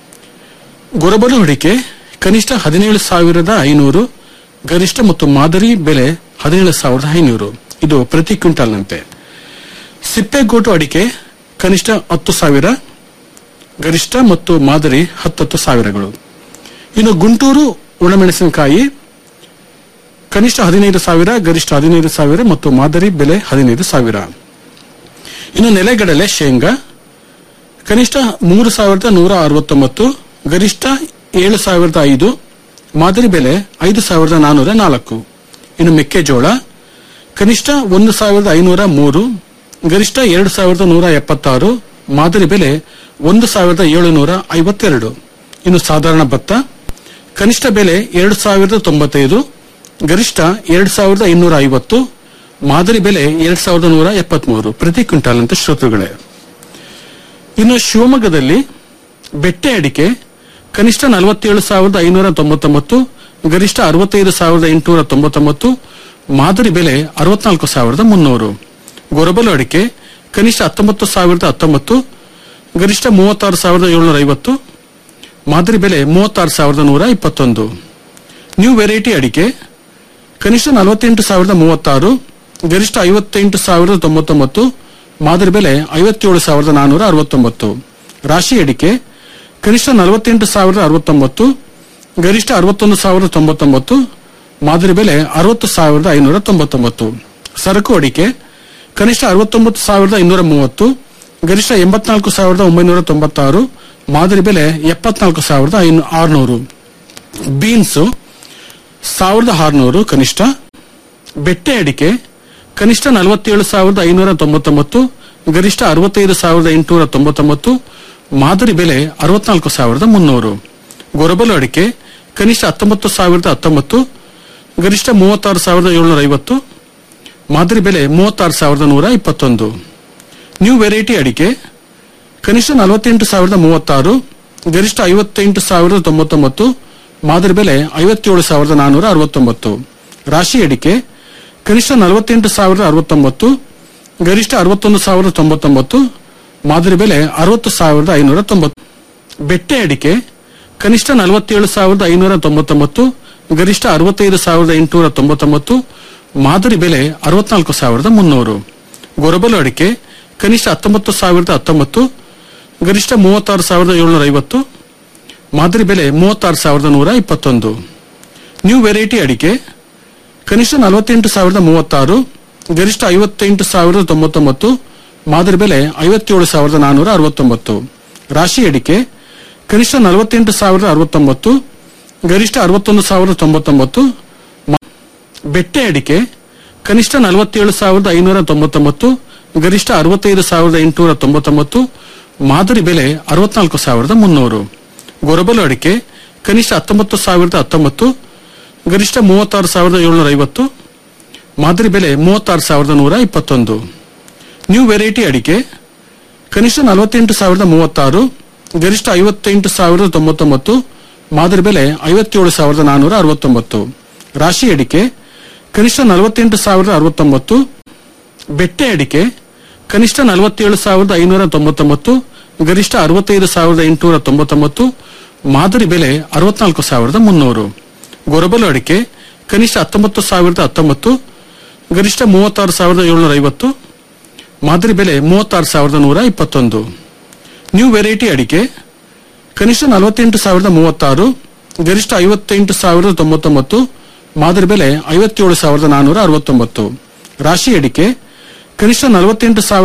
ಗೊರಬಲು ಹೊಡಿಕೆ ಕನಿಷ್ಠ ಹದಿನೇಳು ಸಾವಿರದ ಐನೂರು ಗರಿಷ್ಠ ಮತ್ತು ಮಾದರಿ ಬೆಲೆ ಹದಿನೇಳು ಸಾವಿರದ ಐನೂರು ಇದು ಪ್ರತಿ ಕ್ವಿಂಟಾಲ್ನಂತೆ ಸಿಪ್ಪೆಗೋಟು ಅಡಿಕೆ ಕನಿಷ್ಠ ಹತ್ತು ಸಾವಿರ ಗರಿಷ್ಠ ಮತ್ತು ಮಾದರಿ ಹತ್ತತ್ತು ಸಾವಿರಗಳು ಇನ್ನು ಗುಂಟೂರು ಒಣಮೆಣಸಿನಕಾಯಿ ಕನಿಷ್ಠ ಹದಿನೈದು ಸಾವಿರ ಗರಿಷ್ಠ ಹದಿನೈದು ಸಾವಿರ ಮತ್ತು ಮಾದರಿ ಬೆಲೆ ಹದಿನೈದು ಸಾವಿರ ಇನ್ನು ನೆಲೆಗಡಲೆ ಶೇಂಗಾ ಕನಿಷ್ಠ ಮೂರು ಸಾವಿರದ ನೂರ ಅರವತ್ತೊಂಬತ್ತು ಗರಿಷ್ಠ ಏಳು ಸಾವಿರದ ಐದು ಮಾದರಿ ಬೆಲೆ ಐದು ಸಾವಿರದ ನಾನೂರ ನಾಲ್ಕು ಇನ್ನು ಮೆಕ್ಕೆಜೋಳ ಕನಿಷ್ಠ ಒಂದು ಸಾವಿರದ ಐನೂರ ಮೂರು ಗರಿಷ್ಠ ಎರಡು ಸಾವಿರದ ನೂರ ಎಪ್ಪತ್ತಾರು ಮಾದರಿ ಬೆಲೆ ಒಂದು ಸಾವಿರದ ಏಳುನೂರ ಐವತ್ತೆರಡು ಇನ್ನು ಸಾಧಾರಣ ಭತ್ತ ಕನಿಷ್ಠ ಬೆಲೆ ಎರಡು ಸಾವಿರದ ತೊಂಬತ್ತೈದು ಗರಿಷ್ಠ ಎರಡು ಸಾವಿರದ ಇನ್ನೂರ ಐವತ್ತು ಮಾದರಿ ಬೆಲೆ ಎರಡು ಸಾವಿರದ ನೂರ ಎಪ್ಪತ್ಮೂರು ಪ್ರತಿ ಕ್ವಿಂಟಾಲ್ ಅಂತ ಶ್ರೋತೃಗಳೇ ಇನ್ನು ಶಿವಮೊಗ್ಗದಲ್ಲಿ ಬೆಟ್ಟೆ ಅಡಿಕೆ ಕನಿಷ್ಠ ನಲವತ್ತೇಳು ಸಾವಿರದ ಐನೂರ ತೊಂಬತ್ತೊಂಬತ್ತು ಗರಿಷ್ಠ ಅರವತ್ತೈದು ಸಾವಿರದ ಎಂಟುನೂರ ತೊಂಬತ್ತೊಂಬತ್ತು ಮಾದರಿ ಬೆಲೆ ಅರವತ್ನಾಲ್ಕು ಸಾವಿರದ ಮುನ್ನೂರು ಗೊರಬಲು ಅಡಿಕೆ ಕನಿಷ್ಠ ಹತ್ತೊಂಬತ್ತು ಸಾವಿರದ ಹತ್ತೊಂಬತ್ತು ಗರಿಷ್ಠ ಮೂವತ್ತಾರು ಸಾವಿರದ ಏಳ್ನೂರ ಐವತ್ತು ಮಾದರಿ ಬೆಲೆ ಮೂವತ್ತಾರು ಸಾವಿರದ ನೂರ ಇಪ್ಪತ್ತೊಂದು ನ್ಯೂ ವೆರೈಟಿ ಅಡಿಕೆ ಕನಿಷ್ಠ ನಲವತ್ತೆಂಟು ಸಾವಿರದ ಮೂವತ್ತಾರು ಗರಿಷ್ಠ ಐವತ್ತೆಂಟು ಸಾವಿರದ ತೊಂಬತ್ತೊಂಬತ್ತು ಮಾದರಿ ಬೆಲೆ ಐವತ್ತೇಳು ಸಾವಿರದ ನಾನೂರ ಅರವತ್ತೊಂಬತ್ತು ರಾಶಿ ಅಡಿಕೆ ಕನಿಷ್ಠ ನಲವತ್ತೆಂಟು ಸಾವಿರದ ಅರವತ್ತೊಂಬತ್ತು ಗರಿಷ್ಠ ಅರವತ್ತೊಂದು ಸಾವಿರದ ತೊಂಬತ್ತೊಂಬತ್ತು ಮಾದರಿ ಬೆಲೆ ಅರವತ್ತು ಸಾವಿರದ ಐನೂರ ತೊಂಬತ್ತೊಂಬತ್ತು ಸರಕು ಅಡಿಕೆ ಕನಿಷ್ಠ ಅರವತ್ತೊಂಬತ್ತು ಸಾವಿರದ ಇನ್ನೂರ ಮೂವತ್ತು ಗರಿಷ್ಠ ಎಂಬತ್ನಾಲ್ಕು ಸಾವಿರದ ಒಂಬೈನೂರ ತೊಂಬತ್ತಾರು ಮಾದರಿ ಬೆಲೆ ಎಪ್ಪತ್ನಾಲ್ಕು ಸಾವಿರದ ಐನು ಆರುನೂರು ಬೀನ್ಸ್ ಸಾವಿರದ ಆರುನೂರು ಕನಿಷ್ಠ ಬೆಟ್ಟೆ ಅಡಿಕೆ ಕನಿಷ್ಠ ನಲವತ್ತೇಳು ಸಾವಿರದ ಐನೂರ ತೊಂಬತ್ತೊಂಬತ್ತು ಗರಿಷ್ಠ ಅರವತ್ತೈದು ಸಾವಿರದ ಎಂಟುನೂರ ತೊಂಬತ್ತೊಂಬತ್ತು ಮಾದರಿ ಬೆಲೆ ಅರವತ್ನಾಲ್ಕು ಸಾವಿರದ ಮುನ್ನೂರು ಗೊರಬಲು ಅಡಿಕೆ ಕನಿಷ್ಠ ಹತ್ತೊಂಬತ್ತು ಸಾವಿರದ ಹತ್ತೊಂಬತ್ತು ಗರಿಷ್ಠ ಮೂವತ್ತಾರು ಸಾವಿರದ ಏಳ್ನೂರ ಐವತ್ತು ಮಾದರಿ ಬೆಲೆ ಮೂವತ್ತಾರು ಸಾವಿರದ ನೂರ ಇಪ್ಪತ್ತೊಂದು ನ್ಯೂ ವೆರೈಟಿ ಅಡಿಕೆ ಕನಿಷ್ಠ ನಲವತ್ತೆಂಟು ಸಾವಿರದ ಮೂವತ್ತಾರು ಗರಿಷ್ಠ ಐವತ್ತೆಂಟು ಸಾವಿರದ ತೊಂಬತ್ತೊಂಬತ್ತು ಮಾದರಿ ಬೆಲೆ ಐವತ್ತೇಳು ಸಾವಿರದ ನಾನೂರ ಅರವತ್ತೊಂಬತ್ತು ರಾಶಿ ಅಡಿಕೆ ಕನಿಷ್ಠ ನಲವತ್ತೆಂಟು ಸಾವಿರದ ಅರವತ್ತೊಂಬತ್ತು ಗರಿಷ್ಠ ಅರವತ್ತೊಂದು ಸಾವಿರದ ತೊಂಬತ್ತೊಂಬತ್ತು ಮಾದರಿ ಬೆಲೆ ಅರವತ್ತು ಸಾವಿರದ ಐನೂರ ತೊಂಬತ್ತು ಬೆಟ್ಟೆ ಅಡಿಕೆ ಕನಿಷ್ಠ ನಲವತ್ತೇಳು ಸಾವಿರದ ಐನೂರ ತೊಂಬತ್ತೊಂಬತ್ತು ಗರಿಷ್ಠ ಅರವತ್ತೈದು ಸಾವಿರದ ಎಂಟುನೂರ ತೊಂಬತ್ತೊಂಬತ್ತು ಮಾದರಿ ಬೆಲೆ ಅರವತ್ನಾಲ್ಕು ಸಾವಿರದ ಮುನ್ನೂರು ಗೊರಬಲು ಅಡಿಕೆ ಕನಿಷ್ಠ ಹತ್ತೊಂಬತ್ತು ಸಾವಿರದ ಹತ್ತೊಂಬತ್ತು ಗರಿಷ್ಠ ಮೂವತ್ತಾರು ಸಾವಿರದ ಏಳ್ನೂರ ಐವತ್ತು ಮಾದರಿ ಬೆಲೆ ಮೂವತ್ತಾರು ಸಾವಿರದ ನೂರ ಇಪ್ಪತ್ತೊಂದು ನ್ಯೂ ವೆರೈಟಿ ಅಡಿಕೆ ಕನಿಷ್ಠ ನಲವತ್ತೆಂಟು ಸಾವಿರದ ಮೂವತ್ತಾರು ಗರಿಷ್ಠ ಐವತ್ತೆಂಟು ಸಾವಿರದ ತೊಂಬತ್ತೊಂಬತ್ತು ಮಾದರಿ ಬೆಲೆ ಐವತ್ತೇಳು ಸಾವಿರದ ನಾನೂರ ಅರವತ್ತೊಂಬತ್ತು ರಾಶಿ ಅಡಿಕೆ ಕನಿಷ್ಠ ನಲವತ್ತೆಂಟು ಸಾವಿರದ ಅರವತ್ತೊಂಬತ್ತು ಗರಿಷ್ಠ ಅರವತ್ತೊಂದು ಸಾವಿರದ ತೊಂಬತ್ತೊಂಬತ್ತು ಮಾ- ಬೆಟ್ಟೆ ಅಡಿಕೆ ಕನಿಷ್ಠ ನಲವತ್ತೇಳು ಸಾವಿರದ ಐನೂರ ತೊಂಬತ್ತೊಂಬತ್ತು ಗರಿಷ್ಠ ಅರವತ್ತೈದು ಸಾವಿರದ ಎಂಟುನೂರ ತೊಂಬತ್ತೊಂಬತ್ತು ಮಾದರಿ ಬೆಲೆ ಅರವತ್ನಾಲ್ಕು ಸಾವಿರದ ಮುನ್ನೂರು ಗೊರಬಲು ಅಡಿಕೆ ಕನಿಷ್ಠ ಹತ್ತೊಂಬತ್ತು ಸಾವಿರದ ಹತ್ತೊಂಬತ್ತು ಗರಿಷ್ಠ ಮೂವತ್ತಾರು ಸಾವಿರದ ಏಳ್ನೂರ ಐವತ್ತು ಮಾದರಿ ಬೆಲೆ ಮೂವತ್ತಾರು ಸಾವಿರದ ನೂರ ಇಪ್ಪತ್ತೊಂದು ನ್ಯೂ ವೆರೈಟಿ ಅಡಿಕೆ ಕನಿಷ್ಠ ನಲವತ್ತೆಂಟು ಸಾವಿರದ ಮೂವತ್ತಾರು ಗರಿಷ್ಠ ಐವತ್ತೆಂಟು ಸಾವಿರದ ತೊಂಬತ್ತೊಂಬತ್ತು ಮಾದರಿ ಬೆಲೆ ಐವತ್ತೇಳು ಸಾವಿರದ ನಾನೂರ ಅರವತ್ತೊಂಬತ್ತು ರಾಶಿ ಅಡಿಕೆ ಕನಿಷ್ಠ ನಲವತ್ತೆಂಟು ಸಾವಿರದ ಅರವತ್ತೊಂಬತ್ತು ಬೆಟ್ಟೆ ಅಡಿಕೆ ಕನಿಷ್ಠ ನಲವತ್ತೇಳು ಸಾವಿರದ ಐನೂರ ತೊಂಬತ್ತೊಂಬತ್ತು ಗರಿಷ್ಠ ಅರವತ್ತೈದು ಸಾವಿರದ ಎಂಟುನೂರ ತೊಂಬತ್ತೊಂಬತ್ತು ಮಾದರಿ ಬೆಲೆ ಅರವತ್ನಾಲ್ಕು ಸಾವಿರದ ಮುನ್ನೂರು ಗೊರಬಲು ಅಡಿಕೆ ಕನಿಷ್ಠ ಹತ್ತೊಂಬತ್ತು ಸಾವಿರದ ಹತ್ತೊಂಬತ್ತು ಗರಿಷ್ಠ ಮೂವತ್ತಾರು ಸಾವಿರದ ಏಳ್ನೂರ ಐವತ್ತು ಮಾದರಿ ಬೆಲೆ ಮೂವತ್ತಾರು ಸಾವಿರದ ನೂರ ಇಪ್ಪತ್ತೊಂದು ನ್ಯೂ ವೆರೈಟಿ ಅಡಿಕೆ ಕನಿಷ್ಠ ನಲವತ್ತೆಂಟು ಸಾವಿರದ ಮೂವತ್ತಾರು ಗರಿಷ್ಠ ಐವತ್ತೆಂಟು ಸಾವಿರದ ತೊಂಬತ್ತೊಂಬತ್ತು ಮಾದರಿ ಬೆಲೆ ಐವತ್ತೇಳು ಸಾವಿರದ ನಾನೂರ ಅರವತ್ತೊಂಬತ್ತು ರಾಶಿ ಅಡಿಕೆ ಕನಿಷ್ಠ ನಲವತ್ತೆಂಟು ಸಾವಿರದ